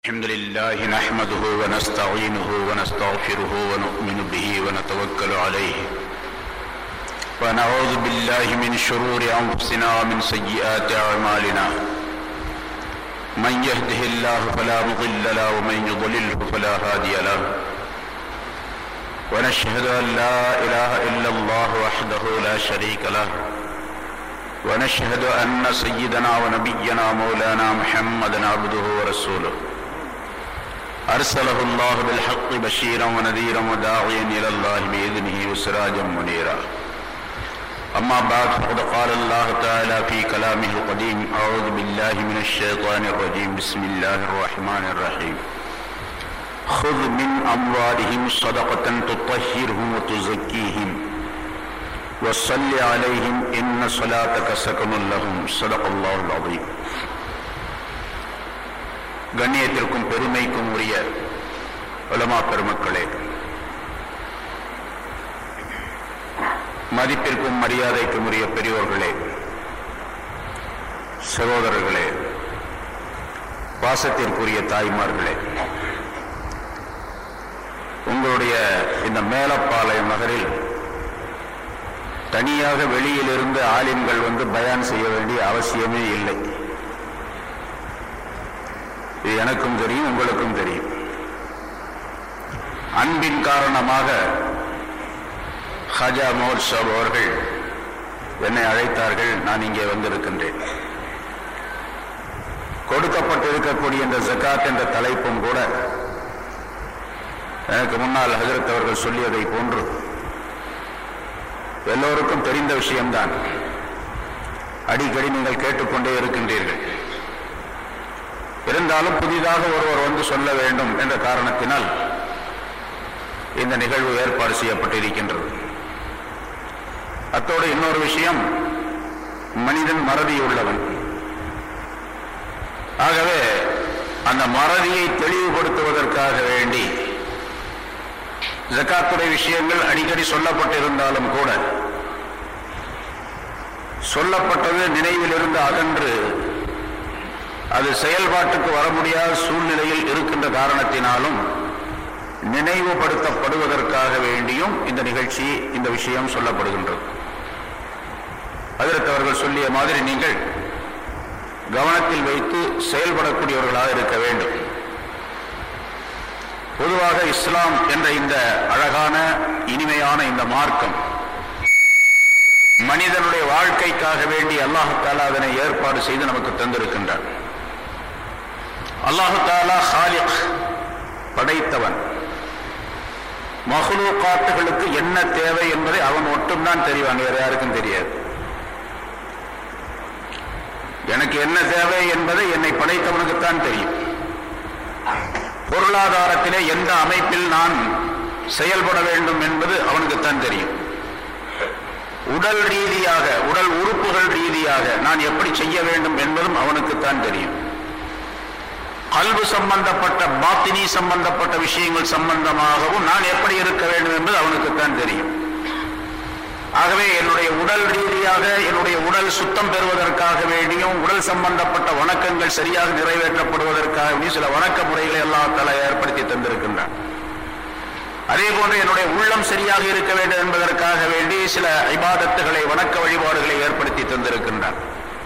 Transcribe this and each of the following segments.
الحمد لله نحمده ونستعينه ونستغفره ونؤمن به ونتوكل عليه ونعوذ بالله من شرور انفسنا ومن سيئات اعمالنا من يهده الله فلا مضل له ومن يضلله فلا هادي له ونشهد ان لا اله الا الله وحده لا شريك له ونشهد ان سيدنا ونبينا مولانا محمدا عبده ورسوله أرسله الله بالحق بشيرا ونذيرا وداعيا إلى الله بإذنه وسراجا منيرا أما بعد فقد قال الله تعالى في كلامه القديم أعوذ بالله من الشيطان الرجيم بسم الله الرحمن الرحيم خذ من أموالهم صدقة تطهرهم وتزكيهم وصل عليهم إن صلاتك سكن لهم صدق الله العظيم கண்ணியத்திற்கும் பெருமைக்கும் உரிய உலமா பெருமக்களே மதிப்பிற்கும் மரியாதைக்கும் உரிய பெரியோர்களே சகோதரர்களே பாசத்திற்குரிய தாய்மார்களே உங்களுடைய இந்த மேலப்பாளையம் நகரில் தனியாக வெளியிலிருந்து ஆலிம்கள் வந்து பயான் செய்ய வேண்டிய அவசியமே இல்லை இது எனக்கும் தெரியும் உங்களுக்கும் தெரியும் அன்பின் காரணமாக ஹஜா மோர் சாப் அவர்கள் என்னை அழைத்தார்கள் நான் இங்கே வந்திருக்கின்றேன் கொடுக்கப்பட்டிருக்கக்கூடிய இந்த ஜக்காத் என்ற தலைப்பும் கூட எனக்கு முன்னால் ஹஜரத் அவர்கள் சொல்லியதை போன்று எல்லோருக்கும் தெரிந்த விஷயம்தான் அடிக்கடி நீங்கள் கேட்டுக்கொண்டே இருக்கின்றீர்கள் இருந்தாலும் புதிதாக ஒருவர் வந்து சொல்ல வேண்டும் என்ற காரணத்தினால் இந்த நிகழ்வு ஏற்பாடு செய்யப்பட்டிருக்கின்றது அத்தோடு இன்னொரு விஷயம் மனிதன் மறதியுள்ளவன் ஆகவே அந்த மறதியை தெளிவுபடுத்துவதற்காக வேண்டி ஜக்காத்துடைய விஷயங்கள் அடிக்கடி சொல்லப்பட்டிருந்தாலும் கூட சொல்லப்பட்டது நினைவிலிருந்து அகன்று அது செயல்பாட்டுக்கு வர முடியாத சூழ்நிலையில் இருக்கின்ற காரணத்தினாலும் நினைவுபடுத்தப்படுவதற்காக வேண்டியும் இந்த நிகழ்ச்சி இந்த விஷயம் சொல்லப்படுகின்றது அதற்கு அவர்கள் சொல்லிய மாதிரி நீங்கள் கவனத்தில் வைத்து செயல்படக்கூடியவர்களாக இருக்க வேண்டும் பொதுவாக இஸ்லாம் என்ற இந்த அழகான இனிமையான இந்த மார்க்கம் மனிதனுடைய வாழ்க்கைக்காக வேண்டி அல்லாஹாலா அதனை ஏற்பாடு செய்து நமக்கு தந்திருக்கின்றான் அல்லாஹு தாலா ஹாலிக் படைத்தவன் மஹ்லூக்காத்துகளுக்கு என்ன தேவை என்பதை அவன் மட்டும்தான் தெரிவான் வேற யாருக்கும் தெரியாது எனக்கு என்ன தேவை என்பதை என்னை படைத்தவனுக்குத்தான் தெரியும் பொருளாதாரத்திலே எந்த அமைப்பில் நான் செயல்பட வேண்டும் என்பது அவனுக்குத்தான் தெரியும் உடல் ரீதியாக உடல் உறுப்புகள் ரீதியாக நான் எப்படி செய்ய வேண்டும் என்பதும் அவனுக்குத்தான் தெரியும் கல்வு சம்பந்தப்பட்ட பாத்தினி சம்பந்தப்பட்ட விஷயங்கள் சம்பந்தமாகவும் நான் எப்படி இருக்க வேண்டும் என்பது அவனுக்குத்தான் தெரியும் ஆகவே என்னுடைய உடல் ரீதியாக என்னுடைய உடல் சுத்தம் பெறுவதற்காக வேண்டியும் உடல் சம்பந்தப்பட்ட வணக்கங்கள் சரியாக நிறைவேற்றப்படுவதற்காக வேண்டியும் சில வணக்க முறைகளை எல்லாம் தலை ஏற்படுத்தி தந்திருக்கின்றான் அதே போன்று என்னுடைய உள்ளம் சரியாக இருக்க வேண்டும் என்பதற்காக வேண்டி சில இபாதத்துகளை வணக்க வழிபாடுகளை ஏற்படுத்தி தந்திருக்கின்றான்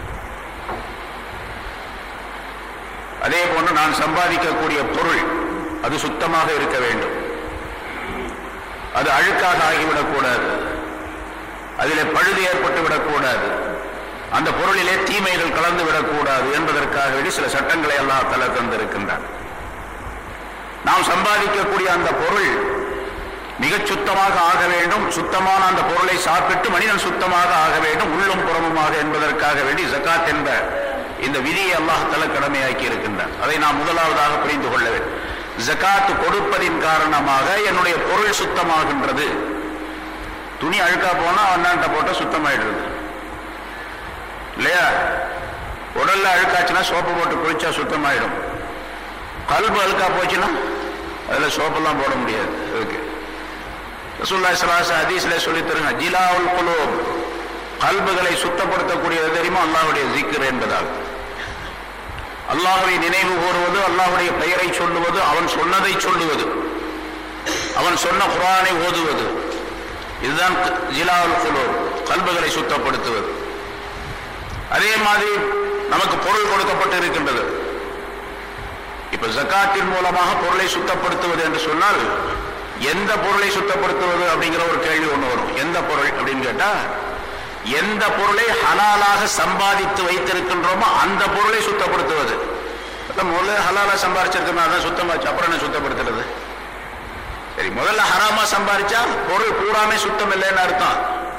அதே போன்று நான் சம்பாதிக்கக்கூடிய பொருள் அது சுத்தமாக இருக்க வேண்டும் அது அழுக்காக ஆகிவிடக்கூடாது அதிலே பழுது ஏற்பட்டு விடக்கூடாது அந்த பொருளிலே தீமைகள் கலந்து விடக்கூடாது என்பதற்காக வேண்டி சில சட்டங்களை எல்லாம் தலை தந்திருக்கின்றான் நாம் சம்பாதிக்கக்கூடிய அந்த பொருள் மிகச் சுத்தமாக ஆக வேண்டும் சுத்தமான அந்த பொருளை சாப்பிட்டு மனிதன் சுத்தமாக ஆக வேண்டும் உள்ளும் புறமுமாக என்பதற்காக வேண்டி ஜக்காத் என்ற இந்த விதியை அல்லாஹ் தல கடமையாக்கி இருக்கின்றான் அதை நாம் முதலாவதாக புரிந்து கொள்ள வேண்டும் ஜக்காத் கொடுப்பதின் காரணமாக என்னுடைய பொருள் சுத்தமாகின்றது துணி அழுக்கா போனா அண்ணாண்ட போட்ட சுத்தமாயிடுறது இல்லையா உடல்ல அழுக்காச்சுன்னா சோப்பு போட்டு குளிச்சா சுத்தமாயிடும் கல்பு அழுக்கா போச்சுன்னா அதுல சோப்பெல்லாம் போட முடியாது ஓகே ரசூல்லா சலாச ஹதீஸ்ல சொல்லி தருங்க ஜிலாவுல் குலூப் கல்புகளை சுத்தப்படுத்தக்கூடியது தெரியுமா அல்லாஹ்வுடைய ஜிக்ர் என்பதால் அல்லாஹ்வை நினைவு கூறுவது அல்லாஹ்வுடைய பெயரை சொல்லுவது அவன் சொன்னதை சொல்லுவது அவன் சொன்ன குரானை ஓதுவது இதுதான் ஜிலால் குலூர் கல்புகளை சுத்தப்படுத்துவது அதே மாதிரி நமக்கு பொருள் கொடுக்கப்பட்டு இருக்கின்றது இப்ப ஜக்காத்தின் மூலமாக பொருளை சுத்தப்படுத்துவது என்று சொன்னால் எந்த பொருளை சுத்தப்படுத்துவது அப்படிங்கிற ஒரு கேள்வி ஒண்ணு வரும் எந்த பொருள் அப்படின்னு கேட்டா எந்த பொருளை ஹலாலாக சம்பாதித்து வைத்திருக்கின்றோமோ அந்த பொருளை சுத்தப்படுத்துவது அதான் முதல்ல ஹலாலா சம்பாதிச்சிருக்கணும் அதான் சுத்தமாச்சு அப்புறம் என்ன சுத்தப்படுத்துறது சரி முதல்ல ஹராமா சம்பாதிச்சா பொருள் பூராமே சுத்தம் இல்லைன்னு அர்த்தம்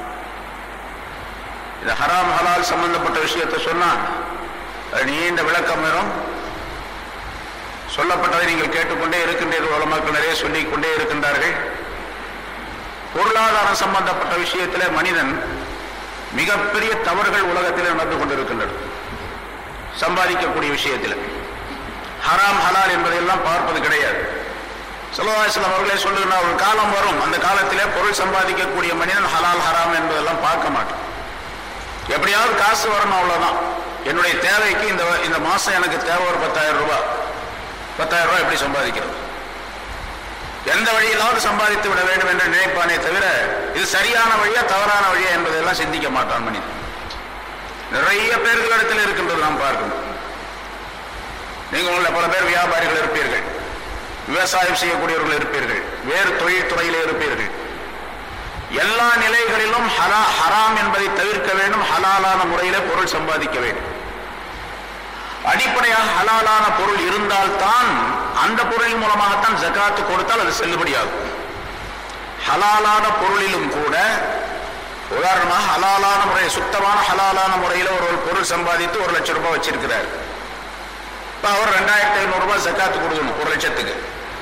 இந்த ஹராம் ஹலால் சம்பந்தப்பட்ட விஷயத்தை சொன்னா அது நீண்ட விளக்கம் வரும் சொல்லப்பட்டதை நீங்கள் கேட்டுக்கொண்டே இருக்கின்றீர்கள் உலமாக்கள் நிறைய சொல்லிக் கொண்டே இருக்கின்றார்கள் பொருளாதாரம் சம்பந்தப்பட்ட விஷயத்திலே மனிதன் மிகப்பெரிய தவறுகள் உலகத்தில் நடந்து கொண்டிருக்கின்றன சம்பாதிக்கக்கூடிய விஷயத்தில் ஹராம் ஹலால் என்பதையெல்லாம் பார்ப்பது கிடையாது செலவாசலம் அவர்களே சொல்லுகின்ற ஒரு காலம் வரும் அந்த காலத்திலே பொருள் சம்பாதிக்கக்கூடிய மனிதன் ஹலால் ஹராம் என்பதெல்லாம் பார்க்க மாட்டான் எப்படியாவது காசு வரணும் அவ்வளவுதான் என்னுடைய தேவைக்கு இந்த இந்த மாசம் எனக்கு தேவை ஒரு பத்தாயிரம் ரூபாய் பத்தாயிரம் ரூபாய் எப்படி சம்பாதிக்கிறது எந்த வழியிலாவது சம்பாதித்து விட வேண்டும் என்று நினைப்பானே தவிர இது சரியான வழியா தவறான வழியா என்பதெல்லாம் சிந்திக்க மாட்டான் மனிதன் நிறைய பேர்களிடத்தில் இருக்கின்றது நாம் பார்க்கணும் நீங்க உள்ள பல பேர் வியாபாரிகள் இருப்பீர்கள் விவசாயம் செய்யக்கூடியவர்கள் இருப்பீர்கள் வேறு தொழில் துறையிலே இருப்பீர்கள் எல்லா நிலைகளிலும் ஹலா ஹராம் என்பதை தவிர்க்க வேண்டும் ஹலாலான முறையிலே பொருள் சம்பாதிக்க வேண்டும் அடிப்படையாக ஹலாலான பொருள் இருந்தால்தான் அந்த பொருளின் மூலமாகத்தான் ஜகாத்து கொடுத்தால் அது செல்லுபடியாகும் ஹலாலான பொருளிலும் கூட உதாரணமாக ஹலாலான முறை சுத்தமான ஹலாலான முறையில் ஒரு பொருள் சம்பாதித்து ஒரு லட்சம் ரூபாய் வச்சிருக்கிறார் இப்ப அவர் ரெண்டாயிரத்தி ஐநூறு ரூபாய் ஜக்காத்து கொடுக்கணும் ஒரு லட்சத்துக்கு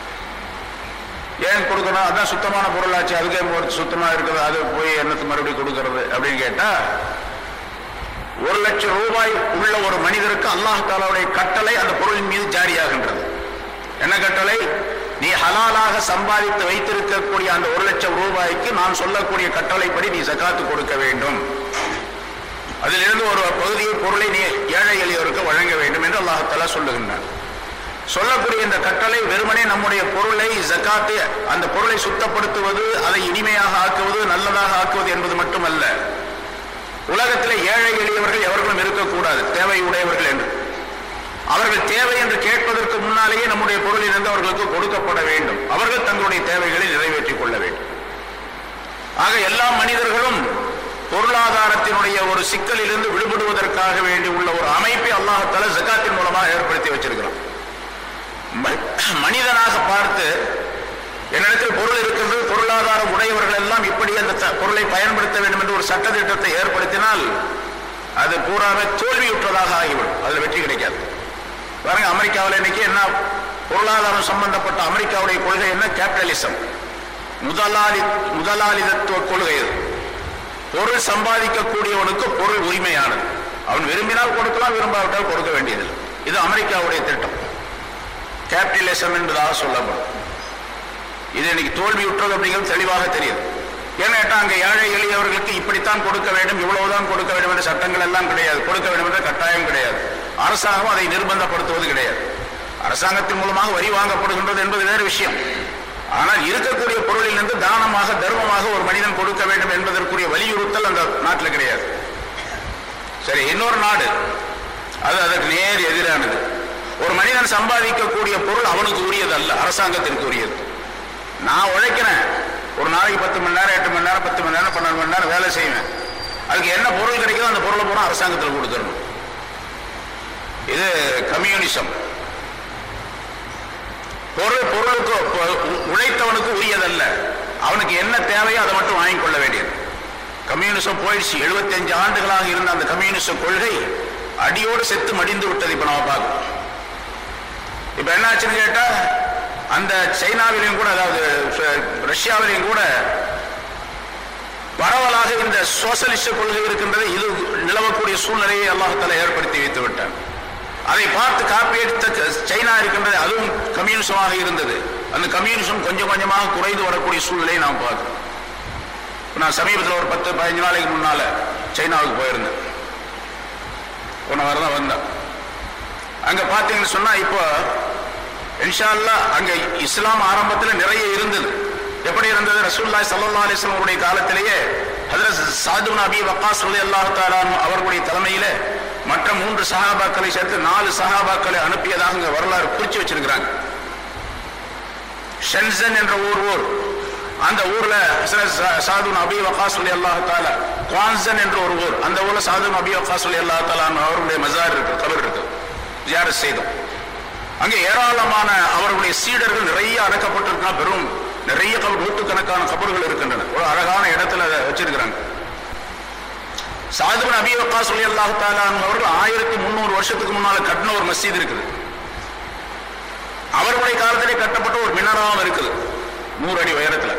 ஏன் கொடுக்கணும் அதான் சுத்தமான பொருளாச்சு அதுக்கே போறது சுத்தமா இருக்குது அது போய் என்னத்து மறுபடியும் கொடுக்கறது அப்படின்னு கேட்டா ஒரு லட்சம் ரூபாய் உள்ள ஒரு மனிதருக்கு அல்லாஹ் தாலாவுடைய கட்டளை அந்த பொருளின் மீது ஜாரியாகின்றது என்ன கட்டளை நீ ஹலாலாக சம்பாதித்து வைத்திருக்கக்கூடிய அந்த ஒரு லட்சம் ரூபாய்க்கு நான் சொல்லக்கூடிய கட்டளைப்படி நீ சக்காத்து கொடுக்க வேண்டும் அதிலிருந்து ஒரு பகுதியை பொருளை நீ ஏழை எளியோருக்கு வழங்க வேண்டும் என்று அல்லாஹாலா சொல்லுகின்றான் சொல்லக்கூடிய இந்த கட்டளை வெறுமனே நம்முடைய பொருளை ஜக்காத்து அந்த பொருளை சுத்தப்படுத்துவது அதை இனிமையாக ஆக்குவது நல்லதாக ஆக்குவது என்பது மட்டுமல்ல உலகத்தில் ஏழை எளியவர்கள் எவர்களும் இருக்கக்கூடாது தேவை உடையவர்கள் என்று அவர்கள் தேவை என்று கேட்பதற்கு முன்னாலேயே நம்முடைய பொருளிலிருந்து அவர்களுக்கு கொடுக்கப்பட வேண்டும் அவர்கள் தங்களுடைய தேவைகளை நிறைவேற்றிக் கொள்ள வேண்டும் ஆக எல்லா மனிதர்களும் பொருளாதாரத்தினுடைய ஒரு சிக்கலிலிருந்து விடுபடுவதற்காக வேண்டி உள்ள ஒரு அமைப்பை அல்லாஹால ஜக்காத்தின் மூலமாக ஏற்படுத்தி வச்சிருக்கிறான் மனிதனாக பார்த்து என்னிடத்தில் பொருள் இருக்கின்றது பொருளாதாரம் உடையவர்கள் எல்லாம் இப்படி அந்த பொருளை பயன்படுத்த வேண்டும் என்று ஒரு சட்டத்திட்டத்தை ஏற்படுத்தினால் அது பூராவே தோல்வியுற்றதாக ஆகிவிடும் அதில் வெற்றி கிடைக்காது பாருங்க அமெரிக்காவில் இன்னைக்கு என்ன பொருளாதாரம் சம்பந்தப்பட்ட அமெரிக்காவுடைய கொள்கை என்ன கேபிட்டலிசம் முதலாளி முதலாளிதத்துவ கொள்கை அது பொருள் சம்பாதிக்கக்கூடியவனுக்கு பொருள் உரிமையானது அவன் விரும்பினால் கொடுக்கலாம் விரும்பாவிட்டால் கொடுக்க வேண்டியதில்லை இது அமெரிக்காவுடைய திட்டம் கேபிட்டலிசம் என்பதாக சொல்லப்படும் இது இன்னைக்கு தோல்வியுற்றது அப்படிங்கிறது தெளிவாக தெரியுது ஏன்னு கேட்டா அங்க ஏழை எளியவர்களுக்கு இப்படித்தான் கொடுக்க வேண்டும் இவ்வளவுதான் கொடுக்க வேண்டும் என்ற சட்டங்கள் எல்லாம் கிடையாது கொடுக்க வேண்டும் என்ற கட்டாயம் கிடையாது அரசாங்கம் அதை நிர்பந்தப்படுத்துவது கிடையாது அரசாங்கத்தின் மூலமாக வரி வாங்கப்படுகின்றது என்பது வேறு விஷயம் ஆனால் இருக்கக்கூடிய பொருளிலிருந்து தானமாக தர்மமாக ஒரு மனிதன் கொடுக்க வேண்டும் என்பதற்குரிய வலியுறுத்தல் அந்த நாட்டில் கிடையாது சரி இன்னொரு நாடு அது அதற்கு நேர் எதிரானது ஒரு மனிதன் சம்பாதிக்கக்கூடிய பொருள் அவனுக்கு உரியது அல்ல அரசாங்கத்திற்கு உரியது நான் உழைக்கிறேன் ஒரு நாளைக்கு பத்து மணி நேரம் எட்டு மணி நேரம் பத்து மணி நேரம் பன்னெண்டு மணி நேரம் வேலை செய்வேன் அதுக்கு என்ன பொருள் கிடைக்குதோ அந்த பொருளை பூரா அரசாங்கத்தில் கொடுத்துடணும் இது கம்யூனிசம் பொருள் பொருளுக்கு உழைத்தவனுக்கு உரியதல்ல அவனுக்கு என்ன தேவையோ அதை மட்டும் வாங்கிக் கொள்ள வேண்டியது கம்யூனிசம் போயிடுச்சு எழுபத்தஞ்சு ஆண்டுகளாக இருந்த அந்த கம்யூனிச கொள்கை அடியோடு செத்து மடிந்து விட்டது இப்ப நம்ம பார்க்கணும் இப்ப என்னாச்சுன்னு கேட்டா அந்த சைனாவிலையும் கூட அதாவது ரஷ்யாவிலையும் கூட பரவலாக இந்த சோசலிச கொள்கை இருக்கின்றது இது நிலவக்கூடிய சூழ்நிலையை அல்லாஹால ஏற்படுத்தி வைத்து விட்டான் அதை பார்த்து காப்பி எடுத்த சைனா இருக்கின்றது அதுவும் கம்யூனிசமாக இருந்தது அந்த கம்யூனிசம் கொஞ்சம் கொஞ்சமாக குறைந்து வரக்கூடிய சூழ்நிலையை நாம் பார்க்கிறோம் நான் சமீபத்தில் ஒரு பத்து பதினஞ்சு நாளைக்கு முன்னால சைனாவுக்கு போயிருந்தேன் போன வாரம் தான் வந்தேன் அங்க பாத்தீங்கன்னு சொன்னா இப்போ இன்ஷா அல்லாஹ் அங்க இஸ்லாம் ஆரம்பத்தில் நிறைய இருந்தது எப்படி இருந்தது ரசூலுல்லாஹி ஸல்லல்லாஹு அலைஹி வஸல்லம் உடைய காலத்திலேயே ஹஜ்ரத் சாது பின் அபி வக்காஸ் ரலியல்லாஹு தஆலா அன்ஹு அவர்களுடைய தலைமையிலே மற்ற மூன்று சஹாபாக்களை சேர்த்து நாலு சஹாபாக்களை அனுப்பியதாக இங்க வரலாறு குறிச்சு வச்சிருக்கிறாங்க ஷென்சன் என்ற ஊர் ஊர் அந்த ஊர்ல ஹஸ்ரத் சா- சாது பின் அபி வக்காஸ் ரலியல்லாஹு தஆலா குவான்சன் என்ற ஒரு ஊர் அந்த ஊர்ல சாது பின் அபி வக்காஸ் ரலியல்லாஹு தஆலா அன்ஹு அவருடைய மஸார் இருக்கு கபர் இருக்கு ஜியாரத் செய்தோம் அங்கே ஏராளமான அவர்களுடைய சீடர்கள் நிறைய அடக்கப்பட்டிருக்கா பெரும் நிறைய கபர் நூற்றுக்கணக்கான கபர்கள் இருக்கின்றன ஒரு அழகான இடத்துல அதை வச்சிருக்கிறாங்க சாதுபன் அபி வக்கா சொல்லி அல்லாஹு அவர்கள் ஆயிரத்தி முந்நூறு வருஷத்துக்கு முன்னால கட்டின ஒரு மஸ்ஜித் இருக்குது அவர்களுடைய காலத்திலே கட்டப்பட்ட ஒரு மினராவும் இருக்குது நூறு அடி உயரத்துல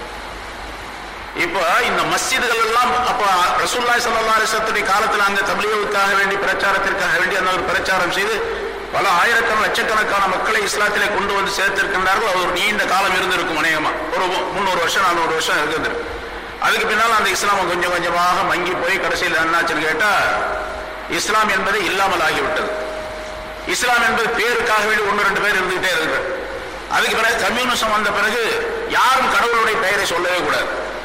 இப்போ இந்த மஸ்ஜிதுகள் எல்லாம் அப்ப ரசூல்லாய் சல்லா அலிசத்துடைய காலத்துல அங்க தபிலியவுக்காக வேண்டி பிரச்சாரத்திற்காக வேண்டி அந்த ஒரு பிரச்சாரம் செய்து பல ஆயிரக்கணக்கான லட்சக்கணக்கான மக்களை இஸ்லாத்திலே கொண்டு வந்து சேர்த்திருக்கின்றார்கள் அது ஒரு நீண்ட காலம் இருந்திருக்கும் அநேகமா ஒரு முந்நூறு வருஷம் நானூறு வருஷம் இருந்திருக்கு அதுக்கு பின்னால் அந்த இஸ்லாம் கொஞ்சம் கொஞ்சமாக மங்கி போய் கடைசியில் என்னாச்சுன்னு கேட்டா இஸ்லாம் என்பது இல்லாமல் ஆகிவிட்டது இஸ்லாம் என்பது பேருக்காக வேண்டி ஒன்று ரெண்டு பேர் இருந்துகிட்டே இருக்கு அதுக்கு பிறகு கம்யூனிசம் வந்த பிறகு யாரும் கடவுளுடைய பெயரை சொல்லவே கூடாது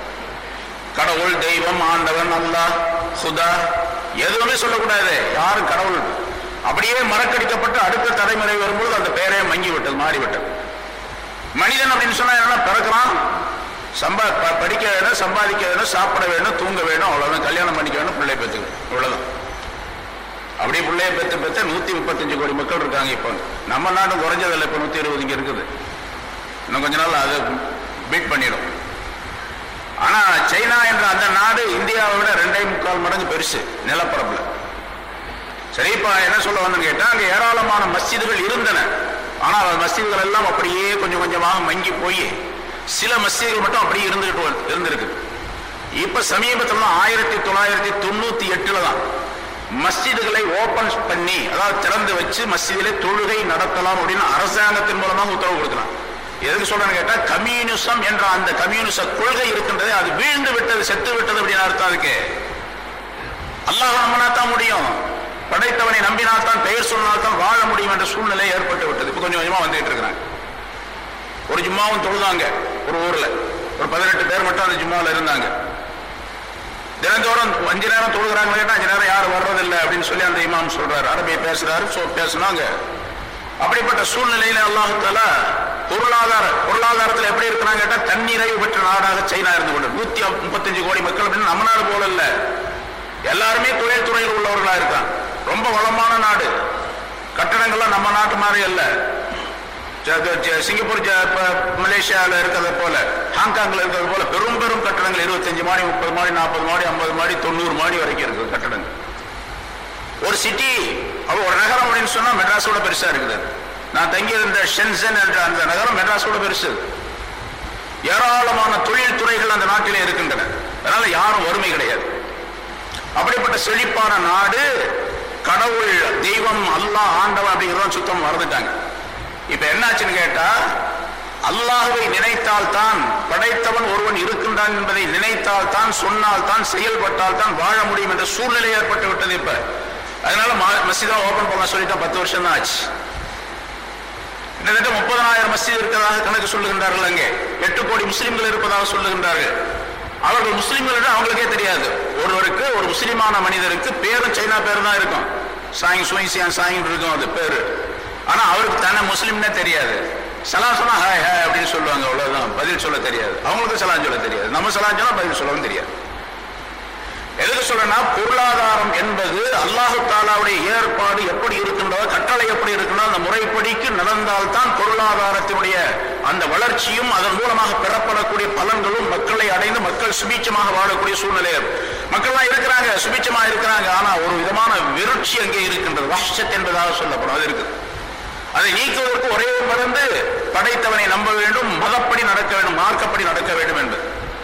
கடவுள் தெய்வம் ஆண்டவன் அல்லாஹ் சுதா எதுவுமே சொல்லக்கூடாது யாரும் கடவுள் அப்படியே மறக்கடிக்கப்பட்டு அடுத்த தலைமுறை வரும்போது அந்த பெயரே மங்கி விட்டது மாறிவிட்டது மனிதன் அப்படின்னு சொன்னா என்ன பிறக்கிறான் சம்பா ப- படிக்க வேணும் சம்பாதிக்க வேணும் சாப்பிட வேணும் தூங்க வேணும் அவ்வளவுதான் கல்யாணம் பண்ணிக்க வேணும் பிள்ளை பெற்றுக்கணும் இவ்வளவுதான் அப்படியே பிள்ளைய பெத்து பெத்து நூத்தி முப்பத்தஞ்சு கோடி மக்கள் இருக்காங்க இப்போ நம்ம நாடு குறைஞ்சதில்லை இப்போ நூத்தி இருபது இங்க இருக்குது இன்னும் கொஞ்ச நாள் அது பீட் பண்ணிடும் ஆனா சைனா என்ற அந்த நாடு இந்தியாவை விட ரெண்டே முக்கால் மடங்கு பெருசு நிலப்பரப்புல சரி இப்ப என்ன சொல்ல வந்தேன்னு கேட்டா அங்க ஏராளமான மஸ்ஜிதுகள் இருந்தன ஆனா அந்த மஸ்ஜிதுகள் எல்லாம் அப்படியே கொஞ்சம் கொஞ்சமாக மங்கி போய் சில மஸ்ஜிதுகள் மட்டும் அப்படியே இருந்துகிட்டு வந்து- இருந்திருக்கு இப்ப சமீபத்துல ஆயிரத்தி தொள்ளாயிரத்தி தொண்ணூத்தி எட்டுல தான் மஸ்ஜிதுகளை ஓபன் பண்ணி அதாவது திறந்து வச்சு மஸ்ஜிதிலே தொழுகை நடத்தலாம் அப்படின்னு அரசாங்கத்தின் மூலமாக உத்தரவு கொடுக்கலாம் எதுக்கு சொல்றேன்னு கேட்டா கம்யூனிசம் என்ற அந்த கம்யூனிச கொள்கை இருக்கின்றதே அது வீழ்ந்து விட்டது செத்து விட்டது அப்படின்னு அர்த்தம் அதுக்கு அல்லாஹ் நம்பினா தான் முடியும் படைத்தவனை நம்பினால் தான் பெயர் சொன்னால் தான் வாழ முடியும் என்ற சூழ்நிலை ஏற்பட்டு விட்டது இப்ப கொஞ்சம் கொஞ்சமா வந்துட்டு இருக்கிறாங்க ஒரு ஜும்மாவும் தொழுதாங்க ஒரு ஊர்ல ஒரு பதினெட்டு பேர் மட்டும் அந்த ஜும்மாவில் இருந்தாங்க தினந்தோறும் அஞ்சு நேரம் தொழுகிறாங்க கேட்டா அஞ்சு நேரம் யாரும் வர்றதில்லை அப்படின்னு சொல்லி அந்த இமாம் சொல்றாரு அரபியை பேசுறாரு சோ பேசுனாங்க அப்படிப்பட்ட சூழ்நிலையில அல்லாஹால பொருளாதார பொருளாதாரத்தில் எப்படி இருக்கிறாங்க கேட்டா தன்னிறைவு பெற்ற நாடாக சைனா இருந்து கொண்டு நூத்தி முப்பத்தஞ்சு கோடி மக்கள் அப்படின்னு நம்ம நாடு போல இல்ல எல்லாருமே தொழில் துறையில் உள்ளவர்களா இருக்காங்க ரொம்ப வளமான நாடு கட்டடங்கள்லாம் நம்ம நாட்டு மாதிரி அல்ல ஜ- ஜ- ஜ- சிங்கப்பூர் ஜ- ப- மலேசியாவில் இருக்கிறது போல ஹாங்காங்ல இருக்கிறது போல பெரும் பெரும் கட்டடங்கள் இருபத்தஞ்சு மாடி முப்பது மாடி நாற்பது மாடி ஐம்பது மாடி தொண்ணூறு மாடி வரைக்கும் இருக்குது கட்டடங்கள் ஒரு சிட்டி அவ ஒரு நகரம் அப்படின்னு சொன்னா மெட்ராஸோட பெருசா இருக்குது அது. நான் தங்கியிருந்த ஷென்சன் என்ற அந்த நகரம் மெட்ராஸோட பெருசு ஏராளமான தொழில் துறைகள் அந்த நாட்டிலே இருக்கின்றன அதனால யாரும் வறுமை கிடையாது அப்படிப்பட்ட செழிப்பான நாடு கடவுள் தெய்வம் அல்லாஹ் ஆண்டவன் அப்படிங்கிறத சுத்தம் மறந்துட்டாங்க இப்ப என்னாச்சுன்னு கேட்டா அல்லாஹ்வை நினைத்தால் தான் படைத்தவன் ஒருவன் இருக்கின்றான் என்பதை நினைத்தால் தான் சொன்னால் தான் செயல்பட்டால் தான் வாழ முடியும் என்ற சூழ்நிலை ஏற்பட்டு விட்டது இப்ப அதனால மசிதா ஓபன் பண்ண சொல்லிட்டா பத்து வருஷம் தான் ஆச்சு கிட்டத்தட்ட முப்பதனாயிரம் மஸ்ஜித் இருக்கிறதாக கணக்கு சொல்லுகின்றார்கள் அங்கே எட்டு கோடி முஸ்லிம்கள் இருப்பதாக சொல்லுகின்றார்கள் அவர்கள் முஸ்லிம்கள் என்று அவங்களுக்கே தெரியாது ஒருவருக்கு ஒரு முஸ்லிமான மனிதருக்கு பேரும் சைனா பேர் தான் இருக்கும் சாயிங் சுயிங் சியான் சாயிங் இருக்கும் அது பேரு ஆனா அவருக்கு தானே முஸ்லிம்னே தெரியாது சலாம் சொன்னா ஹாய் ஹாய் அப்படின்னு சொல்லுவாங்க அவ்வளவுதான் பதில் சொல்ல தெரியாது அவங்களுக்கு சலாம் சொல்ல தெரியாது நம்ம சலாம் சொன்னா பதில் சொல்லவும் தெரியாது எதுக்கு சொல்றேன்னா பொருளாதாரம் என்பது அல்லாஹு தாலாவுடைய ஏற்பாடு எப்படி இருக்கின்றதோ கட்டளை எப்படி இருக்கின்றதோ அந்த முறைப்படிக்கு நடந்தால்தான் பொருளாதாரத்தினுடைய அந்த வளர்ச்சியும் அதன் மூலமாக பெறப்படக்கூடிய பலன்களும் மக்களை அடைந்து மக்கள் சுபீட்சமாக வாழக்கூடிய சூழ்நிலை மக்கள்லாம் இருக்கிறாங்க சுபீட்சமா இருக்கிறாங்க ஆனா ஒரு விதமான விருட்சி அங்கே இருக்கின்றது வஷத் என்பதாக சொல்லப்படும் அது இருக்குது அதை நீக்குவதற்கு ஒரே ஒரு மருந்து படைத்தவனை நம்ப வேண்டும் மதப்படி நடக்க வேண்டும் மார்க்கப்படி நடக்க வேண்டும் என்பது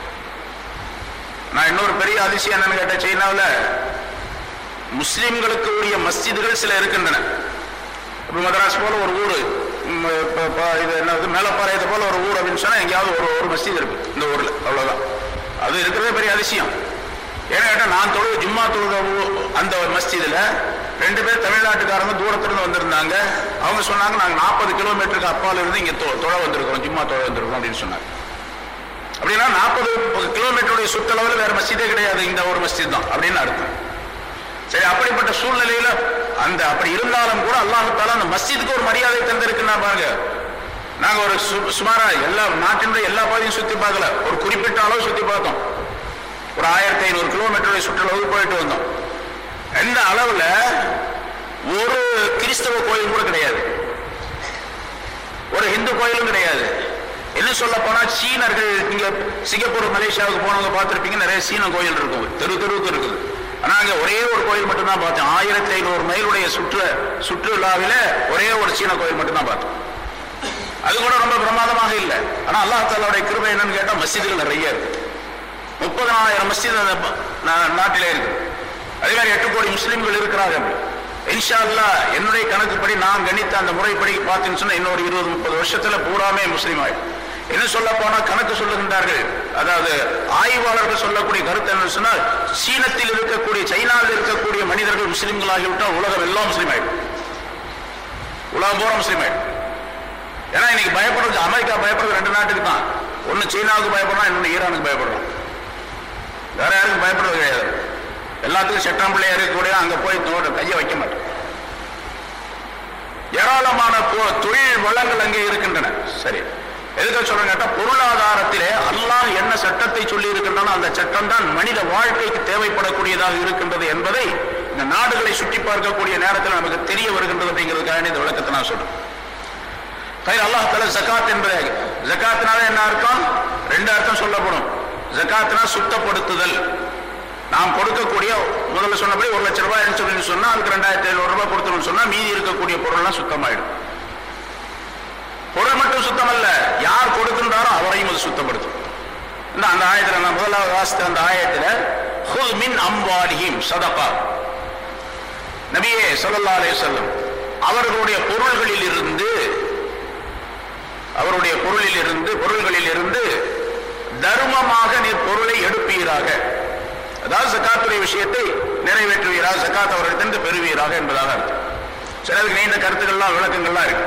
நான் இன்னொரு பெரிய அதிசயம் என்னன்னு கேட்ட சைனாவில் முஸ்லிம்களுக்கு உரிய மஸ்ஜிதுகள் சில இருக்கின்றன இப்ப மதராஸ் போல ஒரு ஊர் இது என்னது மேலப்பாளையத்தை போல ஒரு ஊர் அப்படின்னு சொன்னா எங்கேயாவது ஒரு ஒரு மஸ்ஜித் இருக்கு இந்த ஊர்ல அவ்வளவுதான் அது இருக்கிறதே பெரிய அதிசயம் ஏன்னா கேட்டா நான் தொழுது ஜும்மா தொழுத ஊ- அந்த மஸ்ஜிதுல ரெண்டு பேர் தமிழ்நாட்டுக்காரங்க தூரத்துல இருந்து வந்திருந்தாங்க அவங்க சொன்னாங்க நாங்க நாற்பது கிலோமீட்டருக்கு அப்பால இருந்து இங்க தொ- தொழ வந்திருக்கிறோம் ஜும்மா தொழ வந்திருக்கோம் அப்படின்னு சொன்னாங்க அப்படின்னா நாற்பது கிலோமீட்டருடைய சுற்றளவில் வேற மஸ்ஜிதே கிடையாது இந்த ஒரு மஸ்ஜித் தான் அப்படின்னு அர்த்தம் சரி அப்படிப்பட்ட சூழ்நிலையில அந்த அப்படி இருந்தாலும் கூட அல்லாஹால அந்த மஸ்ஜிதுக்கு ஒரு மரியாதை தந்திருக்குன்னா பாருங்க நாங்க ஒரு சு- சுமாரா எல்லா நாட்டினுடைய எல்லா பகுதியும் சுத்தி பார்க்கல ஒரு குறிப்பிட்ட அளவு சுத்தி பார்த்தோம் ஒரு ஆயிரத்தி ஐநூறு கிலோமீட்டருடைய சுற்றளவுக்கு போயிட்டு வந்தோம் இந்த அளவுல ஒரு கிறிஸ்தவ கோயில் கூட கிடையாது ஒரு இந்து கோயிலும் கிடையாது என்ன சொல்ல போனா சீனர்கள் நீங்க சிங்கப்பூர் மலேசியாவுக்கு போனவங்க பார்த்திருப்பீங்க நிறைய சீன கோயில் இருக்கும் தெரு தெருவுக்கு இருக்குது ஆனா அங்க ஒரே ஒரு கோயில் மட்டும் தான் பார்த்தேன் ஆயிரத்தி ஐநூறு மைலுடைய சுற்று சுற்றுலாவில ஒரே ஒரு சீன கோயில் மட்டும் தான் பார்த்தோம் அது கூட ரொம்ப பிரமாதமாக இல்லை ஆனா அல்லாஹ் தாலாவுடைய கிருபை என்னன்னு கேட்டா மஸ்ஜிதுகள் நிறைய இருக்கு முப்பதனாயிரம் மஸ்ஜித் அந்த ப- நா- நாட்டிலே இருக்கு அதே மாதிரி எட்டு கோடி முஸ்லிம்கள் இருக்கிறாங்க இன்ஷா அல்லாஹ் என்னுடைய கணக்குப்படி நான் கணித்த அந்த முறைப்படி பார்த்தீங்கன்னு சொன்னா இன்னொரு இருபது முப்பது வருஷத்துல பூராமே முஸ்லீம் ஆயிடும் என்ன சொல்ல போனா கணக்கு சொல்லுகின்றார்கள் அதாவது ஆய்வாளர்கள் சொல்லக்கூடிய கருத்து என்ன சொன்னால் சீனத்தில் இருக்கக்கூடிய சைனாவில் இருக்கக்கூடிய மனிதர்கள் முஸ்லிம்களாகிவிட்டால் உலகம் எல்லாம் முஸ்லீம் ஆயிடும் உலகம் பூரா முஸ்லீம் ஆயிடும் ஏன்னா இன்னைக்கு பயப்படுறது அமெரிக்கா பயப்படுறது ரெண்டு நாட்டுக்கு தான் ஒன்னு சீனாவுக்கு பயப்படுறான் இன்னொன்னு ஈரானுக்கு பயப்படுறான் வேற யாருக்கும் பயப்படுறது கிடையாது எல்லாத்துக்கும் செட்டாம் பிள்ளையா இருக்கக்கூடிய அங்க போய் தோட கையை வைக்க மாட்டோம் ஏராளமான பொ- தொழில் வளங்கள் அங்கே இருக்கின்றன சரி எதுக்கு சொல்றேன் கேட்டா பொருளாதாரத்திலே அல்லாஹ் என்ன சட்டத்தை சொல்லி இருக்கின்றன அந்த சட்டம் தான் மனித வாழ்க்கைக்கு தேவைப்படக்கூடியதாக இருக்கின்றது என்பதை இந்த நாடுகளை சுற்றி பார்க்கக்கூடிய நேரத்தில் நமக்கு தெரிய வருகின்றது அப்படிங்கிறதுக்காக இந்த விளக்கத்தை நான் சொல்றேன் கயிறு அல்லாஹ் தல ஜகாத் என்பது ஜகாத்னால என்ன அர்த்தம் ரெண்டு அர்த்தம் சொல்லப்படும் ஜகாத்னா சுத்தப்படுத்துதல் நாம் கொடுக்கக்கூடிய முதல்ல சொன்னபடி ஒரு லட்சம் ரூபாய் சொல்லி சொன்னா அதுக்கு ரெண்டாயிரத்தி ஐநூறு ரூபாய் கொடுத்தோம்னு சொன்னா மீதி இருக்கக்கூடிய பொருள்லாம் சுத்தமாயிடும் பொருள் மட்டும் சுத்தம் அல்ல யார் கொடுக்கின்றாரோ அவரையும் அது சுத்தப்படுத்தும் இந்த அந்த ஆயத்துல நான் முதலாவது வாசித்த அந்த ஆயத்துல ஹுல் மின் அம்வாலிஹிம் சதகா நபியே ஸல்லல்லாஹு அலைஹி வஸல்லம் அவர்களுடைய பொருள்களில் இருந்து அவருடைய பொருளில் இருந்து பொருள்களில் இருந்து தர்மமாக நீர் பொருளை எடுப்பீராக அதாவது ஜக்காத்துடைய விஷயத்தை நிறைவேற்றுவீராக ஜக்காத் அவர்களிடத்திலிருந்து பெறுவீராக என்பதாக அர்த்தம் சரி அதுக்கு நீண்ட கருத்துக்கள்லாம் விளக்கங்கள்லாம் இருக்கு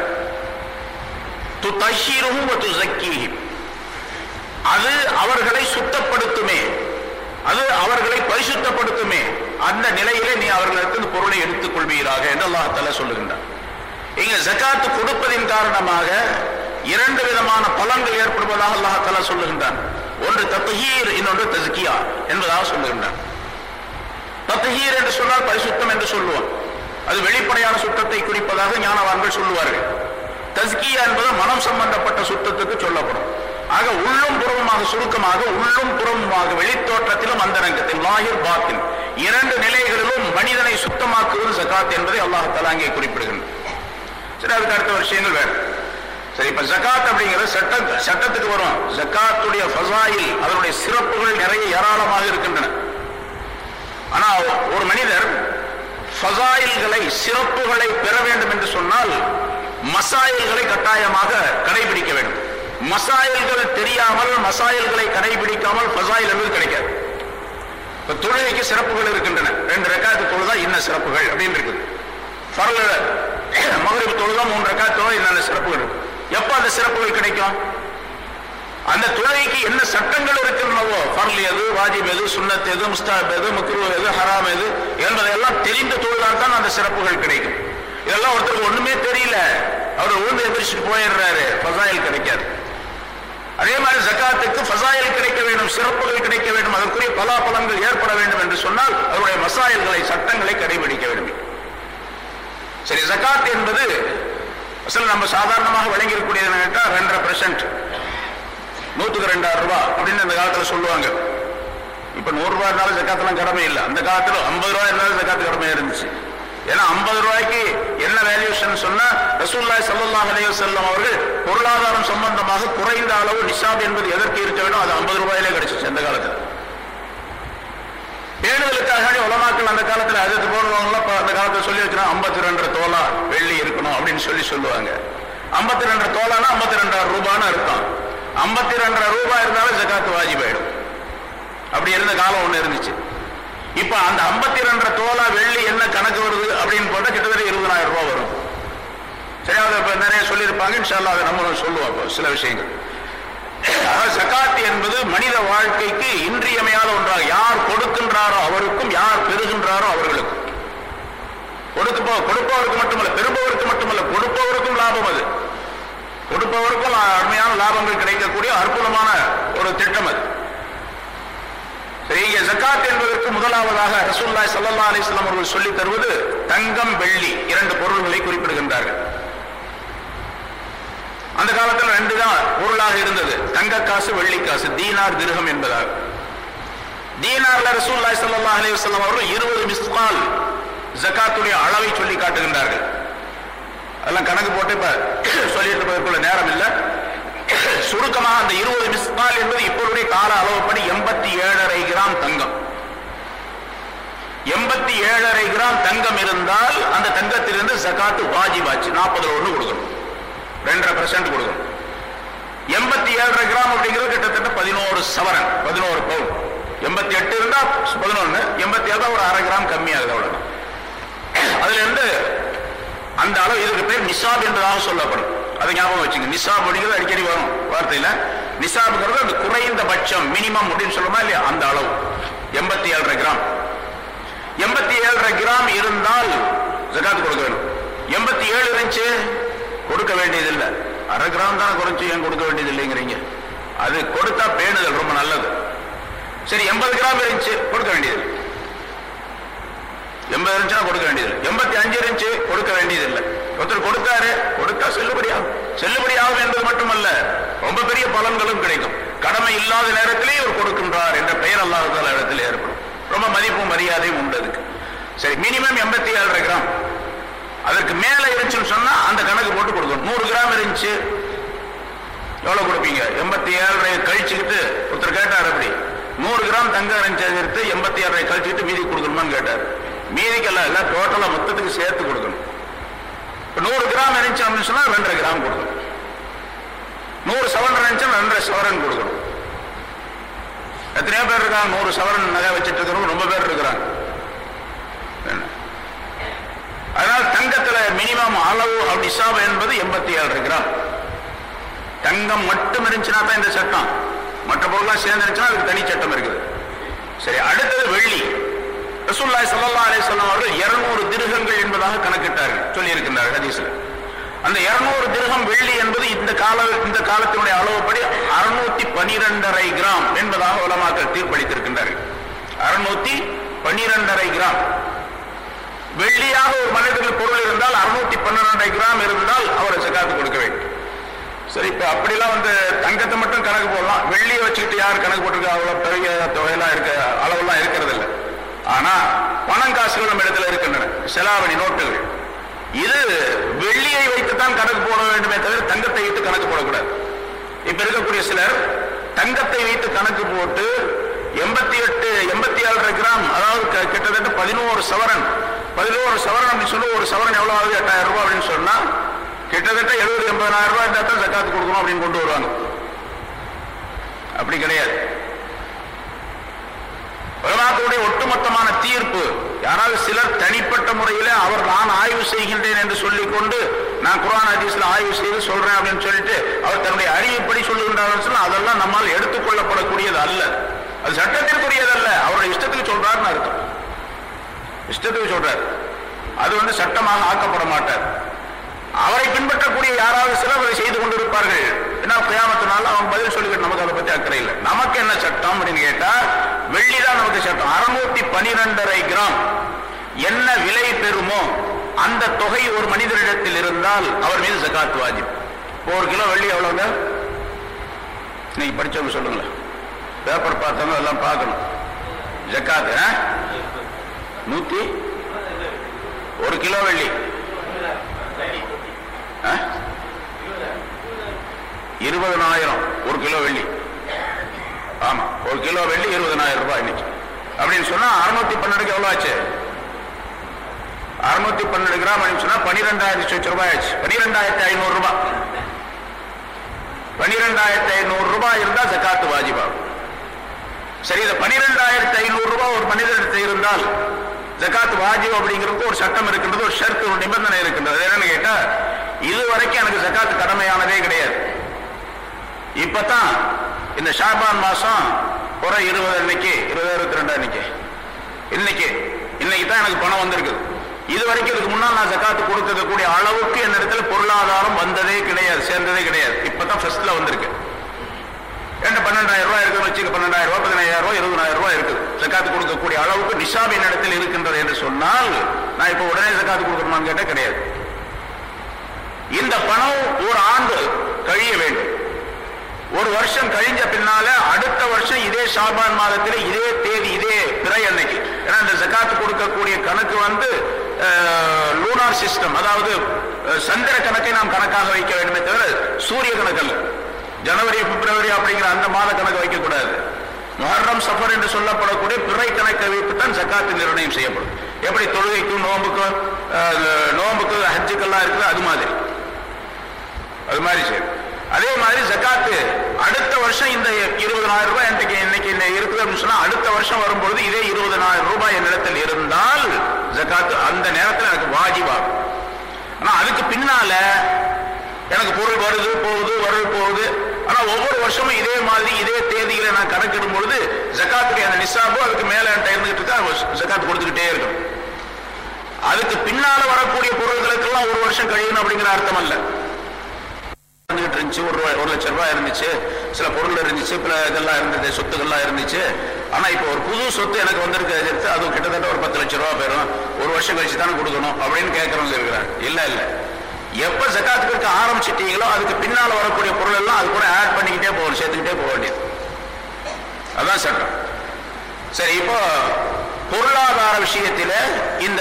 துத்தஹீருஹும் வ துஸக்கீஹிம் அது அவர்களை சுத்தப்படுத்துமே அது அவர்களை பரிசுத்தப்படுத்துமே அந்த நிலையிலே நீ அவர்களிடத்திலிருந்து பொருளை எடுத்துக் கொள்வீராக என்று அல்லாஹ் தஆலா சொல்லுகின்றார் இங்க ஜகாத்து கொடுப்பதின் காரணமாக இரண்டு விதமான பலன்கள் ஏற்படுவதாக அல்லாஹ் தஆலா சொல்லுகின்றான் ஒன்று தத்ஹீர் இன்னொன்று தஸ்கியா என்பதாக சொல்லுகின்றான் தத்ஹீர் என்று சொன்னால் பரிசுத்தம் என்று சொல்லுவோம் அது வெளிப்படையான சுத்தத்தை குறிப்பதாக ஞானவான்கள் சொல்லுவார்கள் தஸ்கியா என்பது மனம் சம்பந்தப்பட்ட சுத்தத்துக்கு சொல்லப்படும் ஆக உள்ளும் புறமுமாக சுருக்கமாக உள்ளும் புறமுமாக வெளித்தோற்றத்திலும் அந்தரங்கத்தில் லாஹிர் பாத்தின் இரண்டு நிலைகளிலும் மனிதனை சுத்தமாக்குவது ஜகாத் என்பதை அல்லாஹ் தஆலா அங்கே குறிப்பிடுகின்றார் சரி அதுக்கு அடுத்த விஷயங்கள் வேற சரி இப்ப ஜகாத் அப்படிங்கிறது சட்ட சட்டத்துக்கு வரும் ஜகாத்துடைய ஃபசாயில் அதனுடைய சிறப்புகள் நிறைய ஏராளமாக இருக்கின்றன ஆனா ஒரு மனிதர் ஃபசாயில்களை சிறப்புகளை பெற வேண்டும் என்று சொன்னால் மசாயில்களை கட்டாயமாக கடைபிடிக்க வேண்டும் மசாயில்கள் தெரியாமல் மசாயில்களை கடைபிடிக்காமல் ஃபசாயில் என்பது கிடைக்காது இப்ப தொழுகைக்கு சிறப்புகள் இருக்கின்றன ரெண்டு ரெக்காத்து தொழுதா இன்ன சிறப்புகள் அப்படின்னு இருக்குது ஃபர்ல மகரிப் தொழுதா மூணு ரெக்காத் தொழுதா என்னென்ன சிறப்புகள் இருக்கு எப்ப அந்த சிறப்புகள் கிடைக்கும் அந்த தொழுகைக்கு என்ன சட்டங்கள் இருக்கின்றனவோ ஃபர்ல் எது வாஜிப் எது சுன்னத் எது முஸ்தாப் எது முக்ரு எது ஹராம் எது என்பதையெல்லாம் தெரிந்து தொழுதால் தான் அந்த சிறப்புகள் கிடைக்கும் இதெல்லாம் ஒருத்தருக்கு ஒண்ணுமே தெரியல அவர் உழுந்து எதிர்ச்சிட்டு போயிடுறாரு ஃபசாயில் கிடைக்காது அதே மாதிரி ஜக்காத்துக்கு ஃபசாயில் கிடைக்க வேண்டும் சிறப்புகள் கிடைக்க வேண்டும் அதற்குரிய பலாபலங்கள் ஏற்பட வேண்டும் என்று சொன்னால் அவருடைய மசாயல்களை சட்டங்களை கடைபிடிக்க வேண்டும் சரி ஜக்காத் என்பது அசல் நம்ம சாதாரணமாக விளங்கியிருக்கூடியது என்ன கேட்டா ரெண்டரை பெர்சன்ட் நூத்துக்கு ரெண்டாயிரம் ரூபாய் அப்படின்னு அந்த காலத்துல சொல்லுவாங்க இப்ப நூறு ரூபாய் இருந்தாலும் ஜக்காத்தெல்லாம் கடமை இல்லை அந்த காலத்துல ஐம்பது ரூபாய் இருந்தாலும் ஜக்காத்து கடமையா இருந்துச்சு ஏன்னா ஐம்பது ரூபாய்க்கு என்ன வேல்யூஷன் சொன்னா ரசூல்லாய் ஸல்லல்லாஹு அலைஹி வஸல்லம் அவர்கள் பொருளாதாரம் சம்பந்தமாக குறைந்த அளவு நிசாப் என்பது எதற்கு இருக்க வேண்டும் அது ஐம்பது ரூபாயிலே கிடைச்சிச்சு அந்த காலத்துல பேணுதலுக்காக உலமாக்கள் அந்த காலத்துல அதுக்கு போடுறவங்க அந்த காலத்துல சொல்லி வச்சுனா ஐம்பத்தி ரெண்டு தோலா வெள்ளி இருக்கணும் அப்படின்னு சொல்லி சொல்லுவாங்க ஐம்பத்தி ரெண்டு தோலானா ஐம்பத்தி ரெண்டாயிரம் ரூபான்னு அர்த்தம் ஐம்பத்தி ரெண்டரை ரூபாய் இருந்தாலும் ஜக்காத்து வாஜிபாயிடும் அப்படி இருந்த காலம் ஒண்ணு இருந்துச்சு இப்ப அந்த ஐம்பத்தி ரெண்டரை தோலா வெள்ளி என்ன கணக்கு வருது அப்படின்னு போட்டா கிட்டத்தட்ட இருபதாயிரம் ரூபாய் வரும் சரி அதை இப்ப நிறைய சொல்லியிருப்பாங்க இன்ஷால்லா அதை நம்ம சொல்லுவோம் இப்போ சில விஷயங்கள் அதாவது சக்காத் என்பது மனித வாழ்க்கைக்கு இன்றியமையாத ஒன்றாக யார் கொடுக்கின்றாரோ அவருக்கும் யார் பெறுகின்றாரோ அவர்களுக்கும் கொடுக்கப்போ கொடுப்பவருக்கு மட்டுமல்ல பெறுபவருக்கு மட்டுமல்ல கொடுப்பவருக்கும் லாபம் அது கொடுப்பவருக்கும் அருமையான லாபங்கள் கிடைக்கக்கூடிய அற்புதமான ஒரு திட்டம் அது சரி இங்கே ஜக்காத் என்பதற்கு முதலாவதாக ரசூல்லாய் சல்லா அலிஸ்லாம் அவர்கள் சொல்லித் தருவது தங்கம் வெள்ளி இரண்டு பொருள்களை குறிப்பிடுகின்றார்கள் அந்த காலத்தில் ரெண்டு தான் பொருளாக இருந்தது தங்க காசு வெள்ளி காசு தீனார் திருகம் என்பதாக தீனார்ல ரசூல்லாய் சல்லா அலி வல்லம் அவர்கள் இருபது மிஸ்கால் ஜக்காத்துடைய அளவை சொல்லி காட்டுகின்றார்கள் அதெல்லாம் கணக்கு போட்டு இப்ப சொல்லிட்டு இருப்பதற்குள்ள நேரம் இல்லை சுருக்கமாக அந்த இருபது மிஸ்கால் என்பது இப்பொழுடைய கால அளவுப்படி எண்பத்தி ஏழரை கிராம் தங்கம் எண்பத்தி ஏழரை கிராம் தங்கம் இருந்தால் அந்த தங்கத்திலிருந்து ஜக்காத்து வாஜிபாச்சு நாற்பதுல ஒண்ணு கொடுக்கணும் ரெண்டரை பர்சன்ட் கொடுக்கணும் எண்பத்தி ஏழரை கிராம் அப்படிங்கிறது கிட்டத்தட்ட பதினோரு சவரன் பதினோரு பவுன் எண்பத்தி எட்டு இருந்தா பதினொன்னு எண்பத்தி ஏழு ஒரு அரை கிராம் கம்மியாகுது அவ்வளவுதான் அதுல இருந்து அந்த அளவு இதுக்கு பேர் நிசாப் என்பதாக சொல்லப்படும் அதை ஞாபகம் வச்சுங்க நிசாப் அப்படிங்கிறது அடிக்கடி வரும் வார்த்தையில நிசாப்ங்கிறது அந்த குறைந்தபட்சம் மினிமம் அப்படின்னு சொல்லுமா இல்லையா அந்த அளவு எண்பத்தி ஏழரை கிராம் எண்பத்தி ஏழரை கிராம் இருந்தால் ஜகாத்து கொடுக்க வேணும் எண்பத்தி ஏழு இருந்துச்சு கொடுக்க வேண்டியதில்லை அரை கிராம் தானே குறைச்சு ஏன் கொடுக்க வேண்டியது இல்லைங்கிறீங்க அது கொடுத்தா பேணுதல் ரொம்ப நல்லது சரி எண்பது கிராம் இருந்துச்சு கொடுக்க வேண்டியது எண்பது இருந்துச்சுன்னா கொடுக்க வேண்டியது எண்பத்தி அஞ்சு இருந்துச்சு கொடுக்க வேண்டியதில்லை ஒருத்தர் கொடுத்தாரு கொடுத்தா செல்லுபடியாகும் செல்லுபடியாகும் என்பது மட்டுமல்ல ரொம்ப பெரிய பலன்களும் கிடைக்கும் கடமை இல்லாத நேரத்திலே இவர் கொடுக்கின்றார் என்ற பெயர் அல்லாஹால இடத்துல ஏற்படும் ரொம்ப மதிப்பும் மரியாதையும் உண்டு அதுக்கு சரி மினிமம் எண்பத்தி ஏழரை கிராம் அதற்கு மேல இருந்துச்சுன்னு சொன்னா அந்த கணக்கு போட்டு கொடுக்கணும் நூறு கிராம் இருந்துச்சு எவ்வளவு கொடுப்பீங்க எண்பத்தி ஏழரை கழிச்சுக்கிட்டு ஒருத்தர் கேட்டார் அப்படி நூறு கிராம் தங்கம் இருந்துச்சு எடுத்து எண்பத்தி ஏழரை கழிச்சுக்கிட்டு மீதி கொடுக்கணுமான்னு கேட்டார் மீதிக்கெல்லாம் இல்ல டோட்டலா மொத்தத்துக்கு சேர்த்து கொடுக்கணும் இப்ப நூறு கிராம் இருந்துச்சு அப்படின்னு சொன்னா ரெண்டரை கிராம் கொடுக்கணும் நூறு சவரன் இருந்துச்சுன்னா ரெண்டரை சவரன் கொடுக்கணும் எத்தனையோ பேர் இருக்காங்க நூறு சவரன் நகை வச்சுட்டு இருக்கிறவங்க ரொம்ப பேர் இருக்கிறாங்க என்ன? அதனால தங்கத்துல மினிமம் அளவு அப்படி நிசாப் என்பது எண்பத்தி ஏழு கிராம் தங்கம் மட்டும் இருந்துச்சுன்னா தான் இந்த சட்டம் மற்ற பொருள்லாம் சேர்ந்துருச்சுன்னா அதுக்கு தனி சட்டம் இருக்குது சரி அடுத்தது வெள்ளி ரசூல்லாய் ஸல்லல்லாஹு அலைஹி வஸல்லம் அவர்கள் 200 திருகங்கள் என்பதாக கணக்கிட்டார்கள் சொல்லி இருக்கின்றார்கள் ஹதீஸ்ல அந்த 200 திருகம் வெள்ளி என்பது இந்த கால இந்த காலத்தினுடைய அளவுப்படி 612 கிராம் என்பதாக உலமாக்கள் தீர்ப்பளித்திருக்கின்றார்கள் 612 கிராம் வெள்ளியாக ஒரு மனிதர்கள் பொருள் இருந்தால் 612 கிராம் இருந்தால் அவர் ஜகாத்து கொடுக்க வேண்டும் சரி இப்ப அப்படிலாம் வந்து தங்கத்தை மட்டும் கணக்கு போடலாம் வெள்ளியை வச்சுக்கிட்டு யார் கணக்கு போட்டிருக்கா அவ்வளவு பெரிய தொகையெல்லாம் இருக்க அளவெல்லாம் இருக்கிறது இல்லை ஆனா பணம் காசுகள் நம்ம இடத்துல இருக்கின்றன செலாவணி நோட்டுகள் இது வெள்ளியை வைத்துத்தான் கணக்கு போட வேண்டுமே தவிர தங்கத்தை வைத்து கணக்கு போடக்கூடாது இப்ப இருக்கக்கூடிய சிலர் தங்கத்தை வைத்து கணக்கு போட்டு எண்பத்தி எட்டு எண்பத்தி ஏழரை கிராம் அதாவது க- கிட்டத்தட்ட பதினோரு சவரன் பதினோரு சவரன் அப்படின்னு சொல்லி ஒரு சவரன் எவ்வளவு ஆகுது எட்டாயிரம் ரூபாய் அப்படின்னு சொன்னா கிட்டத்தட்ட எழுபது எண்பதாயிரம் ரூபாய் இருந்தா தான் ஜக்காத்து கொடுக்கணும் அப்படின்னு கொண்டு வருவாங்க அப்படி கிடையாது உலமாக்களுடைய ஒட்டுமொத்தமான தீர்ப்பு யாராவது சிலர் தனிப்பட்ட முறையில அவர் நான் ஆய்வு செய்கின்றேன் என்று சொல்லிக்கொண்டு நான் குர்ஆன் ஹதீஸ்ல ஆய்வு செய்து சொல்றேன் அப்படின்னு சொல்லிட்டு அவர் தன்னுடைய அறிவுப்படி சொல்லுகின்றார் சொன்னா அதெல்லாம் நம்மால் எடுத்துக்கொள்ளப்படக்கூடியது அல்ல அது சட்டத்திற்குரியது அல்ல அவருடைய இஷ்டத்துக்கு சொல்றாருன்னு அர்த்தம் இஷ்டத்துக்கு சொல்றார் அது வந்து சட்டமாக ஆக்கப்பட மாட்டார் அவரை பின்பற்றக்கூடிய யாராவது சிலர் அதை செய்து கொண்டிருப்பார்கள் ஏன்னா கியாமத்தினால அவன் பதில் சொல்லிக்கிட்டு நமக்கு அதை பத்தி அக்கறை இல்லை நமக்கு என்ன சட்டம் அப்படின்னு கேட்டா வெள்ளி தான் நமக்கு சட்டம் அறுநூத்தி பனிரெண்டரை கிராம் என்ன விலை பெறுமோ அந்த தொகை ஒரு மனிதரிடத்தில் இருந்தால் அவர் மீது ஜகாத் வாஜிப் இப்போ ஒரு கிலோ வெள்ளி எவ்வளவுங்க இன்னைக்கு படிச்சவங்க சொல்லுங்களேன் பேப்பர் பார்த்தவங்க எல்லாம் பார்க்கணும் ஜக்காத் ஆ? நூத்தி ஒரு கிலோ வெள்ளி ஆ? இருபதனாயிரம் ஒரு கிலோ வெள்ளி ஆமா ஒரு கிலோ வெள்ளி இருபதனாயிரம் ரூபாய் இன்னைக்கு அப்படின்னு சொன்னா அறுநூத்தி பன்னெண்டுக்கு எவ்வளவு ஆச்சு அறுநூத்தி பன்னெண்டு கிராம் அப்படின்னு சொன்னா பன்னிரெண்டாயிரத்தி சொச்சு ரூபாய் ஆச்சு பன்னிரெண்டாயிரத்தி ஐநூறு ரூபாய் பன்னிரெண்டாயிரத்தி ஐநூறு ரூபாய் இருந்தா ஜக்காத்து வாஜிபாகும் சரி இது பனிரெண்டாயிரத்தி ஐநூறு ரூபாய் ஒரு மனிதர்கிட்ட இருந்தால் ஜகாத் வாஜிப் அப்படிங்கிறது ஒரு சட்டம் இருக்கின்றது ஒரு ஷர்த் ஒரு நிபந்தனை இருக்கின்றது அது என்னன்னு கேட்டா இதுவரைக்கும் எனக்கு ஜகாத் கடமையானதே கிடையாது இப்பதான் இந்த ஷாபான் மாசம் ஒரு இருபது அன்னைக்கு இருபது இருபத்தி ரெண்டு அன்னைக்கு இன்னைக்கு இன்னைக்கு தான் எனக்கு பணம் வந்திருக்கு இது வரைக்கும் இதுக்கு முன்னால் நான் ஜக்காத்து கொடுக்கக்கூடிய அளவுக்கு என்னிடத்துல பொருளாதாரம் வந்ததே கிடையாது சேர்ந்ததே கிடையாது இப்பதான் ஃபர்ஸ்ட்ல வந்திருக்கு என்கிட்ட பன்னெண்டாயிரம் ரூபாய் இருக்குன்னு வச்சுக்க பன்னெண்டாயிரம் ரூபாய் பதினாயிரம் ரூபாய் இருபதாயிரம் ரூபாய் இருக்குது ஜக்காத்து கொடுக்கக்கூடிய அளவுக்கு நிஷாப் என்னிடத்தில் இருக்கின்றது என்று சொன்னால் நான் இப்போ உடனே ஜக்காத்து கொடுக்கணுமான்னு கேட்டால் கிடையாது இந்த பணம் ஒரு ஆண்டு கழிய வேண்டும் ஒரு வருஷம் கழிஞ்ச பின்னால அடுத்த வருஷம் இதே ஷாபான் மாதத்தில் இதே தேதி இதே பிறை அன்னைக்கு ஏன்னா இந்த ஜக்காத்து கொடுக்கக்கூடிய கணக்கு வந்து லூனார் சிஸ்டம் அதாவது அஹ், சந்திர கணக்கை நாம் கணக்காக வைக்க வேண்டுமே தவிர சூரிய கணக்கல்ல ஜனவரி பிப்ரவரி அப்படிங்கிற அந்த மாத கணக்கு வைக்கக்கூடாது முஹர்ரம் சஃபர் என்று சொல்லப்படக்கூடிய பிறை கணக்கை வைத்து தான் ஜக்காத்து நிர்ணயம் செய்யப்படும் எப்படி தொழுகைக்கும் நோம்புக்கும் அஹ், நோம்புக்கு ஹஜ்ஜுக்கெல்லாம் இருக்குது அது மாதிரி அது மாதிரி சரி அதே மாதிரி ஜக்காத்து அடுத்த வருஷம் இந்த இருபதனாயிரம் ரூபாய் இன்றைக்கு இன்னைக்கு இந்த இருக்குது அப்படின்னு சொன்னா அடுத்த வருஷம் வரும்பொழுது இதே இருபதனாயிரம் ரூபாய் என்னிடத்தில் இருந்தால் ஜக்காத்து அந்த நேரத்தில் எனக்கு வாஜிபாகும் ஆனா அதுக்கு பின்னால எனக்கு பொருள் வருது போகுது வருது போகுது ஆனா ஒவ்வொரு வருஷமும் இதே மாதிரி இதே தேதியில நான் கணக்கிடும் பொழுது ஜக்காத்துடைய அந்த நிசாபு அதுக்கு மேல என்கிட்ட இருந்துகிட்டு இருக்கா ஜக்காத்து கொடுத்துக்கிட்டே இருக்கும் அதுக்கு பின்னால வரக்கூடிய பொருள்களுக்கெல்லாம் ஒரு வருஷம் கழியணும் அப்படிங்கிற அர்த்தம் அல்ல இருந்துகிட்டு இருந்துச்சு ஒரு ரூபாய் ஒரு லட்சம் ரூபாய் இருந்துச்சு சில பொருள் இருந்துச்சு சில இதெல்லாம் இருந்தது சொத்துக்கள்லாம் இருந்துச்சு ஆனா இப்போ ஒரு புது சொத்து எனக்கு வந்திருக்கு எடுத்து அது கிட்டத்தட்ட ஒரு பத்து லட்சம் ரூபாய் போயிடும் ஒரு வருஷம் கழிச்சு தானே கொடுக்கணும் அப்படின்னு கேட்கறவங்க இருக்கிறாங்க இல்ல இல்ல எப்ப ஜக்காத்து கொடுக்க ஆரம்பிச்சிட்டீங்களோ அதுக்கு பின்னால வரக்கூடிய பொருள் எல்லாம் அது கூட ஆட் பண்ணிக்கிட்டே போகணும் சேர்த்துக்கிட்டே போக வேண்டியது அதான் சட்டம் சரி இப்போ பொருளாதார விஷயத்தில இந்த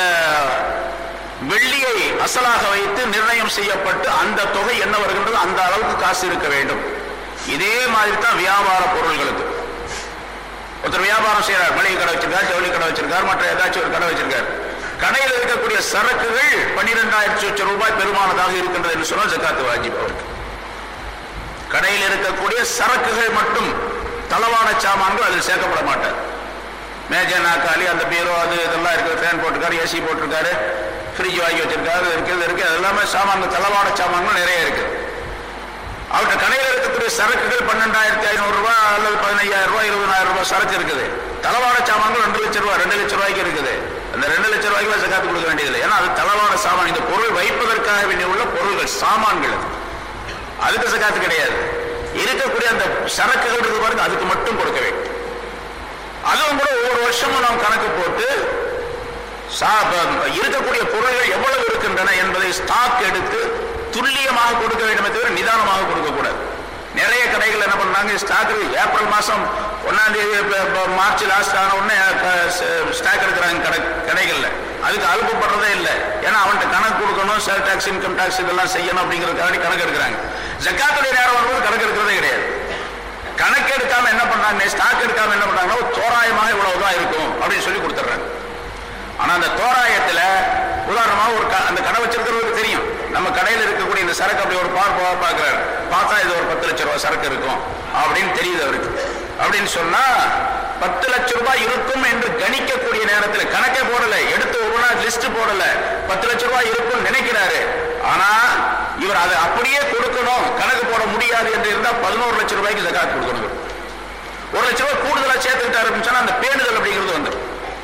வெள்ளியை அசலாக வைத்து நிர்ணயம் செய்யப்பட்டு அந்த தொகை என்ன வருகின்றது அந்த அளவுக்கு காசு இருக்க வேண்டும் இதே மாதிரி தான் வியாபார பொருள்களுக்கு ஒருத்தர் வியாபாரம் செய்யறார் மளிகை கடை வச்சிருக்கார் ஜவுளி கடை வச்சிருக்கார் மற்ற ஏதாச்சும் ஒரு கடை வச்சிருக்கார் கடையில் இருக்கக்கூடிய சரக்குகள் பன்னிரெண்டாயிரத்தி லட்சம் ரூபாய் பெருமானதாக இருக்கின்றது என்று சொன்னால் ஜக்காத்து வாஜிப் அவருக்கு கடையில் இருக்கக்கூடிய சரக்குகள் மட்டும் தளவாட சாமான்கள் அதில் சேர்க்கப்பட மாட்டார் மேஜை நாக்காளி அந்த பீரோ அது இதெல்லாம் இருக்குது ஃபேன் போட்டிருக்காரு ஏசி போட்டிருக்காரு ஃப்ரிட்ஜ் வாங்கி வச்சிருக்காரு இது இருக்குது இது இருக்குது அது எல்லாமே சாமான்கள் தளவாட சாமான்கள் நிறைய இருக்கு அவர்கிட்ட கடையில் இருக்கக்கூடிய சரக்குகள் பன்னெண்டாயிரத்தி ஐநூறு ரூபாய் அல்லது பதினையாயிரம் ரூபாய் இருபதாயிரம் ரூபாய் சரக்கு இருக்குது தளவாட சாமான்கள் ரெண்டு லட்சம் ரூபாய் ரெண்டு லட்சம் ரூபாய்க்கு இருக்குது அந்த ரெண்டு லட்சம் ரூபாய்க்கு சக்காத்து கொடுக்க வேண்டியதில்லை ஏன்னா அது தளவாட சாமான் இந்த பொருள் வைப்பதற்காக வேண்டிய உள்ள பொருள்கள் சாமான்கள் அது அதுக்கு சக்காத்து கிடையாது இருக்கக்கூடிய அந்த சரக்குகள் இருக்கு பாருங்க அதுக்கு மட்டும் கொடுக்க வேண்டும் அதுவும் கூட ஒவ்வொரு வருஷமும் நாம் கணக்கு போட்டு சா- ப- இருக்கக்கூடிய பொருள்கள் எவ்வளவு இருக்கின்றன என்பதை ஸ்டாக் எடுத்து துல்லியமாக கொடுக்க வேண்டுமே தவிர நிதானமாக கொடுக்க கூடாது நிறைய கடைகள் என்ன பண்ணாங்க ஸ்டாக் ஏப்ரல் மாசம் ஒன்னாம் தேதி ப- ப- மார்ச் லாஸ்ட் ஆன உடனே ஸ்டாக் எடுக்கிறாங்க கடை கடைகள்ல அதுக்கு அலுப்புப்படுறதே இல்லை ஏன்னா அவன்கிட்ட கணக்கு கொடுக்கணும் சேல் டாக்ஸ் இன்கம் டாக்ஸ் இதெல்லாம் செய்யணும் அப்படிங்கிறதுக்காக கணக்கு எடுக்கிறாங்க ஜக்காத்துடைய நேரம் வரும்போது கணக்கு எடுக்கிறதே கிடையாது கணக்கு எடுக்காம என்ன பண்றாங்க ஸ்டாக் எடுக்காம என்ன பண்றாங்கன்னா ஒரு தோராயமாக இவ்வளவுதான் இருக்கும் அப்படின்னு சொல்லி கொடுத்துட்றாங்க ஆனா அந்த தோராயத்துல உதாரணமா ஒரு க- அந்த கடை வச்சிருக்கிறவருக்கு தெரியும் நம்ம கடையில் இருக்கக்கூடிய இந்த சரக்கு அப்படி ஒரு பார்ப்பா பார்க்கிறாரு பார்த்தா இது ஒரு பத்து லட்சம் ரூபாய் சரக்கு இருக்கும் அப்படின்னு தெரியுது அவருக்கு அப்படின்னு சொன்னா பத்து லட்சம் ரூபாய் இருக்கும் என்று கணிக்கக்கூடிய நேரத்தில் கணக்கே போடல எடுத்து ஒவ்வொன்றா லிஸ்ட் போடல பத்து லட்சம் ரூபாய் இருக்கும்னு நினைக்கிறாரு ஆனா இவர் அதை அப்படியே கொடுக்கணும் கணக்கு போட முடியாது என்று இருந்தா பதினோரு லட்சம் ரூபாய்க்கு ஜகாத் கொடுக்கணும் இவர். ஒரு லட்சம் ரூபாய் கூடுதலா சேர்த்துக்கிட்டாரு அப்படின்னு சொன்னா அந்த பேணுதல் அப்படிங்கிறது வந்துடும்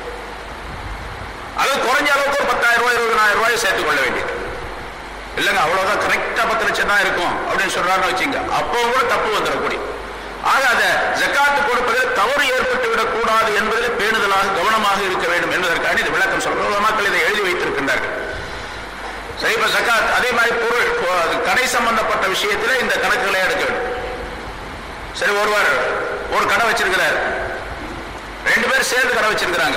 அது குறைஞ்ச அளவுக்கு ஒரு பத்தாயிரம் ரூபாய் இருபதாயிரம் ரூபாய் சேர்த்துக் கொள்ள வேண்டியது இல்லைங்க அவ்வளவுதான் கரெக்டா பத்து லட்சம் தான் இருக்கும் அப்படின்னு சொல்றாருன்னு வச்சுங்க அப்போ கூட தப்பு வந்துடக்கூடிய ஆக அதை ஜக்காத்து கொடுப்பதில் தவறு ஏற்பட்டு விடக் கூடாது என்பதில் பேணுதலாக கவனமாக இருக்க வேண்டும் என்பதற்காக இது விளக்கம் சொல்ற மக்கள் இதை எழுதி வைத்திருக்கின்றார்கள் சரி இப்ப ஜக்காத் அதே மாதிரி பொருள் இப்போ அது கடை சம்பந்தப்பட்ட விஷயத்துல இந்த கணக்குகளை எடுக்க வேண்டும் சரி ஒருவர் ஒரு கடை வச்சிருக்கிறார் ரெண்டு பேர் சேர்ந்து கடை வச்சிருக்கிறாங்க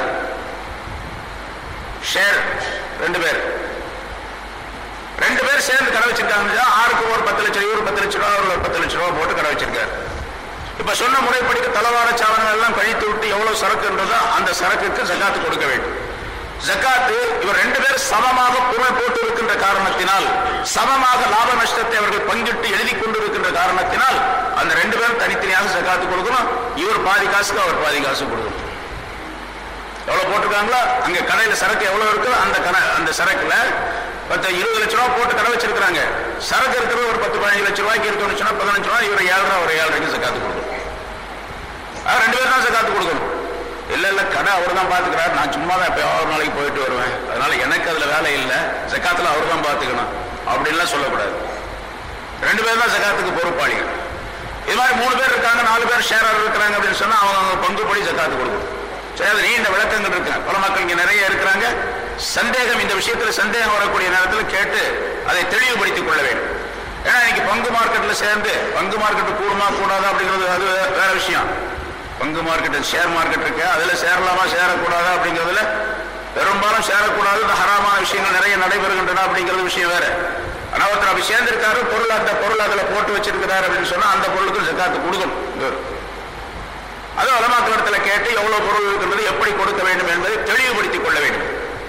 ஷேர் ரெண்டு பேர் ரெண்டு பேர் சேர்ந்து கடை வச்சிருக்காங்க ஆறுக்கு ஒரு பத்து லட்சம் இவரு பத்து லட்சம் ரூபா ஒரு பத்து லட்சம் ரூபா போட்டு கடை வச்சிருக்காரு இப்ப சொன்ன முறைப்படிக்கு தளவாட சாவணங்கள் எல்லாம் கழித்து விட்டு எவ்வளவு சரக்குன்றதோ அந்த சரக்குக்கு ஜக்காத்து கொடுக்க வேண்டும் ஜக்காத்து இவர் ரெண்டு பேர் சமமாக பொருள் போட்டு இருக்கின்ற காரணத்தினால் சமமாக லாப நஷ்டத்தை அவர்கள் பங்கிட்டு எழுதி கொண்டிருக்கின்ற காரணத்தினால் அந்த ரெண்டு பேரும் தனித்தனியாக சக்காத்து கொடுக்கணும் இவர் பாதி காசுக்கு அவர் பாதி காசு கொடுக்கணும் எவ்வளவு போட்டிருக்காங்களோ அங்க கடையில சரக்கு எவ்வளவு இருக்கோ அந்த கடை அந்த சரக்குல பத்து இருபது லட்ச ரூபா போட்டு கடை வச்சிருக்காங்க சரக்கு இருக்கிறது ஒரு பத்து பதினஞ்சு லட்ச ரூபாய்க்கு இருக்குன்னு சொன்னா பதினஞ்சு ரூபாய் இவர் ஏழு ரூபா ஒரு ஏழரைக்கு சக்காத்து கொடுக்கணும் அது ரெண்டு பேரும் தான் சக்காத்து கொடுக்கணும் இல்ல இல்ல கடை அவர் தான் பாத்துக்கிறாரு நான் சும்மா தான் எப்போ ஒரு நாளைக்கு போயிட்டு வருவேன் அதனால எனக்கு அதுல வேலை இல்லை சக்காத்துல அவர் தான் பாத்துக்கணும் அப்படின்லாம் சொல்லக்கூடாது ரெண்டு பேரும் தான் சக்காத்துக்கு பொறுப்பாளிகள் இது மாதிரி மூணு பேர் இருக்காங்க நாலு பேர் ஷேரர் இருக்கிறாங்க அப்படின்னு சொன்னா அவங்க அவங்க பங்குப்படி சக்காத்து கொடுக்கணும் சரி அது நீண்ட விளக்கங்கள் இருக்கு பல மக்கள் இங்க நிறைய இருக்கிறாங்க சந்தேகம் இந்த விஷயத்துல சந்தேகம் வரக்கூடிய நேரத்தில் கேட்டு அதை தெளிவுபடுத்திக் கொள்ள வேண்டும் ஏன்னா இன்னைக்கு பங்கு மார்க்கெட்ல சேர்ந்து பங்கு மார்க்கெட் கூடுமா கூடாதா அப்படிங்கிறது அது வேற விஷயம் பங்கு மார்க்கெட் ஷேர் மார்க்கெட் இருக்கு அதுல சேரலாமா சேரக்கூடாதா அப்படிங்கிறதுல பெரும்பாலும் சேரக்கூடாது இந்த ஹராமான விஷயங்கள் நிறைய நடைபெறுகின்றன அப்படிங்கிறது விஷயம் வேற ஆனா ஒருத்தர் அப்படி சேர்ந்திருக்காரு பொருள் அந்த பொருள் அதுல போட்டு வச்சிருக்கிறாரு அப்படின்னு சொன்னா அந்த பொருளுக்கு ஜக்காத்து கொடுக்கணும் இவர். அது வளமாக்கிடத்துல கேட்டு எவ்வளவு பொருள் இருக்கின்றது எப்படி கொடுக்க வேண்டும் என்பதை தெளிவுபடுத்திக் கொள்ள வேண்டும்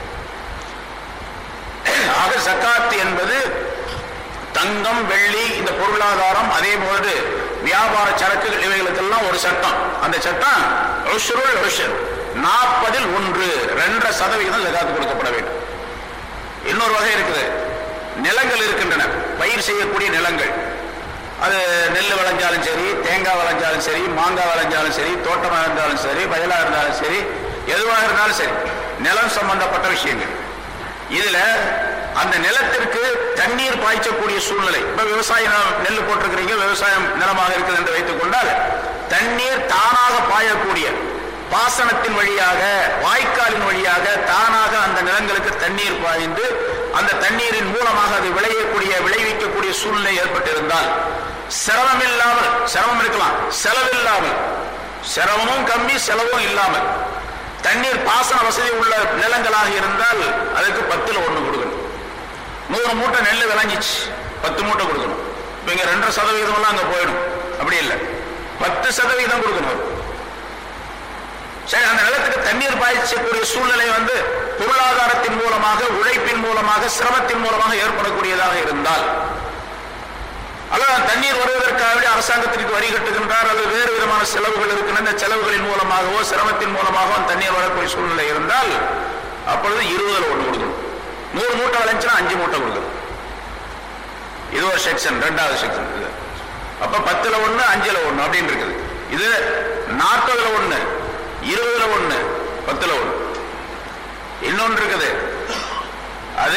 ஆக சக்காத்து என்பது தங்கம் வெள்ளி இந்த பொருளாதாரம் அதே போன்று வியாபார சரக்குகள் இவைகளுக்கெல்லாம் ஒரு சட்டம் அந்த சட்டம் உஷ்ருல் உஷ்ர் நாற்பதில் ஒன்று ரெண்டரை சதவிகிதம் ஜகாத்து கொடுக்கப்பட வேண்டும் இன்னொரு வகை இருக்குது நிலங்கள் இருக்கின்றன பயிர் செய்யக்கூடிய நிலங்கள் அது நெல் விளைஞ்சாலும் சரி தேங்காய் விளைஞ்சாலும் சரி மாங்காய் விளைஞ்சாலும் சரி தோட்டமாக இருந்தாலும் சரி வயலா இருந்தாலும் சரி எதுவாக இருந்தாலும் சரி நிலம் சம்பந்தப்பட்ட விஷயங்கள் இதுல அந்த நிலத்திற்கு தண்ணீர் பாய்ச்சக்கூடிய சூழ்நிலை இப்ப விவசாய நிலம் நெல் போட்டிருக்கிறீங்க விவசாயம் நிலமாக இருக்குது என்று வைத்துக் கொண்டால் தண்ணீர் தானாக பாயக்கூடிய பாசனத்தின் வழியாக வாய்க்காலின் வழியாக தானாக அந்த நிலங்களுக்கு தண்ணீர் பாய்ந்து அந்த தண்ணீரின் மூலமாக அது விளையக்கூடிய விளைவிக்கக்கூடிய சூழ்நிலை ஏற்பட்டிருந்தால் சிரமம் இல்லாமல் சிரமம் இருக்கலாம் செலவில்லாமல் சிரமமும் கம்மி செலவும் இல்லாமல் தண்ணீர் பாசன வசதி உள்ள நிலங்களாக இருந்தால் அதுக்கு பத்துல ஒண்ணு கொடுக்கணும் நூறு மூட்டை நெல் விளைஞ்சிச்சு பத்து மூட்டை கொடுக்கணும் இப்ப இங்க ரெண்டரை சதவீதம் எல்லாம் அங்க போயிடும் அப்படி இல்லை பத்து சதவீதம் கொடுக்கணும் சரி அந்த நிலத்துக்கு தண்ணீர் பாய்ச்சக்கூடிய சூழ்நிலை வந்து பொருளாதாரத்தின் மூலமாக உழைப்பின் மூலமாக சிரமத்தின் மூலமாக ஏற்படக்கூடியதாக இருந்தால் அல்லது தண்ணீர் வருவதற்காக அரசாங்கத்திற்கு வரி கட்டுகின்றார் அல்லது வேறு விதமான செலவுகள் இருக்கின்ற இந்த செலவுகளின் மூலமாகவோ சிரமத்தின் மூலமாகவோ தண்ணீர் வரக்கூடிய சூழ்நிலை இருந்தால் அப்பொழுது இருபதுல ஒன்று கொடுக்கணும் நூறு மூட்டை விளைஞ்சுன்னா அஞ்சு மூட்டை கொடுக்கணும் இது ஒரு செக்ஷன் ரெண்டாவது செக்ஷன் இது அப்ப பத்துல ஒண்ணு அஞ்சுல ஒண்ணு அப்படின்னு இருக்குது இது நாற்பதுல ஒண்ணு இருபதுல ஒண்ணு பத்துல ஒண்ணு இன்னொன்று இருக்குது அது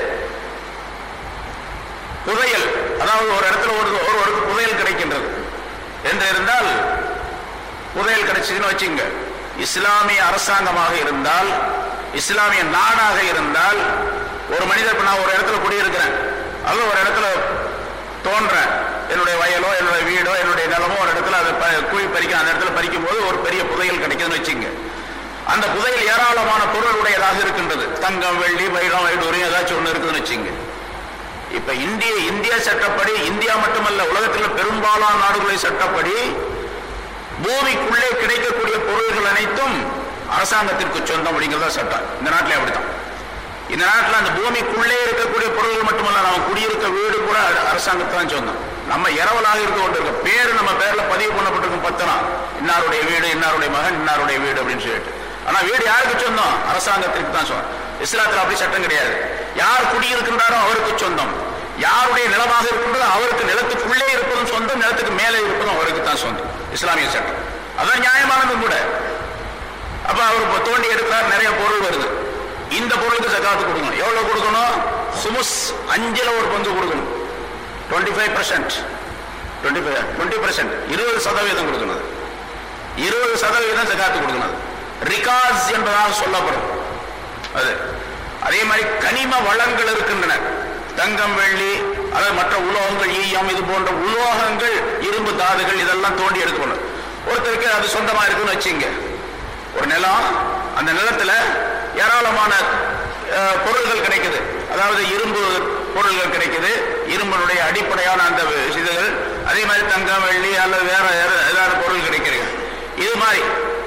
புதையல் அதாவது ஒரு இடத்துல ஒரு ஒருவருக்கு புதையல் கிடைக்கின்றது என்று இருந்தால் புதையல் கிடைச்சதுன்னு வச்சுங்க இஸ்லாமிய அரசாங்கமாக இருந்தால் இஸ்லாமிய நாடாக இருந்தால் ஒரு மனிதர் இப்ப நான் ஒரு இடத்துல குடியிருக்கிறேன் அல்ல ஒரு இடத்துல தோன்றேன் என்னுடைய வயலோ என்னுடைய வீடோ என்னுடைய நிலமோ ஒரு இடத்துல அதை ப- குழி பறிக்க அந்த இடத்துல பறிக்கும் போது ஒரு பெரிய புதையல் கிடைக்குதுன்னு வச்சுங்க அந்த புதையல் ஏராளமான பொருள் உடையதாக இருக்கின்றது தங்கம் வெள்ளி வைரம் வைடூரியம் ஏதாச்சும் ஒண்ணு இருக்குதுன்னு வச்சுங்க இப்ப இந்திய இந்திய சட்டப்படி இந்தியா மட்டுமல்ல உலகத்தில் பெரும்பாலான நாடுகளின் சட்டப்படி பூமிக்குள்ளே கிடைக்கக்கூடிய பொருள்கள் அனைத்தும் அரசாங்கத்திற்கு சொந்தம் அப்படிங்கிறதா சட்டம் இந்த நாட்டிலே அப்படித்தான் இந்த நாட்டில் அந்த பூமிக்குள்ளே இருக்கக்கூடிய பொருள்கள் மட்டுமல்ல நம்ம குடியிருக்க வீடு கூட அரசாங்கத்தான் சொந்தம் நம்ம இரவலாக இருக்க கொண்டிருக்க பேரு நம்ம பேர்ல பதிவு பண்ணப்பட்டிருக்கும் பத்திரம் இன்னாருடைய வீடு இன்னாருடைய மகன் இன்னாருடைய வீடு அப்படின்னு சொல்லிட்டு ஆனா வீடு யாருக்கு சொந்தம் அரசாங்கத்திற்கு தான் சொந்தம் இஸ்லாத்துல அப்படி சட்டம் கிடையாது யார் குடியிருக்கின்றாரோ அவருக்கு சொந்தம் யாருடைய நிலமாக இருக்கின்றதோ அவருக்கு நிலத்துக்குள்ளே இருப்பதும் சொந்தம் நிலத்துக்கு மேலே இருப்பதும் அவருக்கு தான் சொந்தம் இஸ்லாமிய சட்டம் அதான் நியாயமானதும் கூட அப்ப அவர் இப்ப தோண்டி எடுக்கிறார் நிறைய பொருள் வருது இந்த பொருளுக்கு சக்காத்து கொடுக்கணும் எவ்வளவு கொடுக்கணும் சுமுஸ் அஞ்சுல ஒரு பங்கு கொடுக்கணும் twenty five percent twenty five twenty percent இருபது சதவீதம் கொடுக்கணும் இருபது சதவீதம் சக்காத்து கொடுக்கணும் ரிகாஸ் என்பதாக சொல்லப்படும் அது அதே மாதிரி கனிம வளங்கள் இருக்கின்றன தங்கம் வெள்ளி அதாவது மற்ற உலோகங்கள் ஈயம் இது போன்ற உலோகங்கள் இரும்பு தாதுகள் இதெல்லாம் தோண்டி எடுக்கணும் ஒருத்தருக்கு அது சொந்தமா இருக்குன்னு வச்சுங்க ஒரு நிலம் அந்த நிலத்துல ஏராளமான அஹ், பொருள்கள் கிடைக்குது அதாவது இரும்பு பொருள்கள் கிடைக்குது இரும்பினுடைய அடிப்படையான அந்த இதுகள் அதே மாதிரி தங்கம் வெள்ளி அல்லது வேற ஏற- ஏதாவது பொருள் கிடைக்கிறது இது மாதிரி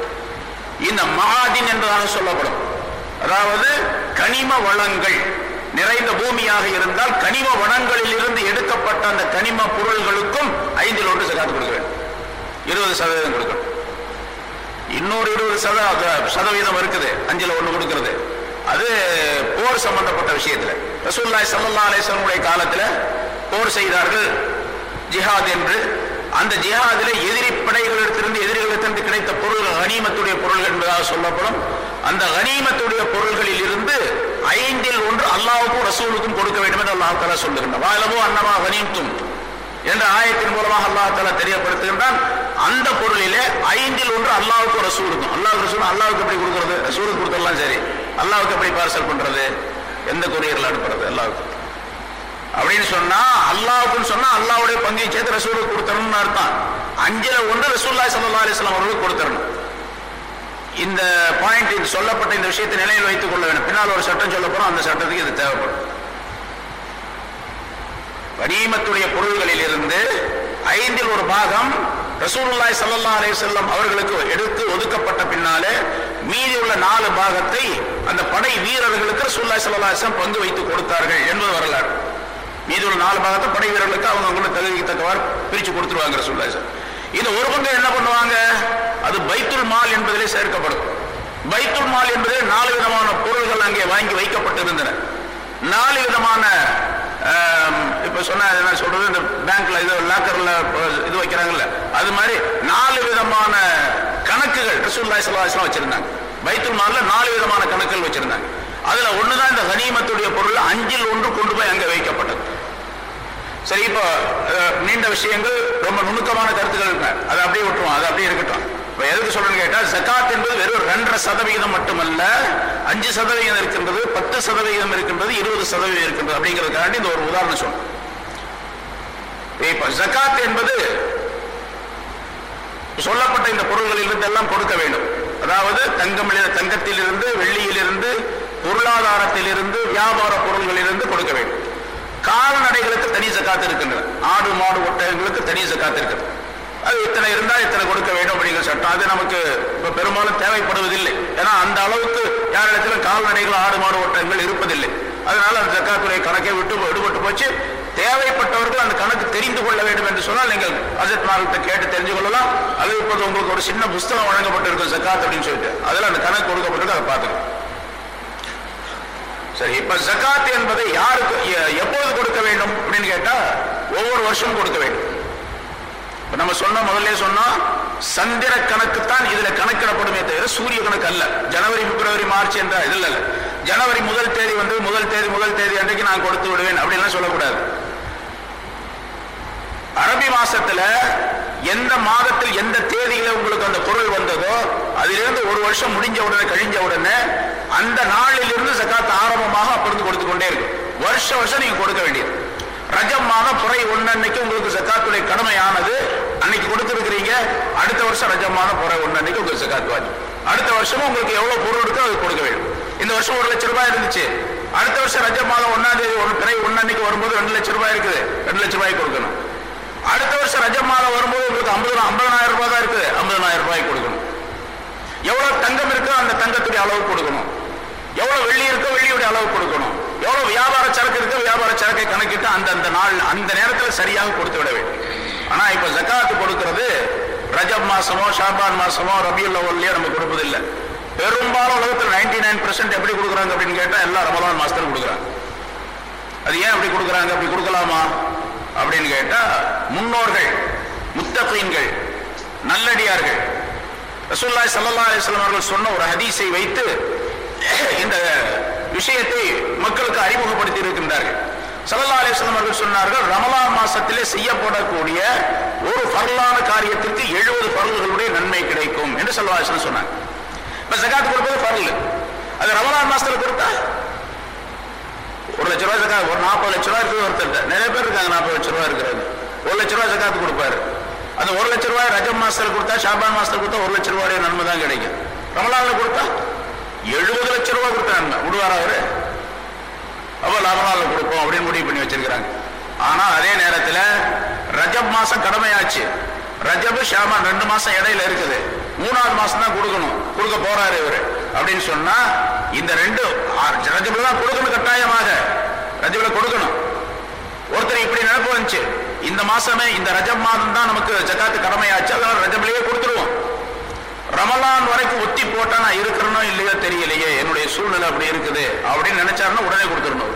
இந்த மகாதின் என்பதாக சொல்லப்படும் அதாவது கனிம வளங்கள் நிறைந்த பூமியாக இருந்தால் கனிம வளங்களில் இருந்து எடுக்கப்பட்ட அந்த கனிம பொருள்களுக்கும் ஐந்தில் ஒன்று சகாத்து கொடுக்க வேண்டும் இருபது சதவீதம் கொடுக்கணும் இன்னொரு இருபது சத சதவீதம் இருக்குது அஞ்சுல ஒண்ணு கொடுக்கிறது அது போர் சம்பந்தப்பட்ட விஷயத்துல ரசூல்லாய் சல்லா அலிஸ்லமுடைய காலத்துல போர் செய்தார்கள் ஜிஹாத் என்று அந்த ஜிஹாதிலே எதிரி படைகளிடத்திலிருந்து எதிரிகளிடத்திலிருந்து கிடைத்த பொருள்கள் கனிமத்துடைய பொருள்கள் என்பதாக சொல்லப்படும் அந்த கனிமத்துடைய பொருள்களில் இருந்து ஐந்தில் ஒன்று அல்லாவுக்கும் ரசூலுக்கும் கொடுக்க வேண்டும் என்று அல்லாஹ் தலா சொல்லுகின்றான் வாயிலவோ அன்னமா கனித்தும் என்ற ஆயத்தின் மூலமாக அல்லாஹ் தலா தெரியப்படுத்துகின்றான் அந்த பொருளிலே ஐந்தில் ஒன்று அல்லாவுக்கும் ரசூலுக்கும் அல்லாஹ் ரசூல் அல்லாவுக்கு எப்படி கொடுக்கறது ரசூலுக்கு கொடுத்துடலாம் சரி அல்லாவுக்கு எப்படி பார்சல் பண்றது எந்த கொரியர்கள் அனுப்புறது அல்லாவுக்கு அப்படின்னு சொன்னா அல்லாவுக்குன்னு சொன்னா அல்லாவுடைய பங்கை சேர்த்து ரசூலுக்கு கொடுத்தரணும்னு அர்த்தம் அஞ்சுல ஒன்று ரசூல்லாய் சல்லா அலிஸ்லாம் அவர்களுக்கு கொடுத்தரணும் இந்த பாயிண்ட் இது சொல்லப்பட்ட இந்த விஷயத்தை நிலையில் வைத்துக் கொள்ள வேண்டும் பின்னால் ஒரு சட்டம் சொல்ல போறோம் அந்த சட்டத்துக்கு இது தேவைப்படும் கனிமத்துடைய பொருள்களில் இருந்து ஐந்தில் ஒரு பாகம் ரசூலுல்லாய் சல்லா அலி செல்லம் அவர்களுக்கு எடுத்து ஒதுக்கப்பட்ட பின்னாலே மீதி உள்ள நாலு பாகத்தை அந்த படை வீரர்களுக்கு ரசூலுல்லாய் சல்லா அலிஸ்லாம் பங்கு வைத்து கொடுத்தார்கள் என்பது வரலாறு மீதி உள்ள நாலு பாகத்தை படை வீரர்களுக்கு அவங்க அவங்களுக்கு தகுதிக்கு தக்கவாறு பிரிச்சு கொடுத்துருவாங்க ரசூலுல்லாய் சல்லா இது ஒரு பங்கு என்ன பண்ணுவாங்க அது பைத்துல் மால் என்பதிலே சேர்க்கப்படும் பைத்துல் மால் என்பதிலே நாலு விதமான பொருள்கள் அங்கே வாங்கி வைக்கப்பட்டிருந்தன நாலு விதமான ஆம், இப்ப சொன்ன என்ன சொல்றது இந்த பேங்க்ல இது லாக்கர்ல இது வைக்கிறாங்கல்ல அது மாதிரி நாலு விதமான கணக்குகள் ரசூல்லாய் சல்லாஹ் வச்சிருந்தாங்க பைத்துல் மால்ல நாலு விதமான கணக்குகள் வச்சிருந்தாங்க அதுல ஒண்ணுதான் இந்த கனிமத்துடைய பொருள் அஞ்சில் ஒன்று கொண்டு போய் அங்க வைக்கப்பட்டது சரி இப்போ அஹ், நீண்ட விஷயங்கள் ரொம்ப நுணுக்கமான கருத்துக்கள் இருக்கு அதை அப்படியே விட்டுருவோம் அது அப்படியே இருக்கட்டும் இப்போ எதுக்கு சொல்றேன்னு கேட்டா ஜகாத் என்பது வெறும் ரெண்டரை சதவிகிதம் மட்டுமல்ல அஞ்சு சதவிகிதம் இருக்கின்றது பத்து சதவிகிதம் இருக்கின்றது இருபது சதவீதம் இருக்கின்றது அப்படிங்கிறதுக்காண்டி இந்த ஒரு உதாரணம் சொல்றேன் இப்போ ஜகாத் என்பது சொல்லப்பட்ட இந்த பொருள்களிலிருந்து எல்லாம் கொடுக்க வேண்டும் அதாவது தங்கம் தங்கத்திலிருந்து வெள்ளியிலிருந்து பொருளாதாரத்திலிருந்து வியாபார பொருள்களிலிருந்து கொடுக்க வேண்டும் கால்நடைகளுக்கு தனி ஜக்காத் இருக்கின்றன ஆடு மாடு ஒட்டகங்களுக்கு தனி ஜக்காத் இருக்குது அது இத்தனை இருந்தா இத்தனை கொடுக்க வேண்டும் அப்படிங்கிற சட்டம் அது நமக்கு இப்ப பெரும்பாலும் தேவைப்படுவதில்லை ஏன்னா அந்த அளவுக்கு யாரிடத்திலும் கால்நடைகள் ஆடு மாடு ஒட்டகங்கள் இருப்பதில்லை அதனால அந்த ஜக்காத்துறை கணக்கை விட்டு விடுபட்டு போச்சு தேவைப்பட்டவர்கள் அந்த கணக்கு தெரிந்து கொள்ள வேண்டும் என்று சொன்னால் நீங்கள் அஜத் மார்கிட்ட கேட்டு தெரிஞ்சு கொள்ளலாம் அது இப்போது உங்களுக்கு ஒரு சின்ன புஸ்தகம் வழங்கப்பட்டிருக்கும் ஜக்காத் அப்படின்னு சொல்லிட்டு அதில் அந்த கணக்கு கொடுக்கப்பட்டிருக்கு அதை பார்த்துக்கலாம் சரி இப்ப ஜகாத் என்பதை யாருக்கு எ- எப்போது கொடுக்க வேண்டும் அப்படின்னு கேட்டா ஒவ்வொரு வருஷமும் கொடுக்க வேண்டும் இப்ப நம்ம சொன்ன முதல்ல சொன்னோம் சந்திர கணக்கு தான் இதுல கணக்கிடப்படுமே தவிர சூரிய கணக்கு அல்ல ஜனவரி பிப்ரவரி மார்ச் என்ற இதுல இல்ல ஜனவரி முதல் தேதி வந்து முதல் தேதி முதல் தேதி அன்றைக்கு நான் கொடுத்து விடுவேன் அப்படின்லாம் சொல்லக்கூடாது அரபி மாசத்துல எந்த மாதத்தில் எந்த தேதியில உங்களுக்கு அந்த பொருள் வந்ததோ அதிலிருந்து ஒரு வருஷம் முடிஞ்ச உடனே கழிஞ்ச உடனே அந்த நாளில் இருந்து ஜக்காத் ஆரம்பமாக அப்பொழுது கொடுத்து கொண்டே இருக்கு வருஷ வருஷம் நீங்க கொடுக்க வேண்டியது ரஜம் மாதம் புறை ஒன்னு அன்னைக்கு உங்களுக்கு ஜக்காத்துடைய கடமையானது அன்னைக்கு கொடுத்துருக்கிறீங்க அடுத்த வருஷம் ரஜம் மாதம் புறை ஒன்னு அன்னைக்கு உங்களுக்கு ஜக்காத் வாஜி அடுத்த வருஷமும் உங்களுக்கு எவ்வளவு பொருள் இருக்கோ அது கொடுக்க வேண்டும் இந்த வருஷம் ஒரு லட்சம் ரூபாய் இருந்துச்சு அடுத்த வருஷம் ரஜம் மாதம் ஒன்னாம் தேதி ஒரு பிறை ஒன்னு அன்னைக்கு வரும்போது ரெண்டு லட்சம் ரூபாய் இருக்குது ரெண்டு லட்சம் ரூபாய் கொடுக்கணும் அடுத்த வருஷம் ரஜம் மாதம் வரும்போது உங்களுக்கு ஐம்பது ஐம்பதனாயிரம் ரூபாய் தான் இருக்குது ஐம்பதனாயிரம் ரூபாய் கொடுக்கணும் எவ்வளவு தங்கம் இருக்கோ அந்த தங்கத்துடைய அளவு கொடுக்கணும் எவ்வளவு வெள்ளி இருக்கோ வெள்ளியுடைய அளவு கொடுக்கணும் எவ்வளவு வியாபார சரக்கு இருக்கோ வியாபார சரக்கை கணக்கிட்டு அந்த அந்த நாள் அந்த நேரத்தில் சரியாக கொடுத்து விட வேண்டும் ஆனா இப்ப ஜக்காத்து கொடுக்கிறது ரஜப் மாசமோ ஷாபான் மாசமோ ரபியுல் அவல்லையோ நம்ம கொடுப்பதில்லை பெரும்பாலும் உலகத்தில் நைன்டி நைன் எப்படி கொடுக்குறாங்க அப்படின்னு கேட்டா எல்லாம் ரமலான் மாசத்துல கொடுக்குறாங்க அது ஏன் அப்படி கொடுக்குறாங்க அப்படி கொடுக்கலாமா அப்படின்னு கேட்டா முன்னோர்கள் முத்தகீன்கள் நல்லடியார்கள் ரசூல்லாய் சல்லா அலிஸ்லாம் அவர்கள் சொன்ன ஒரு ஹதீஸை வைத்து இந்த விஷயத்தை மக்களுக்கு அறிமுகப்படுத்தி இருக்கின்றார்கள் சல்லா அலிஸ்லாம் அவர்கள் சொன்னார்கள் ரமலான் மாசத்திலே செய்யப்படக்கூடிய ஒரு பரலான காரியத்திற்கு எழுபது பரல்களுடைய நன்மை கிடைக்கும் என்று சல்லா அலிஸ்லாம் சொன்னாங்க இப்ப ஜகாத் கொடுப்பது பரல் அது ரமலான் மாசத்துல கொடுத்தா ஒரு லட்ச ரூபாய் ஜக்காத் ஒரு நாற்பது லட்ச ரூபாய் இருக்குது ஒருத்தர் நிறைய பேர் இருக்காங்க நாற்பது லட்ச ரூபாய் இருக்கிறாங்க ஒரு லட்ச ரூபாய் ஜக்காத்து கொடுப்பாரு அந்த ஒரு லட்ச ரூபாய் ரஜம் மாசத்துல கொடுத்தா ஷாபான் மாசத்துல கொடுத்தா ஒரு லட்ச ரூபாய் நன்மை தான் கிடைக்கும் ரமலான்ல கொடுத்தா எழுபது லட்ச ரூபாய் கொடுத்த நன்மை விடுவாரா அவரு அப்ப ரமலான்ல கொடுப்போம் அப்படின்னு முடிவு பண்ணி வச்சிருக்கிறாங்க ஆனா அதே நேரத்துல ரஜப் மாசம் கடமையாச்சு ரஜபு ஷாபான் ரெண்டு மாசம் இடையில இருக்குது மூணாவது மாசம் தான் கொடுக்கணும் கொடுக்க போறாரு இவரு அப்படின்னு சொன்னா இந்த ரெண்டு ரஜபுல தான் கொடுக்கணும் கட்டாயமாக ரஜபுல கொடுக்கணும் ஒருத்தர் இப்படி நினைப்பு வந்துச்சு இந்த மாசமே இந்த ரஜப் மாதம் தான் நமக்கு ஜக்காத்து கடமையாச்சு அதனால ரஜப்லயே கொடுத்துருவோம் ரமலான் வரைக்கும் ஒத்தி போட்டா நான் இருக்கிறனோ இல்லையோ தெரியலையே என்னுடைய சூழ்நிலை அப்படி இருக்குது அப்படின்னு நினைச்சாருன்னா உடனே கொடுத்துடணும்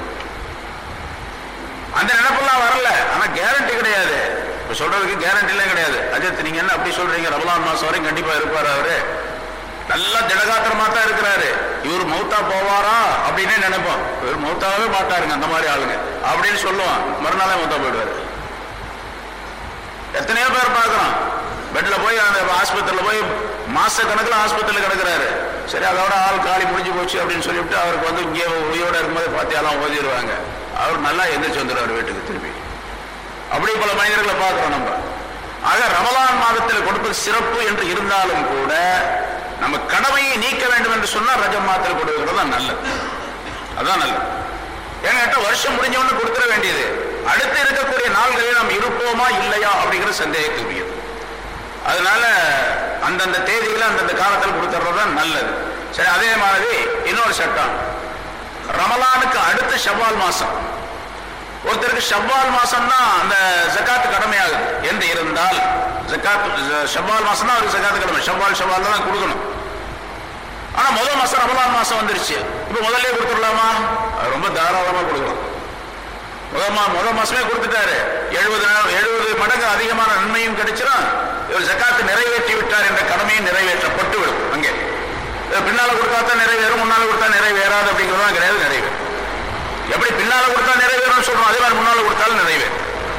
அந்த நினைப்பெல்லாம் வரல ஆனா கேரண்டி கிடையாது இப்ப சொல்றதுக்கு கேரண்டிலாம் கிடையாது அஜித் நீங்க என்ன அப்படி சொல்றீங்க ரமலான் மாசம் வரைக்கும் கண்டிப்பா இருப்பாரு அவரு நல்லா திடகாத்திரமா தான் இருக்கிறாரு இவர் மௌத்தா போவாரா அப்படின்னே நினைப்போம் இவர் மௌத்தாவே மாட்டாருங்க அந்த மாதிரி ஆளுங்க அப்படின்னு சொல்லுவான் மறுநாளே மௌத்தா போயிடுவாரு எத்தனையோ பேர் பார்க்கிறோம் பெட்ல போய் அந்த ஆஸ்பத்திரியில போய் மாச கணக்குல ஆஸ்பத்திரியில கிடக்குறாரு சரி அதோட ஆள் காலி முடிஞ்சு போச்சு அப்படின்னு சொல்லிவிட்டு அவருக்கு வந்து இங்கே உயிரோட இருக்கும்போது பாத்தியாலாம் ஓதிடுவாங்க அவர் நல்லா எந்திரிச்சு வந்துடுவார் வீட்டுக்கு திரும்பி அப்படி பல மனிதர்களை பார்க்கிறோம் நம்ம ஆக ரமலான் மாதத்தில் கொடுப்பது சிறப்பு என்று இருந்தாலும் கூட நம்ம கடமையை நீக்க வேண்டும் என்று சொன்னால் ரஜம் மாதத்தில் கொடுக்கிறது தான் நல்லது அதான் நல்லது ஏன்னு கேட்டா வருஷம் முடிஞ்ச உடனே கொடுத்துட வேண்டியது அடுத்து இருக்கக்கூடிய நாள்களில் நாம் இருப்போமா இல்லையா அப்படிங்கிற சந்தேகத்துக்குரியது அதனால அந்தந்த தேதிகளை அந்தந்த காலத்தில் கொடுத்துறது தான் நல்லது சரி அதே மாதிரி இன்னொரு சட்டம் ரமலானுக்கு அடுத்து ஷவ்வால் மாசம் ஒருத்தருக்கு ஷவ்வால் மாசம் தான் அந்த ஜக்காத்து கடமையாகுது என்று இருந்தால் ஜக்காத் ஷவ்வால் மாசம் தான் அவருக்கு ஜக்காத்து கடமை ஷவ்வால் ஷவ்வால் தான் கொடுக்கணும் ஆனா முதல் மாசம் ரமலான் மாசம் வந்துருச்சு இப்ப முதல்ல கொடுத்துடலாமா அது ரொம்ப தாராளமா கொடுக்கலாம் முதல் மா முதல் மாசமே கொடுத்துட்டாரு எழுபது எழுபது மடங்கு அதிகமான நன்மையும் கிடைச்சிடும் இவர் ஜக்காத்து நிறைவேற்றி விட்டார் என்ற கடமையும் நிறைவேற்றப்பட்டு விடும் அங்கே இது பின்னால கொடுத்தா தான் நிறைவேறும் முன்னால கொடுத்தா நிறைவேறாது அப்படிங்கிறது கிடையாது நிறைவேறும் எப்படி பின்னால கொடுத்தா நிறைவேறும் சொல்றோம் அதே மாதிரி முன்னால கொடுத்தாலும் நிறைவேறும்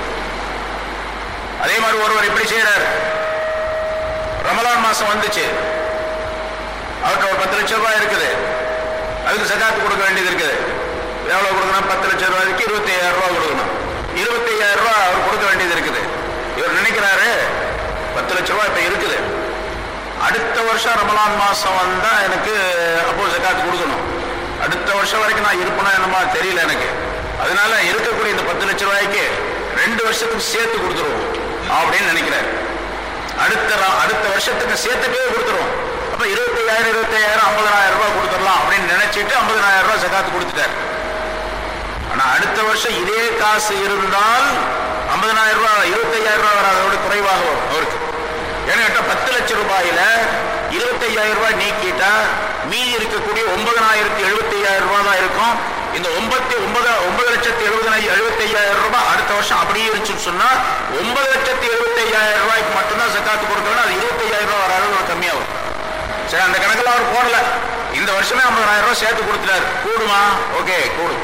அதே மாதிரி ஒருவர் எப்படி செய்யறாரு ரமலான் மாசம் வந்துச்சு அவர்கிட்ட ஒரு பத்து லட்சம் ரூபாய் இருக்குது அதுக்கு சகாத்து கொடுக்க வேண்டியது இருக்குது எவ்வளவு கொடுக்கணும் பத்து லட்சம் ரூபாய்க்கு இருபத்தி ஐயாயிரம் ரூபாய் கொடுக்கணும் இருபத்தி ஐயாயிரம் ரூபாய் அவர் கொடுக்க வேண்டியது இருக்குது இவர் நினைக்கிறாரு பத்து லட்சம் ரூபாய் இப்ப இருக்குது அடுத்த வருஷம் ரமலான் மாசம் வந்தா எனக்கு அப்போ சக்காத்து கொடுக்கணும் அடுத்த வருஷம் வரைக்கும் நான் இருப்பேனா என்னமா தெரியல எனக்கு அதனால இருக்கக்கூடிய இந்த பத்து லட்சம் ரூபாய்க்கு ரெண்டு வருஷத்துக்கு சேர்த்து கொடுத்துருவோம் அப்படின்னு நினைக்கிறாரு அடுத்த ர- அடுத்த வருஷத்துக்கு சேர்த்துட்டே கொடுத்துருவோம் அப்ப இருபத்தி ஐயாயிரம் இருபத்தி ஐயாயிரம் ஐம்பதாயிரம் ரூபாய் கொடுத்துடலாம் அப்படின்னு நினைச்சிட்டு ஐம்பதாயிரம் ரூபாய் சக்காத்து கொடுத்துட்டாரு ஆனா அடுத்த வருஷம் இதே காசு இருந்தால் ஐம்பதனாயிரம் ரூபாய் இருபத்தி ஐயாயிரம் ரூபாய் வராது அதோட குறைவாக வரும் அவருக்கு ஏன்னு கேட்டா பத்து லட்சம் ரூபாயில இருபத்தி ஐயாயிரம் ரூபாய் நீக்கிட்டா மீதி இருக்கக்கூடிய ஒன்பதனாயிரத்தி எழுபத்தி ஐயாயிரம் ரூபாய் தான் இருக்கும் இந்த ஒன்பத்தி ஒன்பது ஒன்பது லட்சத்தி எழுபதனாயிரம் எழுபத்தி ஐயாயிரம் ரூபாய் அடுத்த வருஷம் அப்படியே இருந்துச்சுன்னு சொன்னா ஒன்பது லட்சத்தி எழுபத்தி ஐயாயிரம் ரூபாய்க்கு மட்டும்தான் சக்காத்து கொடுக்கணும் அது இருபத்தி ஐயாயிரம் ரூபாய் வராது ஒரு கம்மியா வரும் சரி அந்த கணக்கில் அவர் போடல இந்த வருஷமே ஐம்பதாயிரம் ரூபாய் சேர்த்து கொடுத்துட்டாரு கூடுமா ஓகே கூடும்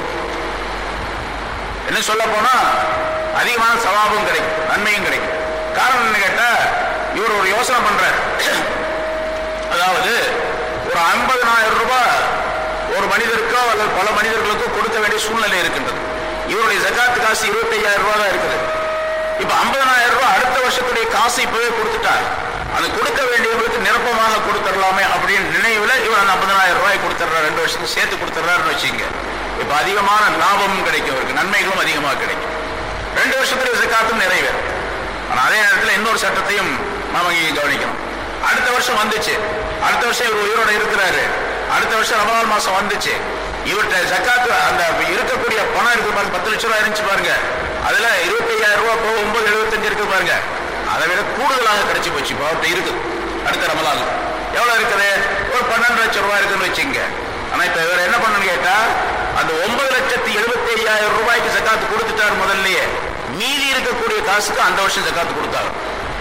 என்ன சொல்ல போனா அதிகமான சவாபம் கிடைக்கும் நன்மையும் கிடைக்கும் காரணம் என்ன கேட்டா இவர் ஒரு யோசனை பண்றார் அதாவது ஒரு ஐம்பதனாயிரம் ரூபாய் ஒரு மனிதருக்கோ அல்லது பல மனிதர்களுக்கோ கொடுக்க வேண்டிய சூழ்நிலை இருக்கின்றது இவருடைய ஜகாத்து காசு இருபத்தி ஐயாயிரம் ரூபாய் தான் இருக்குது இப்ப ஐம்பதனாயிரம் ரூபாய் அடுத்த வருஷத்துடைய காசு இப்பவே கொடுத்துட்டார் அது கொடுக்க வேண்டியவர்களுக்கு நிரப்பமாக கொடுத்துடலாமே அப்படின்னு நினைவுல இவர் அந்த ஐம்பதனாயிரம் ரூபாய் கொடுத்துட்றாரு ரெண்டு வருஷத்துக்கு சேர்த்து கொடுத்துட்றாருன்னு வச்சுங்க இப்ப அதிகமான லாபமும் கிடைக்கும் அவருக்கு நன்மைகளும் அதிகமாக கிடைக்கும் ரெண்டு வருஷத்துடைய ஜக்காத்தும் நிறைவேறும் ஆனா அதே நேரத்தில் இன்னொரு சட்டத்தையும் நாம இங்கே கவனிக்கணும் அடுத்த வருஷம் வந்துச்சு அடுத்த வருஷம் இவர் உயிரோட இருக்கிறாரு அடுத்த வருஷம் ரமலான் மாசம் வந்துச்சு இவர்கிட்ட ஜக்காத்து அந்த இருக்கக்கூடிய பணம் இருக்கு பாருங்க பத்து லட்சம் ரூபாய் இருந்துச்சு பாருங்க அதுல இருபத்தி ஐயாயிரம் ரூபாய் போக ஒன்பது எழுபத்தஞ்சு இருக்கு பாருங்க அதை விட கூடுதலாக கிடைச்சு போச்சு இப்போ அவர்கிட்ட இருக்கு அடுத்த ரமலான் எவ்வளவு இருக்குது ஒரு பன்னெண்டு லட்சம் ரூபாய் இருக்குன்னு வச்சுங்க ஆனா இப்ப இவர் என்ன பண்ணணும்னு கேட்டா அந்த ஒன்பது லட்சத்தி எழுபத்தி ஐயாயிரம் ரூபாய்க்கு ஜக்காத்து கொடுத்துட்டார் முதல்லயே மீதி இருக்கக்கூடிய காசுக்கு அந்த வருஷம் ஜக்காத்து கொடுத்தாரு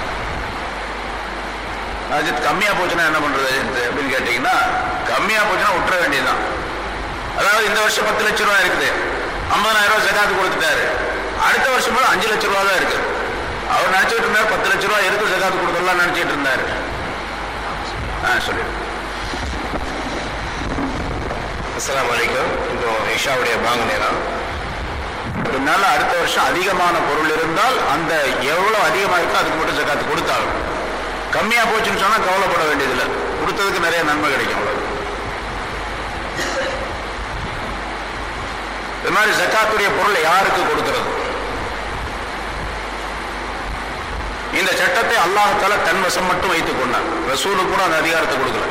அஜித் கம்மியா போச்சுன்னா என்ன பண்றது அஜித் அப்படின்னு கேட்டீங்கன்னா கம்மியா போச்சுன்னா விட்டுற வேண்டியதுதான் அதாவது இந்த வருஷம் பத்து லட்சம் ரூபாய் இருக்குது ஐம்பதாயிரம் ரூபாய் ஜக்காத்து கொடுத்துட்டாரு அடுத்த வருஷம் போல அஞ்சு லட்சம் ரூபாய் தான் இருக்கு அவர் நினைச்சிட்டு இருந்தார் பத்து லட்சம் ரூபாய் இருக்கு ஜக்காத்து கொடுத்துடலாம் நினைச்சிட்டு இருந்தாரு ஆ சொல்லிடு அஸ்ஸலாமு அலைக்கும் இப்போ இஷாவுடைய பாங்க நேரம் இதனால அடுத்த வருஷம் அதிகமான பொருள் இருந்தால் அந்த எவ்வளவு அதிகமா இருக்கோ அதுக்கு மட்டும் ஜக்காத்து கொடுத்தாலும் கம்மியா போச்சுன்னு சொன்னா கவலைப்பட வேண்டியதில்லை கொடுத்ததுக்கு நிறைய நன்மை கிடைக்கும் அவ்வளவு இது மாதிரி ஜக்காத்துடைய பொருளை யாருக்கு கொடுக்கிறது இந்த சட்டத்தை அல்லாஹால தன் வசம் மட்டும் வைத்துக் கொண்டார் ரசூலுக்கு கூட அந்த அதிகாரத்தை கொடுக்கல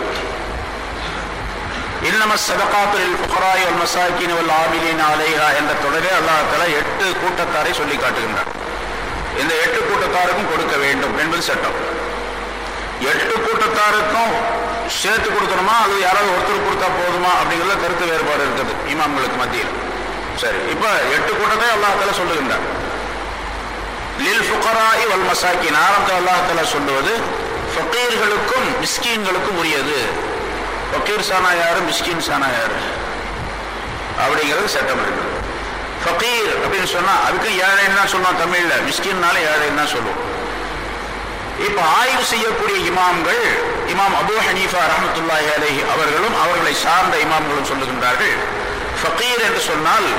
இன்னம சதகாத்துல் ஃபுகராய் வல் மசாக்கின் வல் ஆமிலீன் அலைஹா என்ற தொடரே அல்லாஹ் தஆலா எட்டு கூட்டத்தாரை சொல்லி காட்டுகின்றார் இந்த எட்டு கூட்டத்தாருக்கும் கொடுக்க வேண்டும் என்பது சட்டம் எட்டு கூட்டத்தாருக்கும் சேர்த்து கொடுக்கணுமா அல்லது யாராவது ஒருத்தர் கொடுத்தா போதுமா அப்படிங்கிறத கருத்து வேறுபாடு இருக்குது இமாம்களுக்கு மத்தியில் சரி இப்ப எட்டு கூட்டத்தை அல்லாஹால சொல்லுகின்றார் லில் ஃபுகராய் வல் மசாக்கின் ஆரம்பத்தில் அல்லாஹால சொல்லுவது ஃபக்கீர்களுக்கும் மிஸ்கீன்களுக்கும் உரியது ஃபக்கீர் சானா யாரு மிஸ்கின் சானா யாரு அப்படிங்கிறது சட்டம் இருக்குது ஃபக்கீர் அப்படின்னு சொன்னா அதுக்கு ஏழைன்னு தான் சொல்லுவோம் தமிழ்ல மிஸ்கின்னால ஏழைன்னு தான் சொல்லுவோம் இப்ப ஆய்வு செய்யக்கூடிய இமாம்கள் இமாம் அபு ஹனீஃபா ரஹமத்துல்லாஹி அலைஹி அவர்களும் அவர்களை சார்ந்த இமாம்களும் சொல்லுகின்றார்கள் ஃபக்கீர் என்று சொன்னால்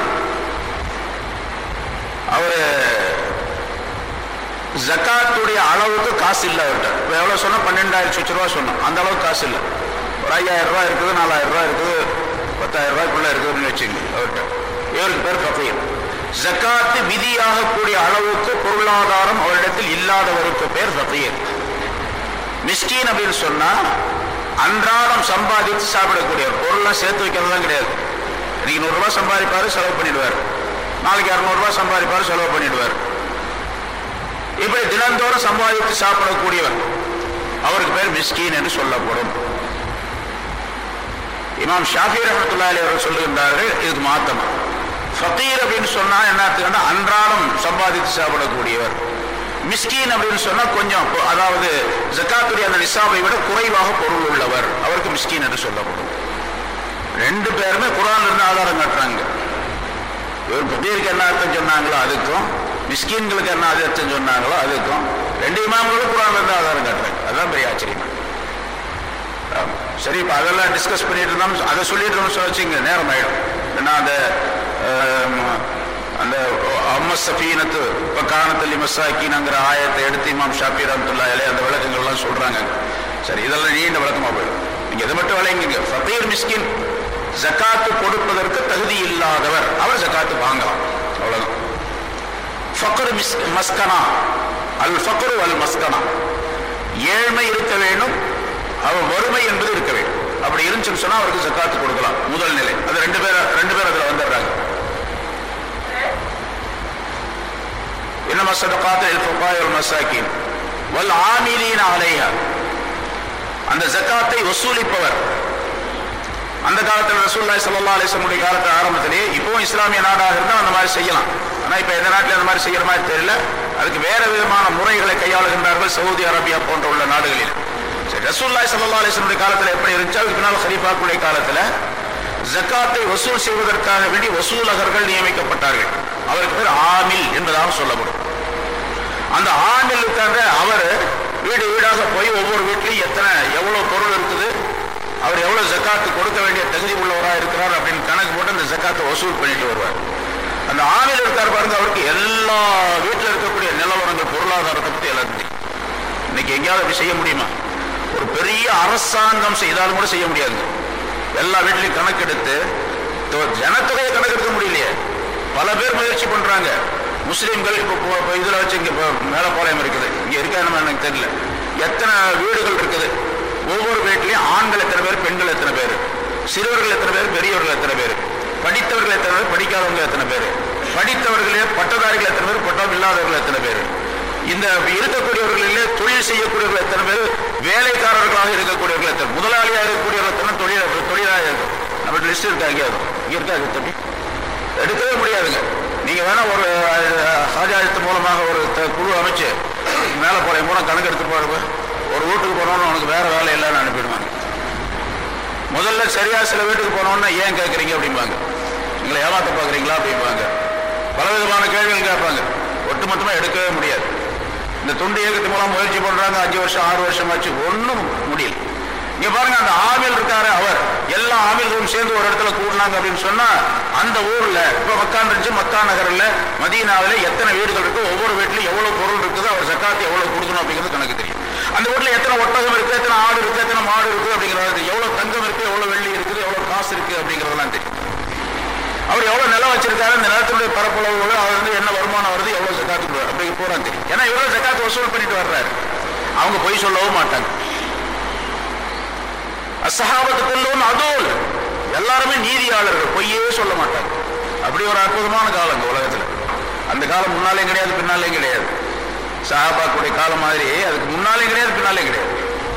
அவர் ஜக்காத்துடைய அளவுக்கு காசு இல்லை அவர்கிட்ட இப்போ எவ்வளோ சொன்னால் பன்னெண்டாயிரம் சொச்சு ரூபா சொன்னோம் அந்த அளவுக்கு காசு இல்லை ஒரு ஐயாயிரம் ரூபா இருக்குது நாலாயிரம் ரூபா இருக்குது பத்தாயிரம் ரூபாய்க்குள்ள இருக்குதுன்னு வச்சுங்க அவர்கிட்ட இவருக்கு பேர் ஃபக்கீர் ஜக்காத்து விதியாகக்கூடிய அளவுக்கு பொருளாதாரம் அவரிடத்தில் இல்லாதவருக்கு பேர் ஃபக்கீர் மிஸ்கீன் அப்படின்னு சொன்னா அன்றாடம் சம்பாதித்து சாப்பிடக்கூடியவர் பொருள்லாம் சேர்த்து வைக்கிறதுலாம் கிடையாது இன்னைக்கு நூறுரூவா சம்பாதிப்பாரு செலவு பண்ணிடுவார் நாளைக்கு இரநூறுவா சம்பாதிப்பாரு செலவு பண்ணிடுவார் இப்படி தினந்தோறும் சம்பாதித்து சாப்பிடக்கூடியவர் அவருக்கு பேர் மிஸ்கீன் என்று சொல்லப்படும் இமாம் ஷாஃபி ரஹமத்துல்லா அலி அவர்கள் சொல்லுகின்றார்கள் இதுக்கு மாத்தம் ஃபக்கீர் அப்படின்னு சொன்னா என்ன அர்த்தம்னா அன்றாடம் சம்பாதித்து சாப்பிடக்கூடியவர் மிஸ்கீன் அப்படின்னு சொன்னா கொஞ்சம் பொ- அதாவது ஜக்காத்துடைய அந்த நிசாபை விட குறைவாக பொருள் உள்ளவர் அவருக்கு மிஸ்கீன் என்று சொல்லப்படும் ரெண்டு பேருமே குரான்ல இருந்து ஆதாரம் காட்டுறாங்க இவர் ஃபக்கீருக்கு என்ன அர்த்தம் சொன்னாங்களோ அதுக்கும் மிஸ்கீன்களுக்கு என்ன அர்த்தம் சொன்னாங்களோ அதுக்கும் ரெண்டு இமாம்களும் குரான்ல இருந்து ஆதாரம் காட்டுறாங்க அதான் பெரிய ஆச்சரியம் ஆமா. சரி இப்போ அதெல்லாம் டிஸ்கஸ் பண்ணிட்டு இருந்தோம் அதை சொல்லிட்டு இருந்தோம் சொல்ல வச்சுங்க நேரம் ஆயிடும் ஏன்னா அந்த ஆம், அந்த அம்ம சஃபீனத்து இப்போ காணத்தல்லி மசாக்கின்ங்கிற ஆயத்தை எடுத்து இமாம் ஷாஃபி ரஹமத்துல்லா அலை அந்த விளக்கங்கள்லாம் சொல்றாங்க சரி இதெல்லாம் நீண்ட விளக்கமா போயிடும் நீங்க இதை மட்டும் விளங்குங்க ஃபகீர் மிஸ்கின் ஜக்காத்து கொடுப்பதற்கு தகுதி இல்லாதவர் அவர் ஜக்காத்து வாங்கலாம் அவ்வளவுதான் ஃபக்ரு மிஸ் மஸ்கனா அல் ஃபக்ரு அல் மஸ்கனா ஏழ்மை இருக்க வேண்டும் அவர் வறுமை என்பது இருக்க வேண்டும் அப்படி இருந்துச்சுன்னு சொன்னா அவருக்கு ஜக்காத்து கொடுக்கலாம் முதல் நிலை அது ரெண்டு பேர் ரெண்டு பேர் அதுல வந்துடுறாங்க انما الصدقات للفقراء والمساكين والعاملين عليها அந்த ஜக்காத்தை வசூலிப்பவர் அந்த காலத்தில் ரசூல்லாய் சல்லா அலிஸ்லமுடைய காலத்து ஆரம்பத்திலேயே இப்பவும் இஸ்லாமிய நாடாக இருந்தால் அந்த மாதிரி செய்யலாம் ஆனா இப்ப எந்த நாட்டில் அந்த மாதிரி செய்யற மாதிரி தெரியல அதுக்கு வேற விதமான முறைகளை கையாளுகின்றார்கள் சவுதி அரேபியா போன்ற உள்ள நாடுகளில் சரி ரசூல்லாய் சல்லா அலிஸ்லமுடைய காலத்தில் எப்படி இருந்துச்சு அதுக்கு பின்னால் ஹலீஃபாக்குடைய காலத்தில் ஜக்காத்தை வசூல் செய்வதற்காக வேண்டி வசூலகர்கள் நியமிக்கப்பட்டார்கள் அவருக்கு பேர் ஆமில் என்பதாக சொல்லப்படும் அந்த ஆமிலுக்காக அவர் வீடு வீடாக போய் ஒவ்வொரு வீட்லையும் எத்தனை எவ்வளவு பொருள் இருக்குது அவர் எவ்வளவு ஜக்காத்து கொடுக்க வேண்டிய தகுதி உள்ளவராக இருக்கிறார் அப்படின்னு கணக்கு போட்டு அந்த ஜக்காத்தை வசூல் பண்ணிட்டு வருவார் அந்த ஆமில் இருக்கார் பாருங்க அவருக்கு எல்லா வீட்டில் இருக்கக்கூடிய நிலவரங்கள் பொருளாதாரத்தை பற்றி எல்லாம் தெரியும் இன்னைக்கு எங்கேயாவது அப்படி செய்ய முடியுமா ஒரு பெரிய அரசாங்கம் செய்தாலும் கூட செய்ய முடியாது எல்லா வீட்லையும் கணக்கெடுத்து தொ- ஜனத்தொகையை கணக்கெடுக்க முடியலையே பல பேர் முயற்சி பண்றாங்க முஸ்லீம்கள் இப்போ போ- இப்போ இதுல வச்சு இங்க இப்போ மேலப்பாளையம் இருக்குது இங்க இருக்கா நம்ம எனக்கு தெரியல எத்தனை வீடுகள் இருக்குது ஒவ்வொரு வீட்லயும் ஆண்கள் எத்தனை பேர் பெண்கள் எத்தனை பேர் சிறுவர்கள் எத்தனை பேர் பெரியவர்கள் எத்தனை பேர் படித்தவர்கள் எத்தனை பேர் படிக்காதவங்க எத்தனை பேர் படித்தவர்களே பட்டதாரிகள் எத்தனை பேர் பட்டம் இல்லாதவர்கள் எத்தனை பேர் இந்த இருக்கக்கூடியவர்களிலே தொழில் செய்யக்கூடியவர்கள் எத்தனை பேர் வேலைக்காரர்களாக இருக்கக்கூடியவர்கள் எத்தனை முதலாளியாக இருக்கக்கூடியவர்கள் எத்தனை தொழில் தொழிலாக இருக்கும் நம்ம லிஸ்ட் இருக்கா எங்கேயாவது இங்க இருக்கா இது தம்பி எடுக்கவே முடியாதுங்க நீங்க வேணா ஒரு அஹ், சாஜாயத்து மூலமாக ஒரு த- குழு அமைச்சு மேல போற மூலம் கணக்கு எடுத்து பாருங்க ஒரு வீட்டுக்கு போனோம்னு உனக்கு வேற வேலை இல்லைன்னு அனுப்பிடுவாங்க முதல்ல சரியா சில வீட்டுக்கு போனோம்னா ஏன் கேட்குறீங்க அப்படிம்பாங்க எங்களை ஏமாத்த பார்க்குறீங்களா அப்படிம்பாங்க பலவிதமான கேள்விகள் கேட்பாங்க ஒட்டுமொத்தமா எடுக்கவே முடியாது இந்த துண்டு இயக்கத்து மூலம் முயற்சி பண்றாங்க அஞ்சு வருஷம் ஆறு வருஷம் ஆச்சு ஒன்றும் முடியல இங்க பாருங்க அந்த ஆமில் இருக்காரு அவர் எல்லா ஆமில்களும் சேர்ந்து ஒரு இடத்துல கூடினாங்க அப்படின்னு சொன்னா அந்த ஊர்ல இப்ப மக்கான் இருந்துச்சு மக்கா நகர்ல மதீனாவில எத்தனை வீடுகள் இருக்கு ஒவ்வொரு வீட்லயும் எவ்வளவு பொருள் இருக்குது அவர் ஜக்காத்து எவ்வளவு கொடுக்கணும் அப்படிங்கிறது கணக்கு தெரியும் அந்த வீட்டுல எத்தனை ஒட்டகம் இருக்கு எத்தனை ஆடு இருக்கு எத்தனை மாடு இருக்கு அப்படிங்கிறது எவ்வளவு தங்கம் இருக்கு எவ்வளவு வெள்ளி இருக்குது எவ்வளவு காசு இருக்கு அப்படிங்கிறதெல்லாம் தெரியும் அவர் எவ்வளவு நிலம் வச்சிருக்காரு அந்த நிலத்தினுடைய பரப்பளவு அவர் வந்து என்ன வருமானம் வருது எவ்வளவு ஜக்காத்து கொடுவார் அப்படி பூரா தெரியும் ஏன்னா இவ்வளவு ஜக்காத்து வசூல் பண்ணிட்டு வர்றாரு அவங்க பொய் சொல்லவும் மாட்டாங்க அசஹாபத்துக்குள்ளும் அதோல் எல்லாருமே நீதியாளர்கள் பொய்யே சொல்ல மாட்டாங்க அப்படி ஒரு அற்புதமான காலம் இந்த உலகத்துல அந்த காலம் முன்னாலேயும் கிடையாது பின்னாலேயும் கிடையாது சஹாபாக்குடைய காலம் மாதிரி அதுக்கு முன்னாலே கிடையாது பின்னாலே கிடையாது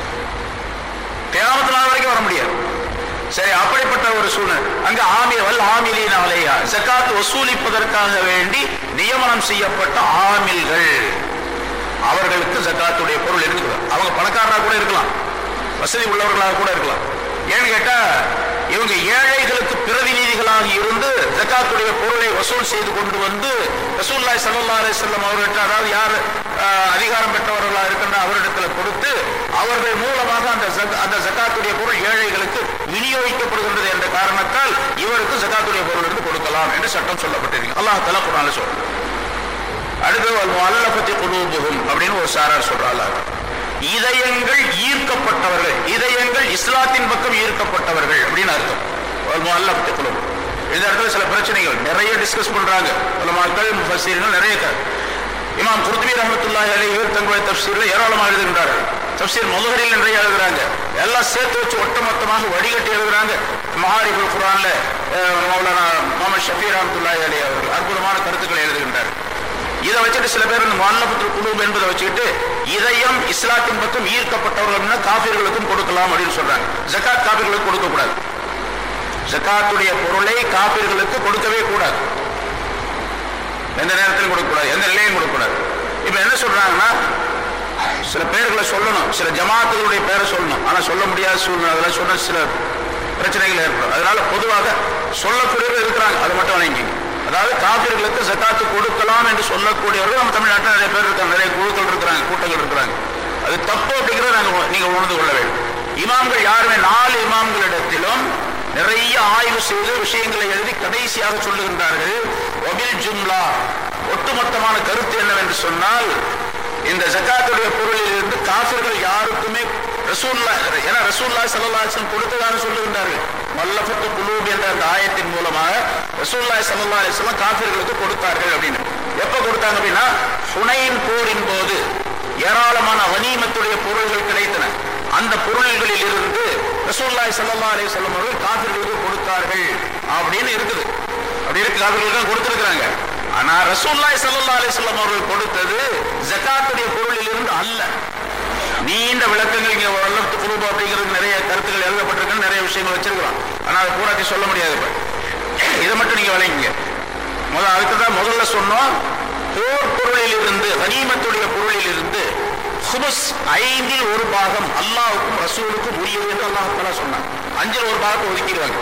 தேவத்து நாள் வரைக்கும் வர முடியாது சரி அப்படிப்பட்ட ஒரு சூழ்நிலை அங்க ஆமிவல் ஆமிலின் அலையா ஜக்காத் வசூலிப்பதற்காக வேண்டி நியமனம் செய்யப்பட்ட ஆமில்கள் அவர்களுக்கு ஜக்காத்துடைய பொருள் இருக்குது அவங்க பணக்காரராக கூட இருக்கலாம் வசதி உள்ளவர்களாக கூட இருக்கலாம் ஏன்னு கேட்டா இவங்க ஏழைகளுக்கு பிரதிநிதிகளாக இருந்து ஜக்காத்துடைய பொருளை வசூல் செய்து கொண்டு வந்து ரசூல்லாய் சல்லா அலிஸ்லாம் அவர்கிட்ட அதாவது யார் ஆஹ், அதிகாரம் பெற்றவர்களாக இருக்கின்ற அவரிடத்துல கொடுத்து அவர்கள் மூலமாக அந்த ஜக்க- அந்த ஜக்காத்துடைய பொருள் ஏழைகளுக்கு விநியோகிக்கப்படுகின்றது என்ற காரணத்தால் இவருக்கு ஜக்காத்துடைய பொருள் இருந்து கொடுக்கலாம் என்று சட்டம் சொல்லப்பட்டிருக்கு அல்லாஹ் தலா குரான்ல சொல்றான் அடுத்து அல்லபத்தி குலூபுகும் அப்படின்னு ஒரு சாரார் சொல்றாங்க இதயங்கள் ஈர்க்கப்பட்டவர்கள் இதயங்கள் இஸ்லாத்தின் பக்கம் ஈர்க்கப்பட்டவர்கள் அப்படின்னு அர்த்தம் அல்லபத்தி குலூப் இந்த இடத்துல சில பிரச்சனைகள் நிறைய டிஸ்கஸ் பண்றாங்க பல மக்கள் முஃபஸீர்கள் நிறைய க- இமாம் குர்துபி ரஹமத்துல்லாஹி அலைஹி தங்களுடைய தஃப்சீரில் ஏராளமாக எழுதுகின்றார்கள் தஃப்சீர் முகரில் நிறைய எழுதுறாங்க எல்லாம் சேர்த்து வச்சு ஒட்டுமொத்தமாக வடிகட்டி எழுதுறாங்க மஹாரிபுல் குரான்ல அஹ், மௌலானா முகமது ஷஃபி ரஹமத்துல்லாஹி அலைஹி அவர்கள் அற்புதமான கருத்துக்களை எழுதுகின்றார்கள் இதை வச்சுட்டு சில பேர் இந்த மல்லபத்தில் குழுப் என்பதை வச்சுக்கிட்டு இதயம் இஸ்லாத்தின் பக்கம் ஈர்க்கப்பட்டவர்கள் காபிர்களுக்கும் கொடுக்கலாம் அப்படின்னு சொல்றாங்க ஜக்காத் காபிர்களுக்கு கொடுக்க கூடாது ஜக்காத்துடைய பொருளை காபிர்களுக்கு கொடுக்கவே கூடாது எந்த நேரத்திலும் கொடுக்கக்கூடாது எந்த நிலையும் கொடுக்கக்கூடாது இப்ப என்ன சொல்றாங்கன்னா சில பேர்களை சொல்லணும் சில ஜமாத்துகளுடைய பேரை சொல்லணும் ஆனா சொல்ல முடியாத சூழ்நிலை அதெல்லாம் சொன்ன சில பிரச்சனைகள் ஏற்படும் அதனால பொதுவாக சொல்லக்கூடியவர்கள் இருக்கிறாங்க அதை மட்டும் வணங்கிங்க அதாவது காபிர்களுக்கு ஜக்காத்து கொடுக்கலாம் என்று சொல்லக்கூடியவர்கள் நம்ம தமிழ்நாட்டில் நிறைய பேர் இருக்காங்க நிறைய குழுக்கள் இருக்கிறாங்க கூட்டங்கள் இருக்கிறாங்க அது தப்பு அப்படிங்கிறத நாங்க உ- நீங்க உணர்ந்து கொள்ள வேண்டும் இமாம்கள் யாருமே நாலு இமாம்களிடத்திலும் நிறைய ஆய்வு செய்து விஷயங்களை எழுதி கடைசியாக சொல்லுகின்றார்கள் ஒபில் ஜும்லா ஒட்டுமொத்தமான கருத்து என்னவென்று சொன்னால் இந்த ஜக்காத்துடைய பொருளில் இருந்து காபிர்கள் யாருக்குமே ரசூல்லா ஏன்னா ரசூல்லா சல்லாஹம் கொடுத்ததாக சொல்லுகின்றார்கள் மல்லபத்து குலூப் என்ற அந்த ஆயத்தின் மூலமாக ரசூல்லா சல்லா அலிஸ்லாம் காபிர்களுக்கு கொடுத்தார்கள் அப்படின்னு எப்ப கொடுத்தாங்க அப்படின்னா ஹுனைன் போரின் போது ஏராளமான வனீமத்துடைய பொருள்கள் கிடைத்தன அந்த பொருள்களில் இருந்து ரசூல்லாய் சல்லா அலி சொல்லம் அவர்கள் காபிர்களுக்கு கொடுத்தார்கள் அப்படின்னு இருக்குது அப்படி இருக்கு காபிர்களுக்கு தான் கொடுத்திருக்கிறாங்க ஆனா ரசூல்லாய் சல்லா அலி சொல்லம் அவர்கள் கொடுத்தது ஜக்காத்துடைய பொருளில் இருந்து அல்ல நீண்ட விளக்கங்கள் இங்க வல்லத்து குரூபம் அப்படிங்கிறது நிறைய கருத்துக்கள் எழுதப்பட்டிருக்கு நிறைய விஷயங்கள் வச்சிருக்கிறோம் ஆனா அதை பூராத்தி சொல்ல முடியாது இப்ப இதை மட்டும் நீங்க விளங்குங்க முதல் அதுக்கு தான் முதல்ல சொன்னோம் போர் பொருளில் இருந்து கனிமத்துடைய பொருளில் இருந்து சுபஸ் ஐந்தில் ஒரு பாகம் அல்லாஹ்வுக்கும் ரசூலுக்கும் உரியது என்று அல்லாஹ் தஆலா சொன்னான் அஞ்சில் ஒரு பாகத்தை ஒதுக்கிடுவாங்க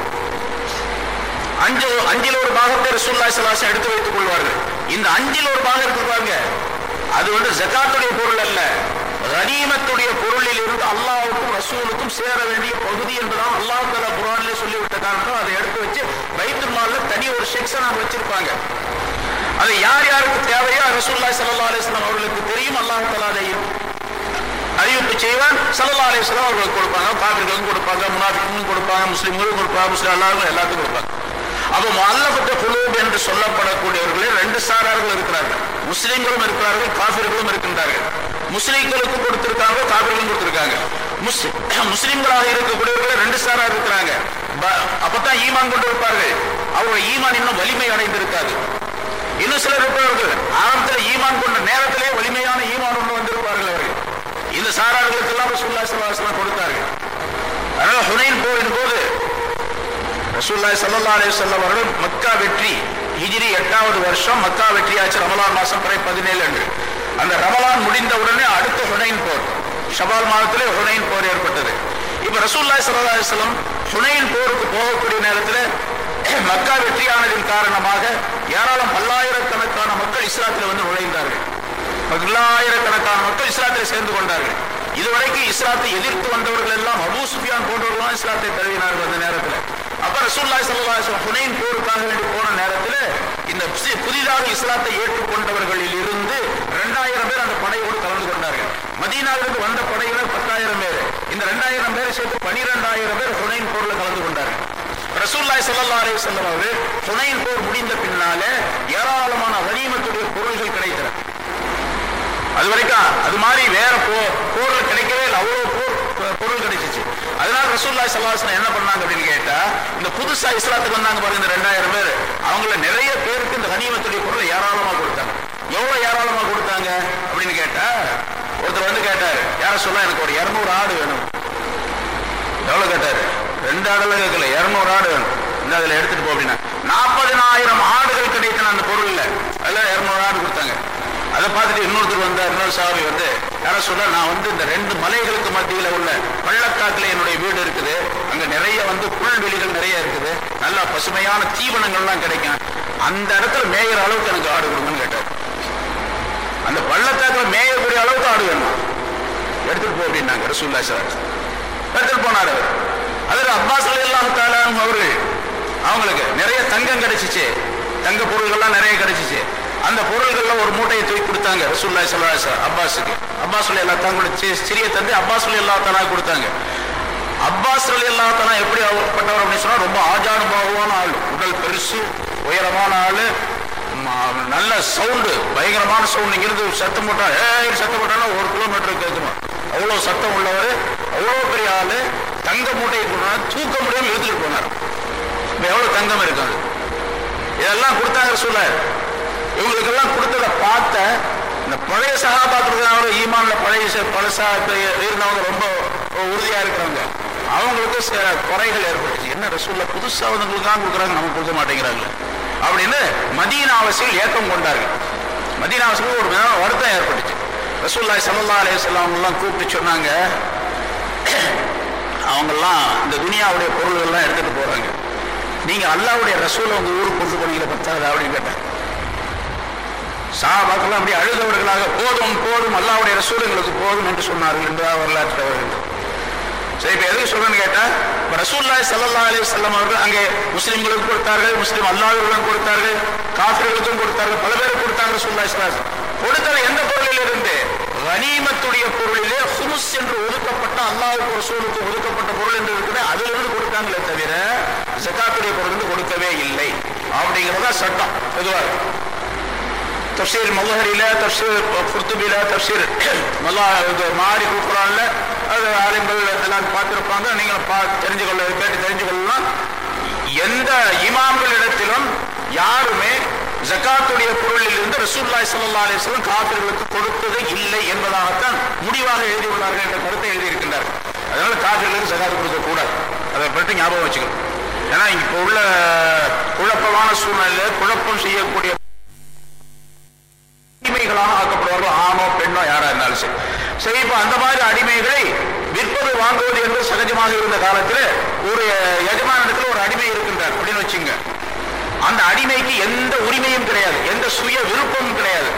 அஞ்சு அஞ்சில் ஒரு பாகத்தை ரசூலுல்லாஹி ஸல்லல்லாஹு அலைஹி வஸல்லம் எடுத்து வைத்துக் கொள்வார்கள் இந்த அஞ்சில் ஒரு பாகம் இருக்கு பாருங்க அது வந்து ஜகாத்துடைய பொருள் அல்ல கனிமத்துடைய பொருளில் இருந்து அல்லாஹ்வுக்கும் ரசூலுக்கும் சேர வேண்டிய பகுதி என்பதான் அல்லாஹ் தஆலா குர்ஆனிலே சொல்லிவிட்ட காரணம் அதை எடுத்து வச்சு பைத்துல் மால்ல தனி ஒரு செக்ஷனாக வச்சிருப்பாங்க அது யார் யாருக்கு தேவையோ ரசூலுல்லாஹி ஸல்லல்லாஹு அலைஹி வஸல்லம் அவர்களுக்கு தெரியும் அல்லாஹ் தஆலா அதை அறிவிப்பு செய்வான் ஸல்லல்லாஹு அலைஹி வஸல்லம் அவர்களுக்கு கொடுப்பாங்க காபிர்களுக்கும் கொடுப்பாங்க முனாஃபிக்கும் கொடுப்பாங்க முஸ்லிம்களுக்கும் கொடுப்பாங்க முஸ்லிம் எல்லாருக்கும் எல்லாத்துக்கும் கொடுப்பாங்க அப்போ மல்லப்பட்ட குலூப் என்று சொல்லப்படக்கூடியவர்களே ரெண்டு சாரார்கள் இருக்கிறார்கள் முஸ்லிம்களும் இருக்கிறார்கள் காபிர்களும் இருக்கின்றார்கள் முஸ்லிம்களுக்கும் கொடுத்திருக்காங்க காபிர்களும் கொடுத்திருக்காங்க முஸ்லிம் முஸ்லிம்களாக இருக்கக்கூடியவர்களே ரெண்டு சாரார் இருக்கிறாங்க ப- அப்பதான் ஈமான் கொண்டு இருப்பார்கள் அவருடைய ஈமான் இன்னும் வலிமை அடைந்திருக்காது இன்னும் சிலர் இருப்பவர்கள் ஆரம்பத்தில் ஈமான் கொண்ட நேரத்திலே வலிமையான ஈமான் ஒன்று வந்திருப்பார்கள் அவர்கள் இந்த சாரார்களுக்கெல்லாம் ரசூலுல்லாஹி ஸல்லல்லாஹு அலைஹி வஸல்லம் கொடுத்தார்கள் அதனால ஹுனைன் போரின் போது ரசூலுல்லாஹி ஸல்லல்லாஹு அலைஹி வஸல்லம் அவர்கள் மக்கா வெற்றி ஹிஜ்ரி எட்டாவது வருஷம் மக்கா வெற்றியாச்சு ரமலான் மாசம் பிறை பதினேழு அன்று அந்த ரமலான் முடிந்த உடனே அடுத்த ஹுனைன் போர் ஷபால் மாதத்திலே ஹுனைன் போர் ஏற்பட்டது இப்ப ரசூலுல்லாஹி ஸல்லல்லாஹு அலைஹி வஸல்லம் ஹுனைன் போருக்கு போகக்கூடிய நேரத்தில் மக்கா வெற்றியானதின் காரணமாக ஏராளம் பல்லாயிரக்கணக்கான மக்கள் இஸ்லாத்தில் வந்து நுழைந்தார்கள் பல்லாயிரக்கணக்கான மக்கள் இஸ்லாத்தில் சேர்ந்து கொண்டார்கள் இதுவரைக்கும் இஸ்லாத்தை எதிர்த்து வந்தவர்கள் எல்லாம் அபூ சுஃபியான் போன்றவர்கள் இஸ்லாத்தை தழுவினார்கள் அந்த நேரத்தில் அப்ப ரசூல்லாய் சல்லாஹ் ஹுனைன் போருக்காக வேண்டி போன நேரத்தில் இந்த புதி- புதிதாக இஸ்லாத்தை ஏற்றுக்கொண்டவர்களில் இருந்து ரெண்டாயிரம் பேர் அந்த படையோடு கலந்து கொண்டார்கள் மதீனாவிலிருந்து வந்த படையினர் பத்தாயிரம் பேர் இந்த ரெண்டாயிரம் பேரை சேர்த்து பனிரெண்டாயிரம் பேர் ஹுனைன் போர்ல கலந்து கொண்டார்கள் ரசூல்லாய் ஸல்லல்லாஹு அலைஹி வஸல்லம் அவர்கள் ஹுனைன் போர் முடிந்த பின்னாலே ஏராளமான கனிமத்துடைய பொருள்கள் கிடைத்தன அது வரைக்கும் அது மாதிரி வேற போ போர்ல கிடைக்கவே இல்லை அவ்வளவு போர் பொ- பொருள் கிடைச்சிச்சு அதனால ரசூல்லாய் ஸல்லல்லாஹு அலைஹி வஸல்லம் என்ன பண்ணாங்க அப்படின்னு கேட்டா இந்த புதுசா இஸ்லாத்துக்கு வந்தாங்க பாருங்க இந்த ரெண்டாயிரம் பேர் அவங்கள நிறைய பேருக்கு இந்த கனிமத்துடைய பொருளை ஏராளமா கொடுத்தாங்க எவ்வளவு ஏராளமா கொடுத்தாங்க அப்படின்னு கேட்டா ஒருத்தர் வந்து கேட்டாரு யார சொல்ல எனக்கு ஒரு இருநூறு ஆடு வேணும் எவ்வளவு கேட்டாரு ரெண்டு ஆடெல்லாம் கேட்கல இருநூறு ஆடு வேணும் இந்த அதுல எடுத்துட்டு போ அப்படின்னா நாற்பதினாயிரம் ஆடுகள் கிடைத்தன அந்த பொருள்ல அதுல இருநூறு ஆடு கொடுத்தாங்க அதை பார்த்துட்டு இன்னொருத்தர் வந்தார் இன்னொரு சாமி வந்து யார சொல்ல நான் வந்து இந்த ரெண்டு மலைகளுக்கு மத்தியில உள்ள பள்ளத்தாக்குல என்னுடைய வீடு இருக்குது அங்க நிறைய வந்து புல்வெளிகள் நிறைய இருக்குது நல்லா பசுமையான தீவனங்கள்லாம் கிடைக்கும் அந்த இடத்துல மேயிற அளவுக்கு எனக்கு ஆடு கொடுங்கன்னு கேட்டார் அந்த பள்ளத்தாக்குல மேயக்கூடிய அளவுக்கு ஆடு வேணும் எடுத்துட்டு போ அப்படின்னாங்க ரசூல்லா சார் எடுத்துட்டு போனார் அவர் அதில் அப்பாஸ் அலி அல்லாஹ் அவர்கள் அவங்களுக்கு நிறைய தங்கம் கிடைச்சிச்சு தங்க பொருள்கள்லாம் நிறைய கிடைச்சிச்சு அந்த பொருள்கள்ல ஒரு மூட்டையை தூக்கி கொடுத்தாங்க ரசூல்லா சல்லா அப்பாஸுக்கு அப்பாஸ் அலி அல்லா தங்களுடைய சி- சிறிய தந்தை அப்பாஸ் அலி அல்லா தலா கொடுத்தாங்க அப்பாஸ் அலி அல்லா தலா எப்படி பட்டவர் அப்படின்னு சொன்னா ரொம்ப ஆஜானுபாவான ஆள் உடல் பெருசு உயரமான ஆளு ம- நல்ல சவுண்டு பயங்கரமான சவுண்ட் இங்கிருந்து சத்தம் போட்டா ஏய் சத்தம் போட்டாலும் ஒரு கிலோமீட்டர் கேட்குமா அவ்வளவு சத்தம் உள்ளவர் அவ்வளவு பெரிய ஆளு தங்க மூட்டையை கொண்டாந்து தூக்க முடியாம இழுத்துட்டு போனார் இப்ப எவ்வளவு தங்கம் இருக்காது இதெல்லாம் கொடுத்தாங்க சொல்ல இவங்களுக்கெல்லாம் கொடுத்ததை பார்த்த இந்த பழைய சகாபாத்திரத்தினால ஈமான்ல பழைய ச- பழசா இப்ப இருந்தவங்க ரொம்ப உறுதியா இருக்கிறவங்க அவங்களுக்கு சில குறைகள் ஏற்பட்டுச்சு என்ன ரசூல்ல புதுசா வந்தவங்களுக்கு தான் கொடுக்குறாங்க நமக்கு கொடுக்க மாட்டேங்கிறாங்க அப்படின்னு மதீனாவசியில் ஏக்கம் கொண்டார்கள் மதீனாவசியில் ஒரு விதமான வருத்தம் ஏற்பட்டுச்சு ரசூல்லாய் சல்லா அலையம் அவங்கெல்லாம் கூப்பிட்டு சொன்னாங்க அவங்கெல்லாம் இந்த துனியாவுடைய பொருள்கள்லாம் எடுத்துட்டு போறாங்க நீங்க அல்லாவுடைய ரசூலை உங்க ஊருக்கு கொண்டு போனீங்களே பத்தாது அப்படின்னு கேட்டேன் சாபாக்கெல்லாம் அப்படி அழுதவர்களாக போதும் போதும் அல்லாவுடைய ரசூல் எங்களுக்கு போதும் என்று சொன்னார்கள் என்பதாக வரலாற்று அவர்கள் சரி இப்ப எதுக்கு சொல்றேன்னு கேட்டா இப்ப ரசூல்லாய் சல்லா அலி வல்லம் அவர்கள் அங்கே முஸ்லிம்களுக்கு கொடுத்தார்கள் முஸ்லிம் அல்லாதவர்களுக்கும் கொடுத்தார்கள் காஃபிர்களுக்கும் கொடுத்தார்கள் பல பேருக்கு கொடுத்தாங்க ரசூல்லா இஸ்லாம் கொடுத்தது எந்த பொருளில் இருந்து கனிமத்துடைய பொருளிலே ஹுமுஸ் என்று ஒதுக்கப்பட்ட அல்லாஹ்வுக்கு ரசூலுக்கு ஒதுக்கப்பட்ட பொருள் என்று இருக்குது அதிலிருந்து கொடுத்தாங்களே தவிர ஜகாத்துடைய பொருள் இருந்து கொடுக்கவே இல்லை அப்படிங்கிறதா சட்டம் பொதுவாக தப்சீர் மல்லஹரியில தப்சீர் குர்துபில தப்சீர் மல்லா இது மாறி குரான்ல அது ஆலிம்கள் எல்லாம் பார்த்திருப்பாங்க நீங்க பா தெரிஞ்சு கொள்ள கேட்டு தெரிஞ்சு கொள்ளலாம் எந்த இமாம்களிடத்திலும் யாருமே ஜகாத்துடைய பொருளில் இருந்து ரசூல்லாய் ஸல்லல்லாஹு அலைஹி வஸல்லம் காபிர்களுக்கு கொடுத்தது இல்லை என்பதாகத்தான் முடிவாக எழுதியுள்ளார்கள் என்ற கருத்தை எழுதியிருக்கின்றார்கள் அதனால காபிர்களுக்கு ஜகாத்து கொடுக்க கூடாது அதை பற்றி ஞாபகம் வச்சுக்கணும் ஏன்னா இப்போ உள்ள குழப்பமான சூழ்நிலையில குழப்பம் செய்யக்கூடிய அடிமைகளாக ஆக்கப்படுவார்கள் ஆணோ பெண்ணோ யாரா இருந்தாலும் சரி சரி இப்ப அந்த மாதிரி அடிமைகளை விற்பது வாங்குவது என்று சகஜமாக இருந்த காலத்தில் ஒரு எஜமானத்தில் ஒரு அடிமை இருக்கின்றார் அப்படின்னு வச்சுங்க அந்த அடிமைக்கு எந்த உரிமையும் கிடையாது எந்த சுய விருப்பமும் கிடையாது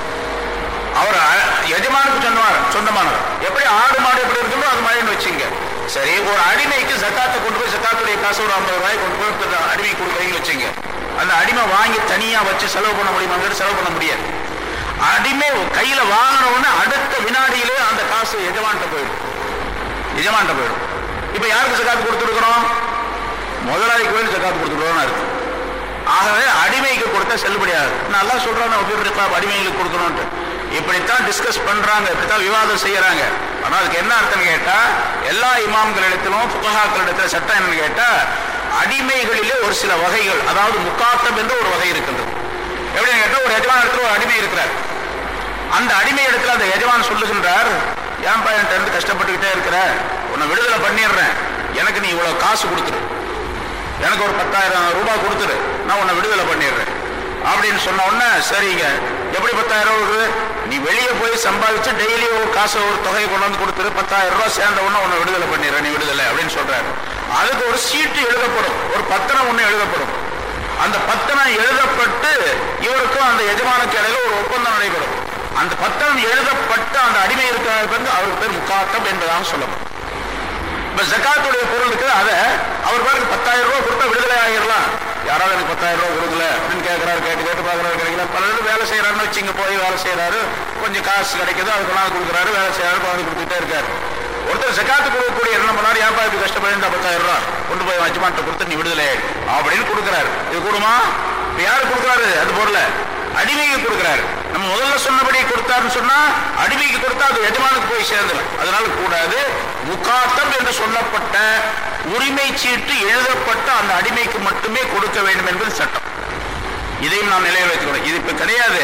அவர் அ- எஜமானுக்கு சொந்தமான சொந்தமானவர் எப்படி ஆடு மாடு எப்படி இருக்குமோ அது மாதிரின்னு வச்சுங்க சரி ஒரு அடிமைக்கு ஜக்காத்தை கொண்டு போய் ஜக்காத்துடைய காசு ஒரு ஐம்பது ரூபாய் கொண்டு போய் இந்த அடிமை கொடுக்குறீங்கன்னு வச்சுங்க அந்த அடிமை வாங்கி தனியா வச்சு செலவு பண்ண முடியுமாங்கிறது செலவு பண்ண முடியாது அடிமை கையில வாங்கின உடனே அடுத்த வினாடியிலே அந்த காசு எஜமான்ட்ட போயிடும் எஜமான்ட்ட போயிடும் இப்ப யாருக்கு ஜக்காத்து கொடுத்துருக்கிறோம் முதலாளிக்கு வேண்டி ஜக்காத்து கொடுத்துருக்கோம்னு இருக்கு ஆகவே அடிமைக்கு கொடுத்தா செல்லுபடியாது நல்லா சொல்றாங்க உபயோகிப்பா அடிமைகளுக்கு கொடுக்கணும்ட்டு இப்படித்தான் டிஸ்கஸ் பண்றாங்க இப்படித்தான் விவாதம் செய்யறாங்க ஆனா அதுக்கு என்ன அர்த்தம் கேட்டா எல்லா இமாம்களிடத்திலும் புகஹாக்களிடத்துல சட்டம் என்னன்னு கேட்டா அடிமைகளிலே ஒரு சில வகைகள் அதாவது முக்காத்தம் என்று ஒரு வகை இருக்கின்றது எப்படின்னு கேட்டா ஒரு எஜமான இடத்துல ஒரு அடிமை இருக்கிறார் அந்த அடிமை இடத்துல அந்த எஜமான் சொல்லுகின்றார் ஏன்பா என்கிட்ட இருந்து கஷ்டப்பட்டுக்கிட்டே இருக்கிற உன்னை விடுதலை பண்ணிடுறேன் எனக்கு நீ இவ்வளவு காசு கொடுத்துரு எனக்கு ஒரு பத்தாயிரம் ரூபாய் கொடுத்துரு நான் உன்னை விடுதலை பண்ணிடுறேன் அப்படின்னு சொன்ன உடனே சரிங்க எப்படி பத்தாயிரம் ரூபாய் இருக்குது நீ வெளியே போய் சம்பாதிச்சு டெய்லி ஒரு காசை ஒரு தொகையை கொண்டு வந்து கொடுத்துரு பத்தாயிரம் ரூபாய் சேர்ந்த உடனே உன்னை விடுதலை பண்ணிடுறேன் நீ விடுதலை அப்படின்னு சொல்றாரு அதுக்கு ஒரு சீட்டு எழுதப்படும் ஒரு பத்திரம் ஒண்ணு எழுதப்படும் அந்த பத்திரம் எழுதப்பட்டு இவருக்கும் அந்த எஜமானுக்கு இடையில ஒரு ஒப்பந்தம் நடைபெறும் அந்த பத்திரம் எழுதப்பட்டு அந்த அடிமை இருக்கிற வந்து அவருக்கு பேர் முக்காட்டம் என்பதாக சொல்லப்படும் இப்ப ஜக்காத்துடைய பொருள் இருக்குது அதை அவர் பாருங்க பத்தாயிரம் ரூபாய் கொடுத்தா விடுதலை ஆகிடலாம் யாராவது எனக்கு பத்தாயிரம் ரூபாய் கொடுக்கல அப்படின்னு கேட்கறாரு கேட்டு கேட்டு பார்க்கறாரு கிடைக்கல பலரும் வேலை செய்யறாருன்னு வச்சு இங்க போய் வேலை செய்யறாரு கொஞ்சம் காசு கிடைக்குது அது கொண்டாந்து கொடுக்குறாரு வேலை செய்யறாரு கொண்டாந்து கொடுத்துட்டே இருக்காரு ஒருத்தர் ஜக்காத்து கொடுக்கக்கூடிய என்ன பண்ணாரு ஏன்பா இப்படி கஷ்டப்பட்டு பத்தாயிரம் ரூபாய் கொண்டு போய் வச்சுமாட்ட கொடுத்து நீ விடுதலை ஆயிடு அப்படின்னு கொடுக்குறாரு இது கூடுமா இப்ப யாரு கொடுக்குறாரு அது பொருளை அடிமைக்கு கொடுக்குறாரு நம்ம முதல்ல சொன்னபடி கொடுத்தாருன்னு சொன்னா அடிமைக்கு கொடுத்தா அது எஜமானுக்கு போய் சேர்ந்துடும் அதனால கூடாது முகாத்தம் என்று சொல்லப்பட்ட உரிமை சீட்டு எழுதப்பட்ட அந்த அடிமைக்கு மட்டுமே கொடுக்க வேண்டும் என்பது சட்டம் இதையும் நாம் நிலையில் வைத்துக்கணும் இது இப்ப கிடையாது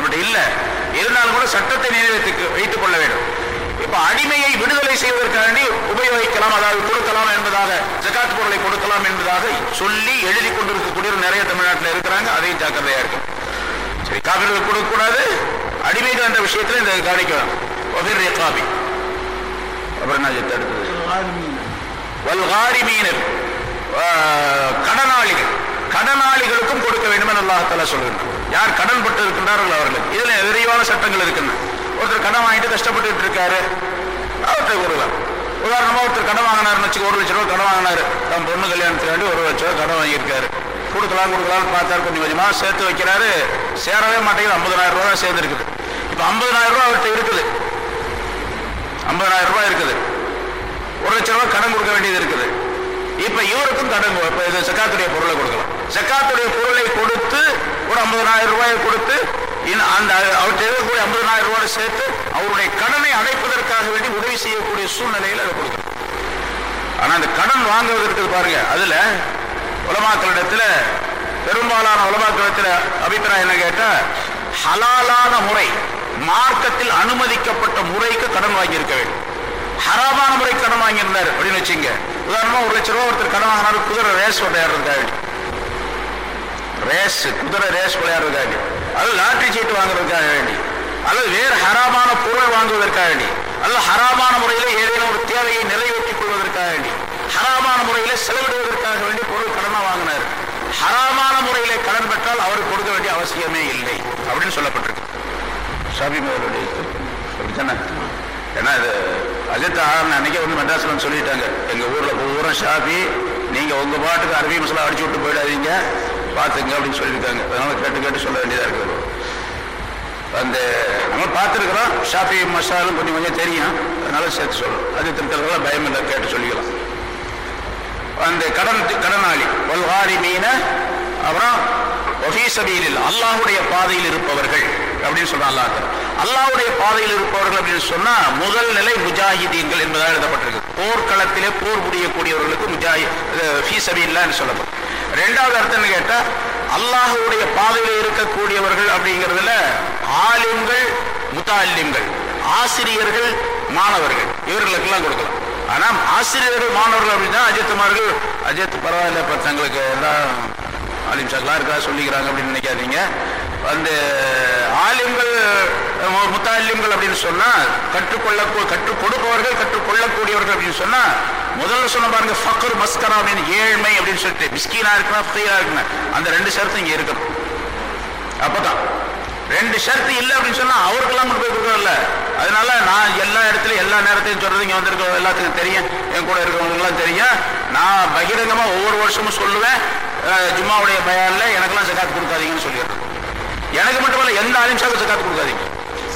நம்மகிட்ட இல்ல இருந்தாலும் கூட சட்டத்தை நிறைவேற்றி வைத்துக் கொள்ள வேண்டும் இப்ப அடிமையை விடுதலை செய்வதற்காண்டி உபயோகிக்கலாம் அதாவது கொடுக்கலாம் என்பதாக ஜகாத் பொருளை கொடுக்கலாம் என்பதாக சொல்லி எழுதி கொண்டிருக்கக்கூடிய நிறைய தமிழ்நாட்டில் இருக்கிறாங்க அதையும் ஜாக்கிரதையா இருக்கும் சரி காவிர்களுக்கு கொடுக்க கூடாது அடிமைகள் என்ற விஷயத்துல இந்த கவனிக்கலாம் ஒபிர் ரேகாபி அப்புறம் என்ன அடுத்தது வல்காரிமீனர் கடனாளிகள் கடனாளிகளுக்கும் கொடுக்க வேண்டும் என்று அல்லாஹால சொல்லுகிறார் யார் கடன் பட்டு இருக்கின்றார்கள் அவர்களுக்கு இதுல விரிவான சட்டங்கள் இருக்கின்றன ஒருத்தர் கடன் வாங்கிட்டு கஷ்டப்பட்டு இருக்காரு அவர்கிட்ட கொடுக்கலாம் உதாரணமா ஒருத்தர் கடன் வாங்கினாருன்னு வச்சுக்க ஒரு லட்ச ரூபா கடன் வாங்கினாரு தன் பொண்ணு கல்யாணத்துக்காண்டி ஒரு லட்ச ரூபா கடன் வாங்கியிருக்காரு கொடுக்கலாம் கொடுக்கலாம்னு பார்த்தாரு கொஞ்சம் கொஞ்சமா சேர்த்து வைக்கிறாரு சேரவே மாட்டேங்குது ஐம்பதனாயிரம் ரூபா தான் சேர்ந்துருக்குது இப்போ ஐம்பதனாயிரம் ரூபா அவர்கிட்ட இருக்குது ஐம்பதனாயிரம் ரூபாய் இருக்குது ஒரு லட்சம் ரூபாய் கடன் கொடுக்க வேண்டியது இருக்குது இப்ப இவருக்கும் கடன் கொ- இப்ப இது சக்காத்துடைய பொருளை கொடுக்கலாம் சக்காத்துடைய பொருளை கொடுத்து ஒரு ஐம்பதனாயிரம் ரூபாயை கொடுத்து இன்னும் அந்த அவர்கிட்ட இருக்கக்கூடிய ஐம்பதனாயிரம் ரூபாய் சேர்த்து அவருடைய கடனை அடைப்பதற்காக வேண்டி உதவி செய்யக்கூடிய சூழ்நிலையில் அதை கொடுக்கலாம் ஆனா அந்த கடன் வாங்குவது இருக்குது பாருங்க அதுல உலமாக்களிடத்துல பெரும்பாலான உலமாக்களிடத்துல அபிப்பிராயம் என்ன கேட்டா ஹலாலான முறை மார்க்கத்தில் அனுமதிக்கப்பட்ட முறைக்கு கடன் வாங்கியிருக்க வேண்டும் ஹராமான முறைக்கு கடன் வாங்கியிருந்தார் அப்படின்னு வச்சுங்க உதாரணமா ஒரு லட்ச ரூபா ஒருத்தர் கடன் வாங்கினாரு குதிரை ரேஸ் விளையாடுறதுக்காக வேண்டி ரேஸ் குதிரை ரேஸ் விளையாடுறதுக்காக வேண்டி அது லாட்டரி சீட்டு வாங்குறதுக்காக வேண்டி அல்லது வேறு ஹராமான பொருள் வாங்குவதற்காக வேண்டி அல்லது ஹராமான முறையில் ஏதேனும் ஒரு தேவையை நிறைவேற்றிக் கொள்வதற்காக வேண்டி ஹராமான முறையில் செலவிடுவதற்காக வேண்டி பொருள் கடனா வாங்கினார் ஹராமான முறையிலே கடன் பெற்றால் அவருக்கு கொடுக்க வேண்டிய அவசியமே இல்லை அப்படின்னு சொல்லப்பட்டிருக்கு ஷாபி மேலுடைய அப்படித்தானே ஏன்னா இது அஜித் ஆரன் அன்னைக்கே வந்து மெட்ராஸ்ல வந்து சொல்லிட்டாங்க எங்க ஊர்ல பூரா ஷாபி நீங்க உங்க பாட்டுக்கு அரபி மசாலா அடிச்சு விட்டு போயிடாதீங்க பாத்துங்க அப்படின்னு சொல்லியிருக்காங்க அதனால கேட்டு கேட்டு சொல்ல வேண்டியதா இருக்குது அந்த நம்ம பார்த்துருக்குறோம் ஷாஃபி மசாலும் கொஞ்சம் கொஞ்சம் தெரியும் அதனால சேர்த்து சொல்லணும் அது திருக்கிறதுல பயம் இல்லை கேட்டு சொல்லிக்கலாம் அந்த கடன் கடனாளி வல்வாரி மீன அப்புறம் ஒஃபீசபீலில் அல்லாஹுடைய பாதையில் இருப்பவர்கள் அப்படின்னு சொன்னா அல்லாஹ் அல்லாஹ்வுடைய பாதையில் இருப்பவர்கள் அப்படின்னு சொன்னா முதல் நிலை முஜாஹிதீன்கள் என்பதாக எழுதப்பட்டிருக்கு போர்க்களத்திலே போர் புரியக்கூடியவர்களுக்கு முஜாஹி ஃபீசபீல்லான்னு சொல்லப்படும் ரெண்டாவது அர்த்தம் என்ன கேட்டா அல்லாஹ்வுடைய பாதையில் இருக்கக்கூடியவர்கள் அப்படிங்கிறதுல ஆலிம்கள் முத்தாலிம்கள் ஆசிரியர்கள் மாணவர்கள் இவர்களுக்கெல்லாம் கொடுக்கலாம் ஆனா ஆசிரியர்கள் மாணவர்கள் அப்படின்னா அஜித்துமார்கள் அஜித் பரவாயில்ல இப்ப தங்களுக்கு எல்லாம் ஆலிம் சாக்லாம் இருக்கா சொல்லிக்கிறாங்க அப்படின்னு நினைக்காதீங்க அந்த ஆலிம்கள் மு- முத்தாலிம்கள் அப்படின்னு சொன்னா கற்றுக்கொள்ள கற்றுக் கொடுப்பவர்கள் கற்றுக்கொள்ளக்கூடியவர்கள் அப்படின்னு சொன்னா முதல்ல சொன்ன பாருங்க ஃபக்கர் மஸ்கரா அப்படின்னு ஏழ்மை அப்படின்னு சொல்லிட்டு மிஸ்கீனா இருக்கணும் ஃபீரா இருக்கணும் அந்த ரெண்டு ஷரத்து இங்க இருக்கணும் அப்பதான் ரெண்டு ஷர்த்து இல்லை அப்படின்னு சொன்னா அவருக்கெல்லாம் கொண்டு போய் கொடுக்கறதில்ல அதனால நான் எல்லா இடத்துலயும் எல்லா நேரத்தையும் சொல்றது இங்க வந்திருக்க எல்லாத்துக்கும் தெரியும் என் கூட இருக்கிறவங்களுக்குலாம் தெரியும் நான் பகிரங்கமா ஒவ்வொரு வருஷமும் சொல்லுவேன் அஹ், ஜும்மாவுடைய பயான்ல எனக்கெல்லாம் ஜக்காத் கொடுக்காதீங்கன்னு சொல்லிடுறேன் எனக்கு மட்டுமல்ல எந்த ஆலிம்ஷாவுக்கு ஜக்காத் கொடுக்காதீங்க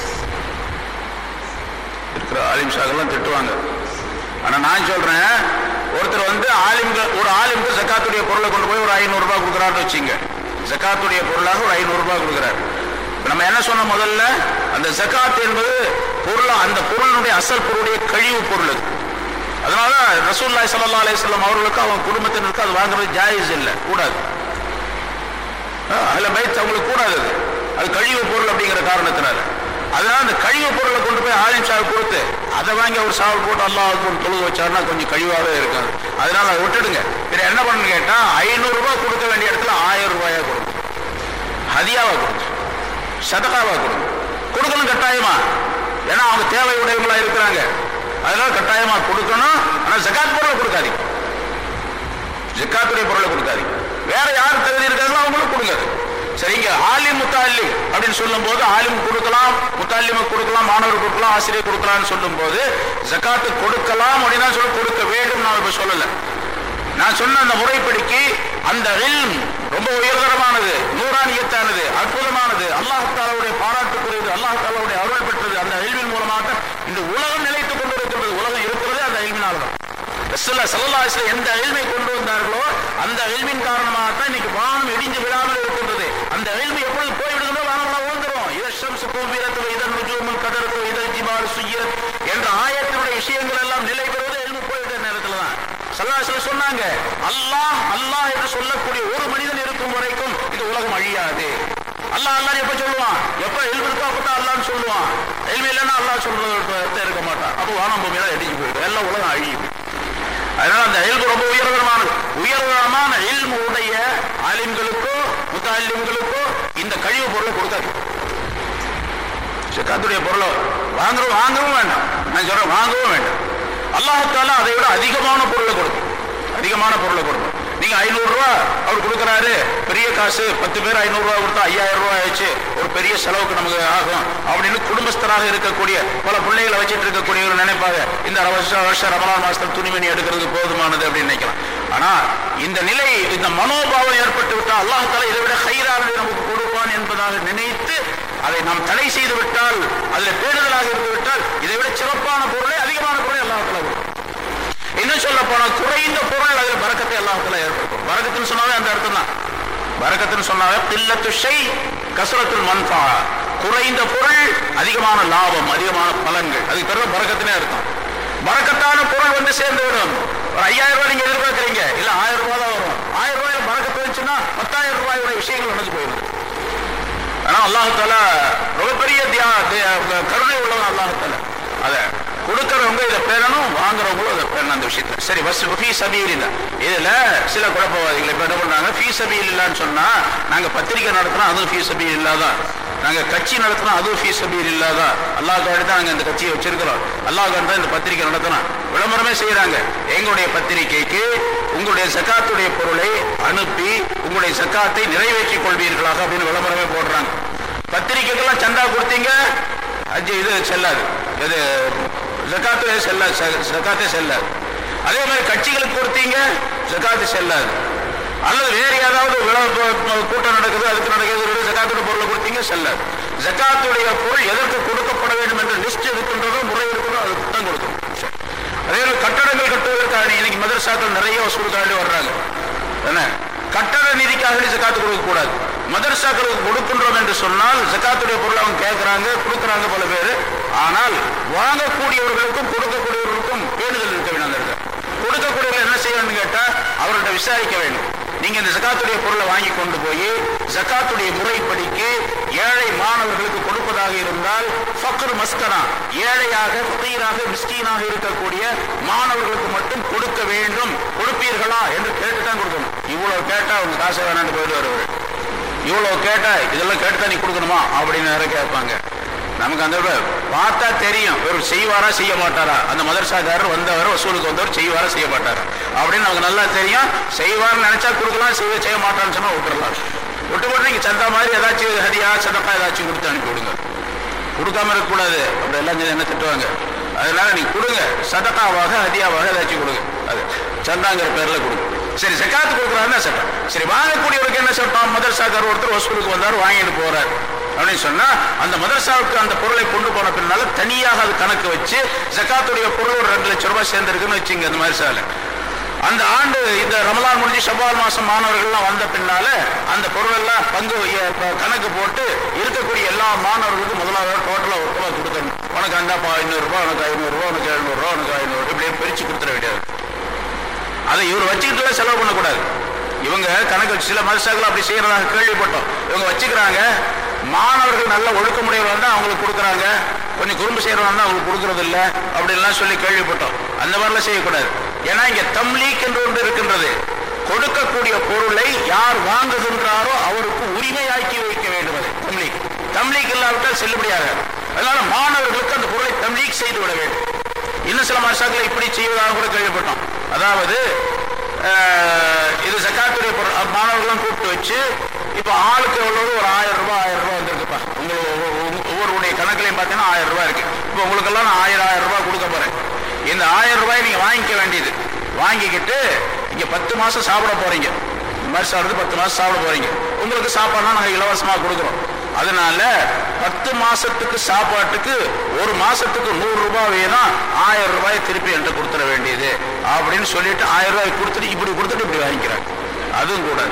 இருக்கிற ஆலிம்ஷாக்கெல்லாம் திட்டுவாங்க ஆனா நான் சொல்றேன் ஒருத்தர் வந்து ஆலிம்கள் ஒரு ஆலிம்க்கு ஜக்காத்துடைய பொருளை கொண்டு போய் ஒரு ஐநூறு ரூபாய் கொடுக்குறாருன்னு வச்சுங்க ஜக்காத்துடைய பொருளாக ஒரு ஐநூறு ரூபாய் கொடுக்குறாரு இப்ப நம்ம என்ன சொன்ன முதல்ல அந்த ஜக்காத் என்பது பொருள் அந்த பொருளினுடைய அசல் பொருளுடைய கழிவு பொருள் அது அதனால ரசூல்லாய் ஸல்லல்லாஹு அலைஹி வஸல்லம் அவர்களுக்கு அவங்க குடும்பத்தினருக்கு அது வாங்குறது ஜாயிஸ் இல்லை கூடாது அதில் பைத் அவங்களுக்கு கூடாது அது அது கழிவு பொருள் அப்படிங்கிற காரணத்தினால அதனால அந்த கழிவு பொருளை கொண்டு போய் ஆலிம் சாவு கொடுத்து அதை வாங்கி அவர் சாவு போட்டு அல்லாஹ் தொழுக வச்சாருன்னா கொஞ்சம் கழிவாகவே இருக்காது அதனால அதை விட்டுடுங்க பிற என்ன பண்ணு கேட்டா ஐநூறு ரூபாய் கொடுக்க வேண்டிய இடத்துல ஆயிரம் ரூபாயா கொடுங்க ஹதியாவா கொடுங்க சதகாவா கொடுங்க கொடுக்கணும் கட்டாயமா ஏன்னா அவங்க தேவை உடையவங்களா இருக்கிறாங்க அதனால கட்டாயமா கொடுக்கணும் ஆனா ஜகாத் பொருளை கொடுக்காதீங்க ஜக்காத்துடைய பொருளை கொடுக்காதீங்க வேற யார் தகுதி இருக்காங்களோ அவங்களும் கொடுங்க சரிங்க ஆலிம் முத்தாலிம் அப்படின்னு சொல்லும்போது ஆலிம் கொடுக்கலாம் முத்தாலிம கொடுக்கலாம் மாணவர் கொடுக்கலாம் ஆசிரியர் கொடுக்கலாம்னு சொல்லும்போது ஜக்காத்து கொடுக்கலாம் அப்படின்னா சொல்லி கொடுக்க வேண்டும் நான் இப்ப சொல்லல நான் சொன்ன அந்த முறைப்படிக்கு அந்த இல்ம் ரொம்ப உயர்தரமானது நூறானியத்தானது அற்புதமானது அல்லாஹாலாவுடைய பாராட்டுக்குரியது அல்லாஹாலாவுடைய அருள் பெற்றது அந்த இல்மின் மூலமாக இந்த உலகம் நிலைத்துக் கொண்டிருக்கிறது உலகம் இருக்கிறது அந்த இல்மினால தான் ரசூல்லா ஸல்லல்லாஹு அலைஹி வஸல்லம் எந்த இல்மை கொண்டு வந்தார்களோ அந்த இல்மின் காரணமாக தான் இன்னைக்கு வானம் இடிஞ்சு விழாமல் இருக்கின்றது அந்த இல்மி எப்பொழுது போய்விடுகிறதோ வானம்லாம் ஓந்துரும் இதம் சுகூபிரத்து இதன் நுஜூமுல் கதரத்து இதன் ஜிபால் சுய்யத் என்ற ஆயத்தினுடைய விஷயங்கள் எல்லாம் நிலை பெறுவது இல்மு போய்விட்ட நேரத்துல தான் ஸல்லல்லாஹு அலைஹி வஸல்லம் சொன்னாங்க அல்லாஹ் அல்லாஹ் என்று சொல்லக்கூடிய ஒரு மனிதன் இருக்கும் வரைக்கும் இந்த உலகம் அழியாது அல்லாஹ் அல்லாஹ் எப்ப சொல்லுவான் எப்ப எல்மு இருக்கோ அப்பதான் அல்லாஹ்னு சொல்லுவான் எல்மு இல்லைன்னா அல்லாஹ் சொல்றது அர்த்தம் இருக்க மாட்டான் அப்போ வானம் பூமியெல்லாம் இடிஞ்சு போயிடும் எல்லாம் உலகம் அழியும் அதனால அந்த எல்மு ரொம்ப உயர்தரமானது உயர்தரமான எல்மு உடைய ஆலிம்களுக்கோ முத்தாலிம்களுக்கோ இந்த கழிவு பொருளை கொடுக்காது சக்காத்துடைய பொருளை வாங்குறோம் வாங்கவும் வேண்டாம் நான் சொல்றேன் வாங்கவும் வேண்டாம் அல்லாஹால அதை விட அதிகமான பொருளை கொடுக்கும் அதிகமான பொருளை கொடுக்கும் நீங்க ஐநூறு ரூபா அவர் கொடுக்குறாரு பெரிய காசு பத்து பேர் ஐநூறு ரூபா கொடுத்தா ஐயாயிரம் ரூபாய் ஆயிடுச்சு ஒரு பெரிய செலவுக்கு நமக்கு ஆகும் அப்படின்னு குடும்பஸ்தராக இருக்கக்கூடிய பல பிள்ளைகளை வச்சுட்டு இருக்கக்கூடியவங்க நினைப்பாங்க இந்த வருஷம் வருஷம் ரமலான் மாசத்துல துணிமணி எடுக்கிறது போதுமானது அப்படின்னு நினைக்கலாம் ஆனா இந்த நிலை இந்த மனோபாவம் ஏற்பட்டு விட்டால் அல்லாஹால இதை விட ஹைரானதை நமக்கு கொடுப்பான் என்பதாக நினைத்து அதை நாம் தடை செய்து விட்டால் அதில் பேடுதலாக இருந்து விட்டால் இதை விட சிறப்பான பொருளை அதிகமான பொருளை அல்லாஹால கொடுக்கும் இன்னும் சொல்ல போனா குறைந்த பொருள் அதில் பறக்கத்தை அல்லாஹால ஏற்படுத்தும் பறக்கத்துன்னு சொன்னாவே அந்த அர்த்தம் தான் பறக்கத்துன்னு சொன்னாவே பில்லத்து ஷை கசரத்துல் மன்ஃபா குறைந்த பொருள் அதிகமான லாபம் அதிகமான பலன்கள் அதுக்கு பிறகு பறக்கத்துனே அர்த்தம் பறக்கத்தான பொருள் வந்து சேர்ந்து விடும் ஒரு ஐயாயிரம் ரூபாய் நீங்க எதிர்பார்க்கறீங்க இல்ல ஆயிரம் ரூபாய் தான் வரும் ஆயிரம் ரூபாயில பறக்கத்து வந்துச்சுன்னா பத்தாயிரம் ரூபாயோட விஷயங்கள் நடந்து போயிடும் ஆனா அல்லாஹால ரொம்ப பெரிய தியா தியா- கருணை உள்ளவன் அல்லாஹால அத கொடுக்கறவங்க இதை பேரணும் வாங்குறவங்களும் இதை பேரணும் அந்த விஷயத்துல சரி பஸ் ஃபீ சபீல் இல்ல இதுல சில குழப்பவாதிகள் இப்ப என்ன பண்றாங்க ஃபீ சபீல் இல்லான்னு சொன்னா நாங்க பத்திரிக்கை நடத்துறோம் அதுவும் ஃபீ சபீல் இல்லாதான் நாங்க கட்சி நடத்துறோம் அதுவும் ஃபீ சபீல் இல்லாதான் அல்லாஹ் தான் நாங்க இந்த கட்சியை வச்சிருக்கிறோம் அல்லாஹ் தான் இந்த பத்திரிக்கை நடத்துறோம் விளம்பரமே செய்யறாங்க எங்களுடைய பத்திரிக்கைக்கு உங்களுடைய சக்காத்துடைய பொருளை அனுப்பி உங்களுடைய சக்காத்தை நிறைவேற்றிக் கொள்வீர்களாக அப்படின்னு விளம்பரமே போடுறாங்க பத்திரிக்கைக்கெல்லாம் சந்தா கொடுத்தீங்க அஜி இது செல்லாது இது ஜக்காத்து செல்லாது ச- ஜக்காத்தே செல்லாது அதே மாதிரி கட்சிகளுக்கு கொடுத்தீங்க ஜக்காத்து செல்லாது அல்லது வேறு ஏதாவது விழா- ப- ப- கூட்டம் நடக்குது அதுக்கு நடக்குது ஜக்காத்துடைய பொருளை கொடுத்தீங்க செல்லாது ஜக்காத்துடைய பொருள் எதற்கு கொடுக்கப்பட வேண்டும் என்ற லிஸ்ட் இருக்கின்றதோ முறை இருக்கிறதோ அதுக்கு தான் கொடுக்கணும் அதே மாதிரி கட்டடங்கள் கட்டுவதற்காக இன்னைக்கு மதரசாக்கள் நிறைய வசூலுக்காண்டி வர்றாங்க என்ன கட்டட நிதிக்காக ஜக்காத்து கொடுக்க கூடாது மதரசாக்களுக்கு கொடுக்கின்றோம் என்று சொன்னால் ஜக்காத்துடைய பொருள் அவங்க கேட்கறாங்க கொடுக்கறாங்க பல பேர் ஆனால் வாங்கக்கூடியவர்களுக்கும் கொடுக்கக்கூடியவர்களுக்கும் பேணுதல் இருக்க வேண்டும் அந்த இடத்துல கொடுக்கக்கூடியவர்கள் என்ன செய்யணும்னு கேட்டா அவர்கிட்ட விசாரிக்க வேண்டும் நீங்க இந்த ஜக்காத்துடைய பொருளை வாங்கி கொண்டு போய் ஜக்காத்துடைய முறைப்படிக்கு ஏழை மாணவர்களுக்கு கொடுப்பதாக இருந்தால் ஃபக்ர் மஸ்கனா ஏழையாக ஃபகீராக மிஸ்கீனாக இருக்கக்கூடிய மாணவர்களுக்கு மட்டும் கொடுக்க வேண்டும் கொடுப்பீர்களா என்று கேட்டு தான் கொடுக்கணும் இவ்வளவு கேட்டா அவங்க காசை வேணான்னு போயிட்டு வருவார் இவ்வளவு கேட்டா இதெல்லாம் கேட்டு தான் நீ கொடுக்கணுமா அப்படின்னு நிறைய கேட்பாங்க நமக்கு அந்த விட பார்த்தா தெரியும் இவர் செய்வாரா செய்ய மாட்டாரா அந்த மதரசாக்காரர் வந்தவர் வசூலுக்கு வந்தவர் செய்வாரா செய்ய மாட்டாரா அப்படின்னு நமக்கு நல்லா தெரியும் செய்வார்னு நினைச்சா கொடுக்கலாம் செய்ய செய்ய மாட்டான்னு சொன்னா விட்டுறலாம் விட்டு போட்டு நீங்க சந்தா மாதிரி ஏதாச்சும் ஹதியா சதப்பா ஏதாச்சும் கொடுத்து அனுப்பி விடுங்க கொடுக்காம இருக்கக்கூடாது அப்படி எல்லாம் செஞ்சு என்ன திட்டுவாங்க அதனால நீ கொடுங்க சதக்காவாக ஹதியாவாக ஏதாச்சும் கொடுங்க அது சந்தாங்கிற பேர்ல கொடுங்க சரி ஜக்காத்து கொடுக்குறாருன்னா சட்டம் சரி வாங்கக்கூடியவருக்கு என்ன சட்டம் மதரசாக்கார் ஒருத்தர் வசூலுக்கு வந்தார் வாங்கிட்டு போறார் அப்படின்னு சொன்னா அந்த மதரசாவுக்கு அந்த பொருளை கொண்டு போன பின்னால தனியாக அது கணக்கு வச்சு ஜக்காத்துடைய பொருள் ஒரு ரெண்டு லட்சம் ரூபாய் சேர்ந்திருக்குன்னு வச்சுங்க அந்த மதரசால அந்த ஆண்டு இந்த ரமலான் முடிஞ்சு ஷவ்வால் மாசம் மாணவர்கள்லாம் வந்த பின்னால அந்த பொருளெல்லாம் பங்கு எ- ப- கணக்கு போட்டு இருக்கக்கூடிய எல்லா மாணவர்களுக்கும் முதலாவது டோட்டலா ஒருத்தவா கொடுக்கணும் உனக்கு அந்த ஐநூறு ரூபாய் உனக்கு ஐநூறு ரூபாய் உனக்கு எழுநூறு ரூபாய் உனக்கு ஐநூறு இப்படியே பிரிச்சு கொடுத்துட வேண்டியது அதை இவர் வச்சுக்கிட்டு செலவு பண்ணக்கூடாது இவங்க கணக்கு வச்சு சில மதரசாக்கள் அப்படி செய்யறதாக கேள்விப்பட்டோம் இவங்க வச்சுக்கிறாங்க மாணவர்கள் நல்ல ஒழுக்கமுடையவர் வந்தா அவங்களுக்கு கொடுக்குறாங்க கொஞ்சம் குறும்பு செய்யறவங்க வந்தா அவங்களுக்கு கொடுக்கறது இல்ல அப்படின்லாம் சொல்லி கேள்விப்பட்டோம் அந்த மாதிரிலாம் செய்யக்கூடாது ஏன்னா இங்க தம்லீக் என்று ஒன்று இருக்கின்றது கொடுக்கக்கூடிய பொருளை யார் வாங்குகின்றாரோ அவருக்கு உரிமையாக்கி வைக்க வேண்டும் அது தம்லீக் தம்லீக் இல்லாவிட்டால் செல்லுபடியாக அதனால மாணவர்களுக்கு அந்த பொருளை தம்லீக் செய்து விட வேண்டும் இன்னும் சில மனுஷாக்களை இப்படி செய்வதாக கூட கேள்விப்பட்டோம் அதாவது அஹ், இது ஜக்காத்துடைய பொருள் அஹ், மாணவர்கள்லாம் கூப்பிட்டு வச்சு இப்போ ஆளுக்கு எவ்வளவு ஒரு ஆயிரம் ரூபாய் ஆயிரம் ரூபாய் வந்திருக்குப்பா உங்களுக்கு ஒவ்வொரு- ஒவ்வொரு- ஒவ்வொருடைய கணக்குலையும் பார்த்தீங்கன்னா ஆயிரம் ரூபாய் இருக்கு இப்போ உங்களுக்கெல்லாம் நான் ஆயிரம் ஆயிரம் ரூபாய் கொடுக்க போறேன் இந்த ஆயிரம் ரூபாய் நீங்க வாங்கிக்க வேண்டியது வாங்கிக்கிட்டு இங்க பத்து மாசம் சாப்பிட போறீங்க இந்த மாதிரி சாப்பிடுறது பத்து மாசம் சாப்பிட போறீங்க உங்களுக்கு சாப்பாடுலாம் நாங்க இலவசமா கொடுக்குறோம் அதனால பத்து மாசத்துக்கு சாப்பாட்டுக்கு ஒரு மாசத்துக்கு நூறு ரூபாய் வேணும் ஆயிரம் ரூபாய் திருப்பி என்கிட்ட கொடுத்துட வேண்டியது அப்படின்னு சொல்லிட்டு ஆயிரம் ரூபாய் கொடுத்துட்டு இப்படி கொடுத்துட்டு இப்படி வாங்கிக்கிறாங்க அதுவும் கூடாது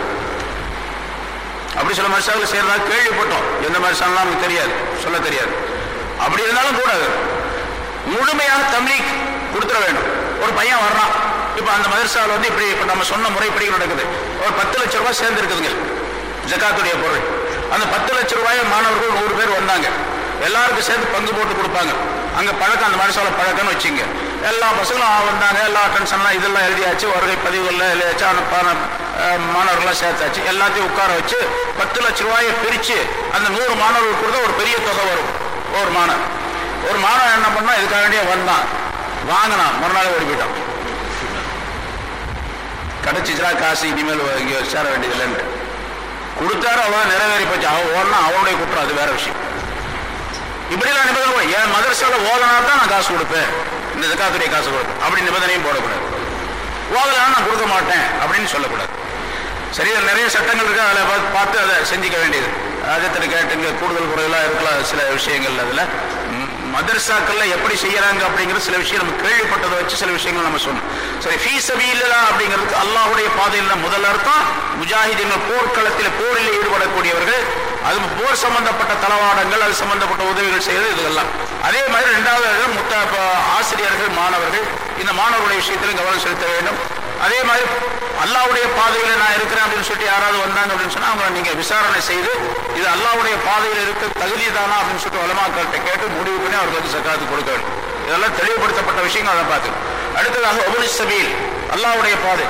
அப்படி சில மனுஷாக்கள் செய்யறதா கேள்விப்பட்டோம் எந்த மனுஷன்லாம் நமக்கு தெரியாது சொல்ல தெரியாது அப்படி இருந்தாலும் கூடாது முழுமையாக தம்லீக் கொடுத்துட வேண்டும் ஒரு பையன் வர்றான் இப்ப அந்த மதரசாவில் வந்து இப்படி இப்ப நம்ம சொன்ன முறைப்படி நடக்குது ஒரு பத்து லட்சம் ரூபாய் சேர்ந்து இருக்குதுங்க ஜக்காத்துடைய பொருள் அந்த பத்து லட்ச ரூபாயை மாணவர்கள் நூறு பேர் வந்தாங்க எல்லாருக்கும் சேர்த்து பங்கு போட்டு கொடுப்பாங்க அங்க பழக்கம் அந்த மனசால பழக்கம்னு வச்சுங்க எல்லா பசங்களும் ஆ வந்தாங்க எல்லா டென்ஷன்லாம் இதெல்லாம் எழுதியாச்சு வருகை பதிவுகள்லாம் எழுதியாச்சு அனுப்பான மாணவர்கள்லாம் சேர்த்தாச்சு எல்லாத்தையும் உட்கார வச்சு பத்து லட்ச ரூபாயை பிரிச்சு அந்த நூறு மாணவர்கள் கொடுத்தா ஒரு பெரிய தொகை வரும் ஒரு மாணவன் ஒரு மாணவன் என்ன பண்ணா இதுக்காக வேண்டிய வந்தான் வாங்கினான் மறுநாள் ஓடி போயிட்டான் கிடைச்சிச்சுனா காசு இனிமேல் இங்கே சேர வேண்டியதில்லைன்னு கொடுத்தாரு அவ்வளோ நிறைவேறி போச்சு அவன் ஓடனா அவனுடைய குற்றம் அது வேற விஷயம் இப்படிலாம் நிபந்தனை போட- என் மதரசால ஓதனா தான் நான் காசு கொடுப்பேன் இந்த ஜக்காத்துடைய காசு கொடுப்பேன் அப்படி நிபந்தனையும் போடக்கூடாது ஓதலாம் நான் கொடுக்க மாட்டேன் அப்படின்னு சொல்லக்கூடாது சரி இதுல நிறைய சட்டங்கள் இருக்கு அதில் பார்த்து- பார்த்து அதை செஞ்சுக்க வேண்டியது ராஜத்தில் கேட்டுங்க கூடுதல் குறையெல்லாம் இருக்கலாம் சில விஷயங்கள் அதில் மதரசாக்கள்ல எப்படி செய்யறாங்க அப்படிங்கிற சில விஷயம் நம்ம கேள்விப்பட்டதை வச்சு சில விஷயங்கள் நம்ம சொன்னோம் சரி ஃபீ சபீலா அப்படிங்கிறதுக்கு அல்லாஹ்வுடைய பாதையில் முதல் அர்த்தம் முஜாஹிதீன்கள் போர்க்களத்தில் போரில் ஈடுபடக்கூடியவர்கள் அது போர் சம்பந்தப்பட்ட தளவாடங்கள் அது சம்பந்தப்பட்ட உதவிகள் செய்வது இதெல்லாம் அதே மாதிரி ரெண்டாவது முத்த ஆசிரியர்கள் மாணவர்கள் இந்த மாணவருடைய விஷயத்திலும் கவனம் செலுத்த வேண்டும் அதே மாதிரி அல்லாஹ்வுடைய பாதையில நான் இருக்கிறேன் அப்படின்னு சொல்லிட்டு யாராவது வந்தாங்க அப்படின்னு சொன்னா அவங்க நீங்க விசாரணை செய்து இது அல்லாஹ்வுடைய பாதையில் இருக்க தகுதி தானா அப்படின்னு சொல்லிட்டு வலமாக்கள்கிட்ட கேட்டு முடிவு பண்ணி அவர்களுக்கு சக்காத்து கொடுக்க வேண்டும் இதெல்லாம் தெளிவுபடுத்தப்பட்ட விஷயங்கள் அதை பார்த்து அடுத்ததாக ஒபுனி சபீல் அல்லாஹ்வுடைய பாதை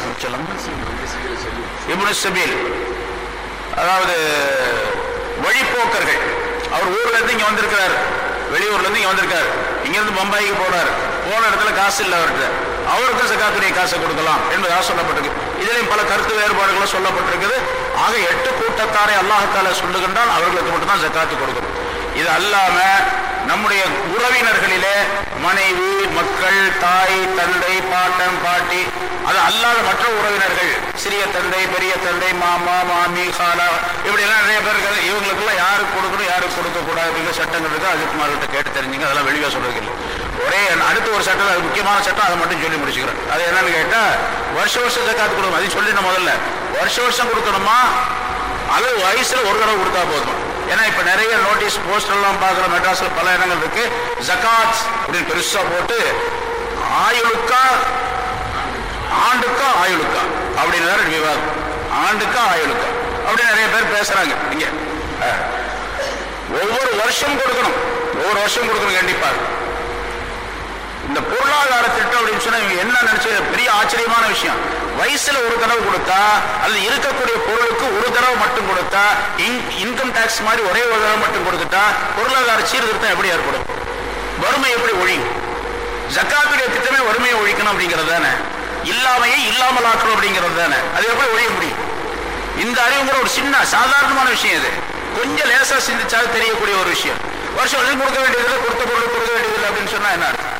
இபுனு சபீல் அதாவது வழிப்போக்கர்கள் அவர் ஊர்ல இருந்து இங்க வந்திருக்கிறார் வெளியூர்ல இருந்து இங்க வந்திருக்காரு இங்க இருந்து பம்பாய்க்கு போறாரு போன இடத்துல காசு இல்லை அவர்கிட்ட அவருக்கும் சக்காத்துடைய காசை கொடுக்கலாம் என்பதாக சொல்லப்பட்டிருக்கு இதிலையும் பல கருத்து வேறுபாடுகளும் சொல்லப்பட்டிருக்குது ஆக எட்டு கூட்டத்தாரை அல்லாஹால சொல்லுகின்றால் அவர்களுக்கு மட்டும்தான் சக்காத்து கொடுக்கணும் இது அல்லாம நம்முடைய உறவினர்களிலே மனைவி மக்கள் தாய் தந்தை பாட்டன் பாட்டி அது அல்லாத மற்ற உறவினர்கள் சிறிய தந்தை பெரிய தந்தை மாமா மாமி காலா இப்படி எல்லாம் நிறைய பேர் இருக்காங்க இவங்களுக்கெல்லாம் யாருக்கு கொடுக்கணும் யாருக்கு கொடுக்க கூடாது அப்படிங்கிற சட்டங்கள் இருக்கு அஜித்குமார்கிட்ட கேட்டு தெரிஞ்சுங்க அதெல்லாம் வெளியே சொல்றது இல்லை ஒரே அடுத்த ஒரு சட்டம் அது முக்கியமான சட்டம் அதை மட்டும் சொல்லி முடிச்சுக்கிறேன் அது என்னன்னு கேட்டா வருஷ வருஷம் ஜக்காத்து கொடுக்கணும் அதையும் சொல்லிடணும் முதல்ல வருஷ வருஷம் கொடுக்கணுமா அது வயசுல ஒரு தடவை கொடுத்தா போதுமா ஏன்னா இப்ப நிறைய நோட்டீஸ் போஸ்டர் எல்லாம் பார்க்குற மெட்ராஸ்ல பல இடங்கள் இருக்கு ஜகாத் அப்படின்னு பெருசா போட்டு ஆயுளுக்கா ஆண்டுக்கா ஆயுளுக்கா அப்படின்னு வேற விவாதம் ஆண்டுக்கா ஆயுளுக்கா அப்படி நிறைய பேர் பேசுறாங்க இங்க அஹ். ஒவ்வொரு வருஷம் கொடுக்கணும் ஒவ்வொரு வருஷம் கொடுக்கணும் கண்டிப்பா இந்த பொருளாதார திட்டம் அப்படின்னு சொன்னா இவங்க என்ன நினைச்சு பெரிய ஆச்சரியமான விஷயம் வயசுல ஒரு தடவை கொடுத்தா அல்லது இருக்கக்கூடிய பொருளுக்கு ஒரு தடவை மட்டும் கொடுத்தா இன்கம் டாக்ஸ் மாதிரி ஒரே ஒரு தடவை மட்டும் கொடுத்துட்டா பொருளாதார சீர்திருத்தம் எப்படி ஏற்படும் வறுமை எப்படி ஒழியும் ஜக்காத்துடைய திட்டமே வறுமையை ஒழிக்கணும் அப்படிங்கிறது தானே இல்லாமையை இல்லாமல் ஆக்கணும் அப்படிங்கிறது தானே அது எப்படி ஒழிய முடியும் இந்த அறிவுங்கிற ஒரு சின்ன சாதாரணமான விஷயம் இது கொஞ்சம் லேசா சிந்திச்சாலும் தெரியக்கூடிய ஒரு விஷயம் வருஷம் வருஷம் கொடுக்க வேண்டியதில்லை கொடுத்த பொருள் கொடுக்க வேண்டியதில்லை அப்படின்னு சொன்னா என்ன அர்த்தம்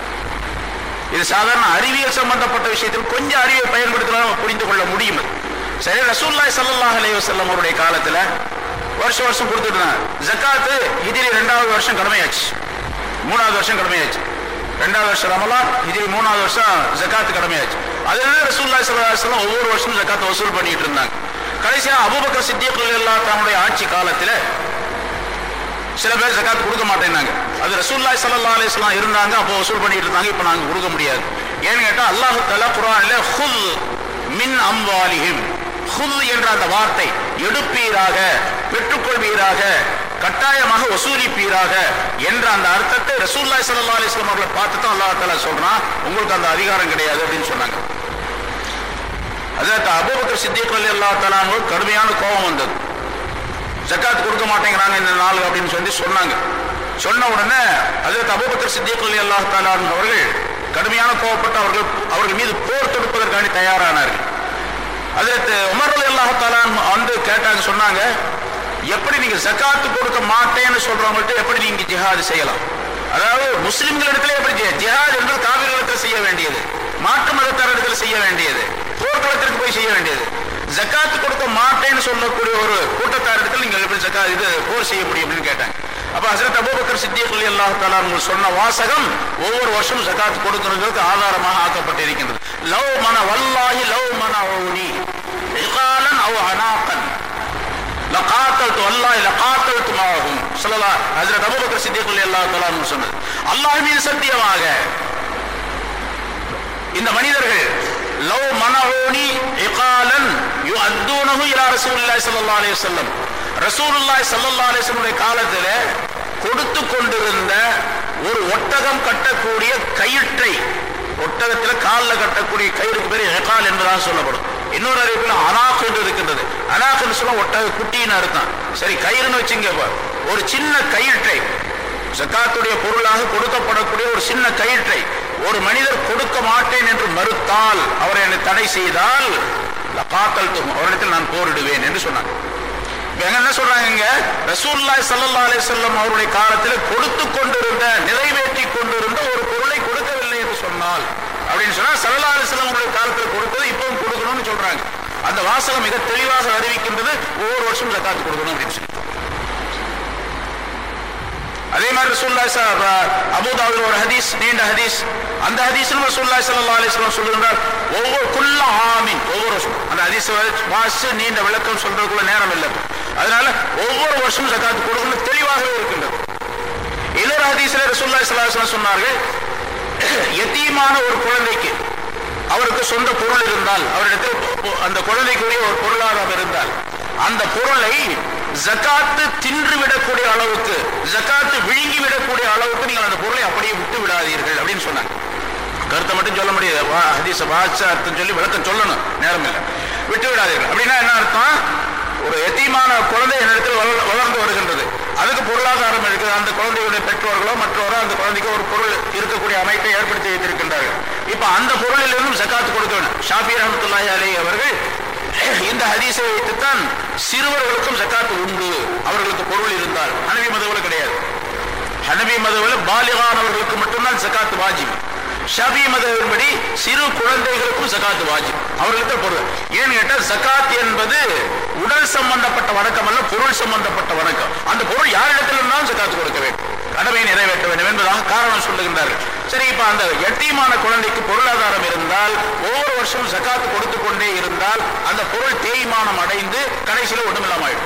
இது சாதாரண அறிவியல் சம்பந்தப்பட்ட விஷயத்தில் கொஞ்சம் அறிவை பயன்படுத்தினால் நம்ம புரிந்து கொள்ள முடியும் இது. சரி ரசூல்லாய் ஸல்லல்லாஹு அலைஹி வஸல்லம் அவருடைய காலத்துல வருஷம் வருஷம் கொடுத்துட்டு இருந்தாங்க ஜக்காத்து ஹிஜ்ரி ரெண்டாவது வருஷம் கடமையாச்சு மூணாவது வருஷம் கடமையாச்சு ரெண்டாவது வருஷம் ரமலான் ஹிஜ்ரி மூணாவது வருஷம் ஜக்காத்து கடமையாச்சு அதுல ரசூல்லாய் ஸல்லல்லாஹு அலைஹி வஸல்லம் ஒவ்வொரு வருஷமும் ஜக்காத்தை வசூல் பண்ணிட்டு இருந்தாங்க கடைசியா அபூபக்கர் சித்திக் ரலியல்லாஹு தன்னுடைய ஆட்சி காலத்துல சில பேர் ஜகாத் கொடுக்க மாட்டேன்னாங்க அது ரசூல்லாய் ஸல்லல்லாஹு அலைஹி வஸல்லம் இருந்தாங்க அப்போ வசூல் பண்ணிட்டு இருந்தாங்க இப்போ நாங்க கொடுக்க முடியாது ஏன்னு கேட்டா அல்லாஹ் தஆலா குர்ஆனில் ஹுல் மின் அம்வாலிஹிம் ஹுல் என்ற அந்த வார்த்தை எடுப்பீராக பெற்றுக்கொள்வீராக கட்டாயமாக வசூலிப்பீராக என்ற அந்த அர்த்தத்தை ரசூல்லாய் ஸல்லல்லாஹு அலைஹி வஸல்லம் அவர்களை பார்த்து தான் அல்லாஹ் தஆலா சொல்றான் உங்களுக்கு அந்த அதிகாரம் கிடையாது அப்படின்னு சொன்னாங்க அதாவது அபூபக்கர் சித்திக் ரலியல்லாஹு தஆலா அவங்களுக்கு கடுமையான கோபம் வந்தது ஜக்காத் கொடுக்க மாட்டேங்கிறாங்க இந்த நாள் அப்படின்னு சொல்லி சொன்னாங்க சொன்ன உடனே அதில் அபூபக்கர் சித்திக் அலி அல்லாஹ் தாலான் அவர்கள் கடுமையான கோவப்பட்டு அவர்கள் அவர்கள் மீது போர் தொடுப்பதற்காண்டி தயாரானார்கள் அதில் உமர் அலி அல்லாஹ் தாலான் வந்து கேட்டாங்க சொன்னாங்க எப்படி நீங்க ஜக்காத்து கொடுக்க மாட்டேன்னு சொல்றவங்கள்ட்ட எப்படி நீங்க ஜிஹாது செய்யலாம் அதாவது முஸ்லிம்களிடத்துல எப்படி ஜி- ஜிஹாத் என்பது காவிரிகளுக்கு செய்ய வேண்டியது மாற்று மதத்தாரிடத்தில் செய்ய வேண்டியது போர்க்களத்திற்கு போய் செய்ய வேண்டியது ஜக்காத்து கொடுக்க மாட்டேன்னு சொல்லக்கூடிய ஒரு கூட்டத்தாரிடத்தில் நீங்கள் எப்படி ஜக்கா இது போர் செய்ய முடியும் அப்படின்னு கேட்டாங்க அப்ப ஹசரத் அபூபக்கர் சித்திக் அலி அல்லாஹ் தஆலா அவர்கள் சொன்ன வாசகம் ஒவ்வொரு வருஷமும் ஜக்காத் கொடுக்கிறதுக்கு ஆதாரமாக ஆக்கப்பட்டிருக்கின்றது லவ் மன வல்லாஹி லவ் மன ஓனி இகாலன் அவ் அனாகன் லகாத்தல்து அல்லாஹ் லகாத்தல்து மாகும் சொல்லலாம் ஹஜ்ரத் அபூபக்கர் சித்திக் ரலியல்லாஹு தஆலா அன்ஹு சொன்னது அல்லாஹ் மீது சத்தியமாக இந்த மனிதர்கள் லவ் மனஹூனி இகாலன் யுஅத்தூனஹு இலா ரசூலுல்லாஹி ஸல்லல்லாஹு அலைஹி வஸல்லம் ரசூலுல்லாஹி ஸல்லல்லாஹு அலைஹி வஸல்லம் காலத்துல கொடுத்து கொண்டிருந்த ஒரு ஒட்டகம் கட்டக்கூடிய கயிற்றை ஒட்டகத்துல காலில் கட்டக்கூடிய கயிறுக்கு பேர் ஹெகால் என்பதாக சொல்லப்படும் இன்னொரு அறிவிப்பில் அனாக் என்று இருக்கின்றது அனாக் என்று சொல்ல ஒட்டக குட்டின்னு அர்த்தம் சரி கயிறுன்னு வச்சுங்க இப்ப. ஒரு சின்ன கயிற்றை ஜக்காத்துடைய பொருளாக கொடுக்கப்படக்கூடிய ஒரு சின்ன கயிற்றை ஒரு மனிதர் கொடுக்க மாட்டேன் என்று மறுத்தால் அவர் என்னை தடை செய்தால் காத்தல் அவரிடத்தில் நான் போரிடுவேன் என்று சொன்னார் இப்ப எங்க என்ன சொல்றாங்க இங்க ரசூலுல்லாஹி ஸல்லல்லாஹு அலைஹி வஸல்லம் அவருடைய காலத்தில் கொடுத்து கொண்டிருந்த நிறைவேற்றி கொண்டிருந்த ஒரு பொருளை கொடுக்கவில்லை என்று சொன்னால் அப்படின்னு சொன்னா ஸல்லல்லாஹு அலைஹி வஸல்லம் அவருடைய காலத்தில் கொடுத்தது இப்பவும் கொடுக்கணும்னு சொல்றாங்க அந்த வாசகம் மிக தெளிவாக அறிவிக்கின்றது ஒவ்வொரு வருஷம் ஜக்காத்து கொடுக்கணும் அப்படின்னு சொல்லி அதே மாதிரி ரசூலுல்லாஹி ஸ- அபூதாவுல ஒரு ஹதீஸ் நீண்ட ஹதீஸ் அந்த ஹதீஸிலும் ரசூலுல்லாஹி ஸல்லல்லாஹு அலைஹி வஸல்லம் சொல்லுகின்றார் ஒவ்வொரு குல்ல ஆமீன் ஒவ்வொரு வருஷம் அந்த ஹதீஸ் வாசி நீண்ட விளக்கம் சொல்றதுக்குள்ள நேரம் இல்லை அதனால ஒவ்வொரு வருஷமும் ஜக்காத் கொடுக்கணும் தெளிவாகவே இருக்கின்றது இன்னொரு ஹதீஸ்ல ரசூலுல்லாஹி ஸல்லல்லாஹு அலைஹி வஸல்லம் சொன்னார்கள் யத்தீமான ஒரு குழந்தைக்கு அவருக்கு சொந்த பொருள் இருந்தால் அவரிடத்தில் பொ- அந்த குழந்தைக்குரிய ஒரு பொருளாதாரம் இருந்தால் அந்த பொருளை ஜகாத்து தின்று விடக்கூடிய அளவுக்கு ஜகாத்து விழுங்கி விடக்கூடிய அளவுக்கு நீங்கள் அந்த பொருளை அப்படியே விட்டு விடாதீர்கள் அப்படின்னு சொன்னாங்க கருத்தை மட்டும் சொல்ல முடியாது வா- ஹதீஸ வாச்ச அர்த்தம் சொல்லி விளக்கம் சொல்லணும் நேரம் இல்லை விட்டு விடாதீர்கள் அப்படின்னா என்ன அர்த்தம் ஒரு எத்தீமான குழந்தை என்னிடத்தில் வளர்- வளர்ந்து வருகின்றது அதுக்கு பொருளாதாரம் இருக்குது அந்த குழந்தையுடைய பெற்றோர்களோ மற்றவரோ அந்த குழந்தைக்கு ஒரு பொருள் இருக்கக்கூடிய அமைப்பை ஏற்படுத்தி வைத்திருக்கின்றார்கள் இப்ப அந்த பொருளிலிருந்தும் ஜக்காத்து கொடுக்க வேண்டும் ஷாஃபி ரஹமத்துல்லாஹி அலைஹி அவர்கள் இந்த ஹதீஸை வைத்துத்தான் சிறுவர்களுக்கும் ஜக்காத்து உண்டு அவர்களுக்கு பொருள் இருந்தால் ஹனவி மதவுல கிடையாது ஹனபி மதவில் பாலிகானவர்களுக்கு மட்டும்தான் ஜகாத் வாஜிப் ஷபி மதவின்படி சிறு குழந்தைகளுக்கும் ஜகாத் வாஜிப் அவர்களுக்கு பொருள் ஏன்னு கேட்டால் ஜகாத் என்பது உடல் சம்பந்தப்பட்ட வணக்கம் அல்ல பொருள் சம்பந்தப்பட்ட வணக்கம் அந்த பொருள் யாரிடத்தில் இருந்தாலும் ஜகாத் கொடுக்க வேண்டும் கடமையை நிறைவேற்ற வேண்டும் என்பதாக காரணம் சொல்லுகின்றார்கள் சரி இப்ப அந்த எட்டியமான குழந்தைக்கு பொருளாதாரம் இருந்தால் ஒவ்வொரு வருஷமும் ஜகாத் கொடுத்து கொண்டே இருந்தால் அந்த பொருள் தேய்மானம் அடைந்து கடைசியில் ஒண்ணுமில்லாம ஆயிடும்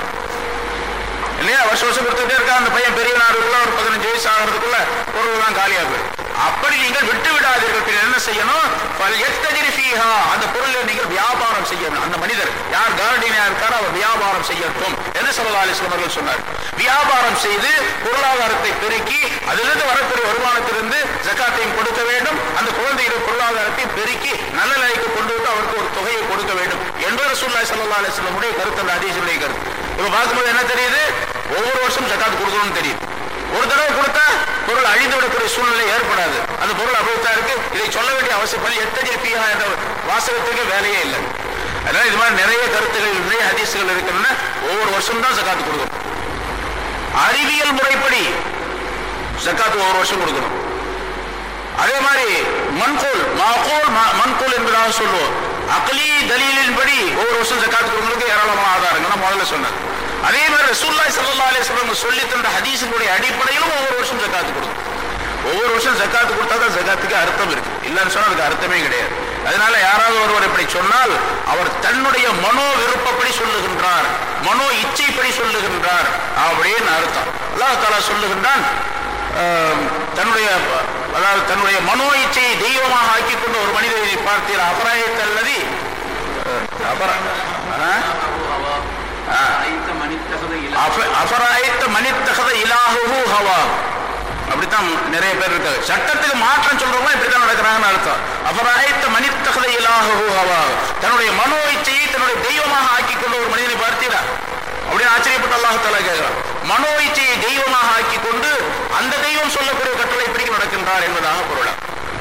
இல்லையா வருஷம் வருஷம் கொடுத்துட்டே இருக்கா அந்த பையன் பெரிய நாடுக்குள்ள ஒரு பதினஞ்சு வயசு ஆகிறதுக்குள்ள பொருள் தான் காலியா போயிடும் அப்படி நீங்கள் விட்டு விடாதீர்கள் பின்னர் என்ன செய்யணும் பல் எத்தஜிரி ஃபீஹா அந்த பொருளை நீங்கள் வியாபாரம் செய்யணும் அந்த மனிதர் யார் கார்டினியா இருக்காரோ அவர் வியாபாரம் செய்யட்டும் என்று சொல்லா அலிஸ்லாம் அவர்கள் சொன்னார் வியாபாரம் செய்து பொருளாதாரத்தை பெருக்கி அதிலிருந்து வரக்கூடிய வருமானத்திலிருந்து ஜக்காத்தையும் கொடுக்க வேண்டும் அந்த குழந்தையுடைய பொருளாதாரத்தை பெருக்கி நல்ல நிலைக்கு கொண்டு வந்து அவருக்கு ஒரு தொகையை கொடுக்க வேண்டும் என்பது ரசூல்லாய் சல்லா அலிஸ்லமுடைய கருத்து அந்த ஹதீஸுடைய கருத்து இப்ப பார்க்கும்போது என்ன தெரியுது ஒவ்வொரு வருஷம் ஜக்காத் கொடுக்கணும்னு தெரியுது ஒரு தடவை கொடுத்தா பொருள் அழிந்து விடக்கூடிய சூழ்நிலை ஏற்படாது அந்த பொருள் அப்படித்தான் இருக்கு இதை சொல்ல வேண்டிய அவசியம் இல்லை எத்தனை பியா என்ற வாசகத்துக்கு வேலையே இல்லை அதனால இது மாதிரி நிறைய கருத்துகள் நிறைய ஹதீசுகள் இருக்கின்றன ஒவ்வொரு வருஷம் தான் ஜக்காத் கொடுக்கணும் அறிவியல் முறைப்படி ஜக்காத் ஒவ்வொரு வருஷம் கொடுக்கணும் அதே மாதிரி மன்கூல் மாகூல் ம- மன்கூல் என்பதாக சொல்லுவோம் அக்லி தலீலின்படி ஒவ்வொரு வருஷம் ஜக்காத் கொடுக்கறதுக்கு ஏராளமான ஆதாரங்கள் நான் முதல்ல சொன்னேன் அதே மாதிரி ரசூல்லாய் ஸல்லல்லாஹு அலைஹி வஸல்லம் சொல்லி தந்த ஹதீஸினுடைய அடிப்படையிலும் ஒவ்வொரு வருஷம் ஜக்காத் கொடுக்கணும் ஒவ்வொரு வருஷம் ஜக்காத் கொடுத்தா தான் ஜக்காத்துக்கு அர்த்தம் இருக்கு இல்லைன்னு சொன்னா அதுக்கு அர்த்தமே கிடையாது அதனால யாராவது ஒருவர் இப்படி சொன்னால் அவர் தன்னுடைய மனோ விருப்பப்படி சொல்லுகின்றார் மனோ இச்சைப்படி சொல்லுகின்றார் அப்படின்னு அர்த்தம் அல்லாஹ் தாலா சொல்லுகின்றான் ஆம், தன்னுடைய அதாவது தன்னுடைய மனோ இச்சையை தெய்வமாக ஆக்கி கொண்ட ஒரு மனிதரை பார்த்தீர் அபராயத்தை அல்லது அபரா ஆ? ஆ. அஃப- அஃபராயித்த மனித்தகத இலாஹுஹு ஹவா அப்படித்தான் நிறைய பேர் இருக்காங்க சட்டத்துக்கு மாற்றம் சொல்றவங்க இப்படித்தான் நடக்கிறாங்கன்னு அர்த்தம் அபராயித்த மனித்தகத இலாஹுஹு ஹவா தன்னுடைய மனோ இச்சையை தன்னுடைய தெய்வமாக ஆக்கி கொண்ட ஒரு மனிதனை பார்த்தீரா அப்படின்னு ஆச்சரியப்பட்டு அல்லாஹ் தாலா கேட்கிறான் மனோ இச்சையை தெய்வமாக ஆக்கி கொண்டு அந்த தெய்வம் சொல்லக்கூடிய கட்டளை பிடிக்க நடக்கின்றார் என்பதாக பொருளா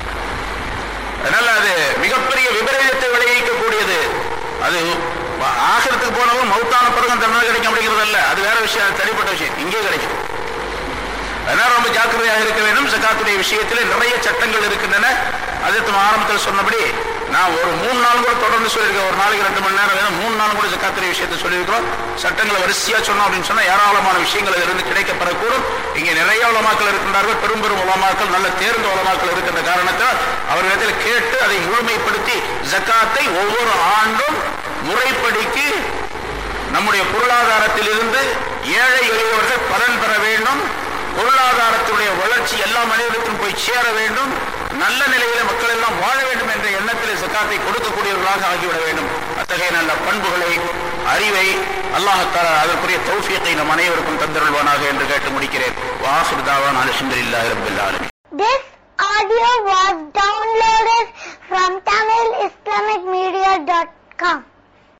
அதனால அது மிகப்பெரிய விபரீதத்தை விளைவிக்கக்கூடியது அது ஆகிரத்துக்கு போனவங்க மௌத்தான பிறகு தண்டனை கிடைக்கும் அப்படிங்கிறது அல்ல அது வேற விஷயம் அது தனிப்பட்ட விஷயம் இங்கே கிடைக்கும் அதனால ரொம்ப ஜாக்கிரதையாக இருக்க வேண்டும் ஜக்காத்துடைய விஷயத்தில் நிறைய சட்டங்கள் இருக்கின்றன அதற்கு ஆரம்பத்தில் சொன்னபடி நான் ஒரு மூணு நாள் கூட தொடர்ந்து சொல்லியிருக்கேன் ஒரு நாளைக்கு ரெண்டு மணி நேரம் வேணும் மூணு நாள் கூட ஜக்காத்துடைய விஷயத்தை சொல்லியிருக்கிறோம் சட்டங்களை வரிசையா சொன்னோம் அப்படின்னு சொன்னா ஏராளமான விஷயங்கள் இருந்து கிடைக்கப்பெறக்கூடும் இங்கே நிறைய உலமாக்கள் இருக்கின்றார்கள் பெரும் பெரும் உலமாக்கள் நல்ல தேர்ந்த உலமாக்கள் இருக்கின்ற காரணத்தால் அவர்களிடத்தில் கேட்டு அதை முழுமைப்படுத்தி ஜக்காத்தை ஒவ்வொரு ஆண்டும் முறைப்படிக்கு நம்முடைய பொருளாதாரத்திலிருந்து ஏழை எளியவர்கள் பலன் பெற வேண்டும் பொருளாதாரத்துடைய வளர்ச்சி எல்லா மனிதர்களுக்கும் போய் சேர வேண்டும் நல்ல நிலையில மக்கள் எல்லாம் வாழ வேண்டும் என்ற எண்ணத்தில் ஜக்காத்தை கொடுக்கக்கூடியவர்களாக ஆகிவிட வேண்டும் அத்தகைய நல்ல பண்புகளை அறிவை அல்லாஹத்தால அதற்குரிய தௌஃபியத்தை நம் அனைவருக்கும் தந்தருள்வானாக என்று கேட்டு முடிக்கிறேன் வாசுர் தாவான் அலமதுல்லாஹி ரபில் ஆலமீன் This audio was downloaded from TamilIslamicMedia.com.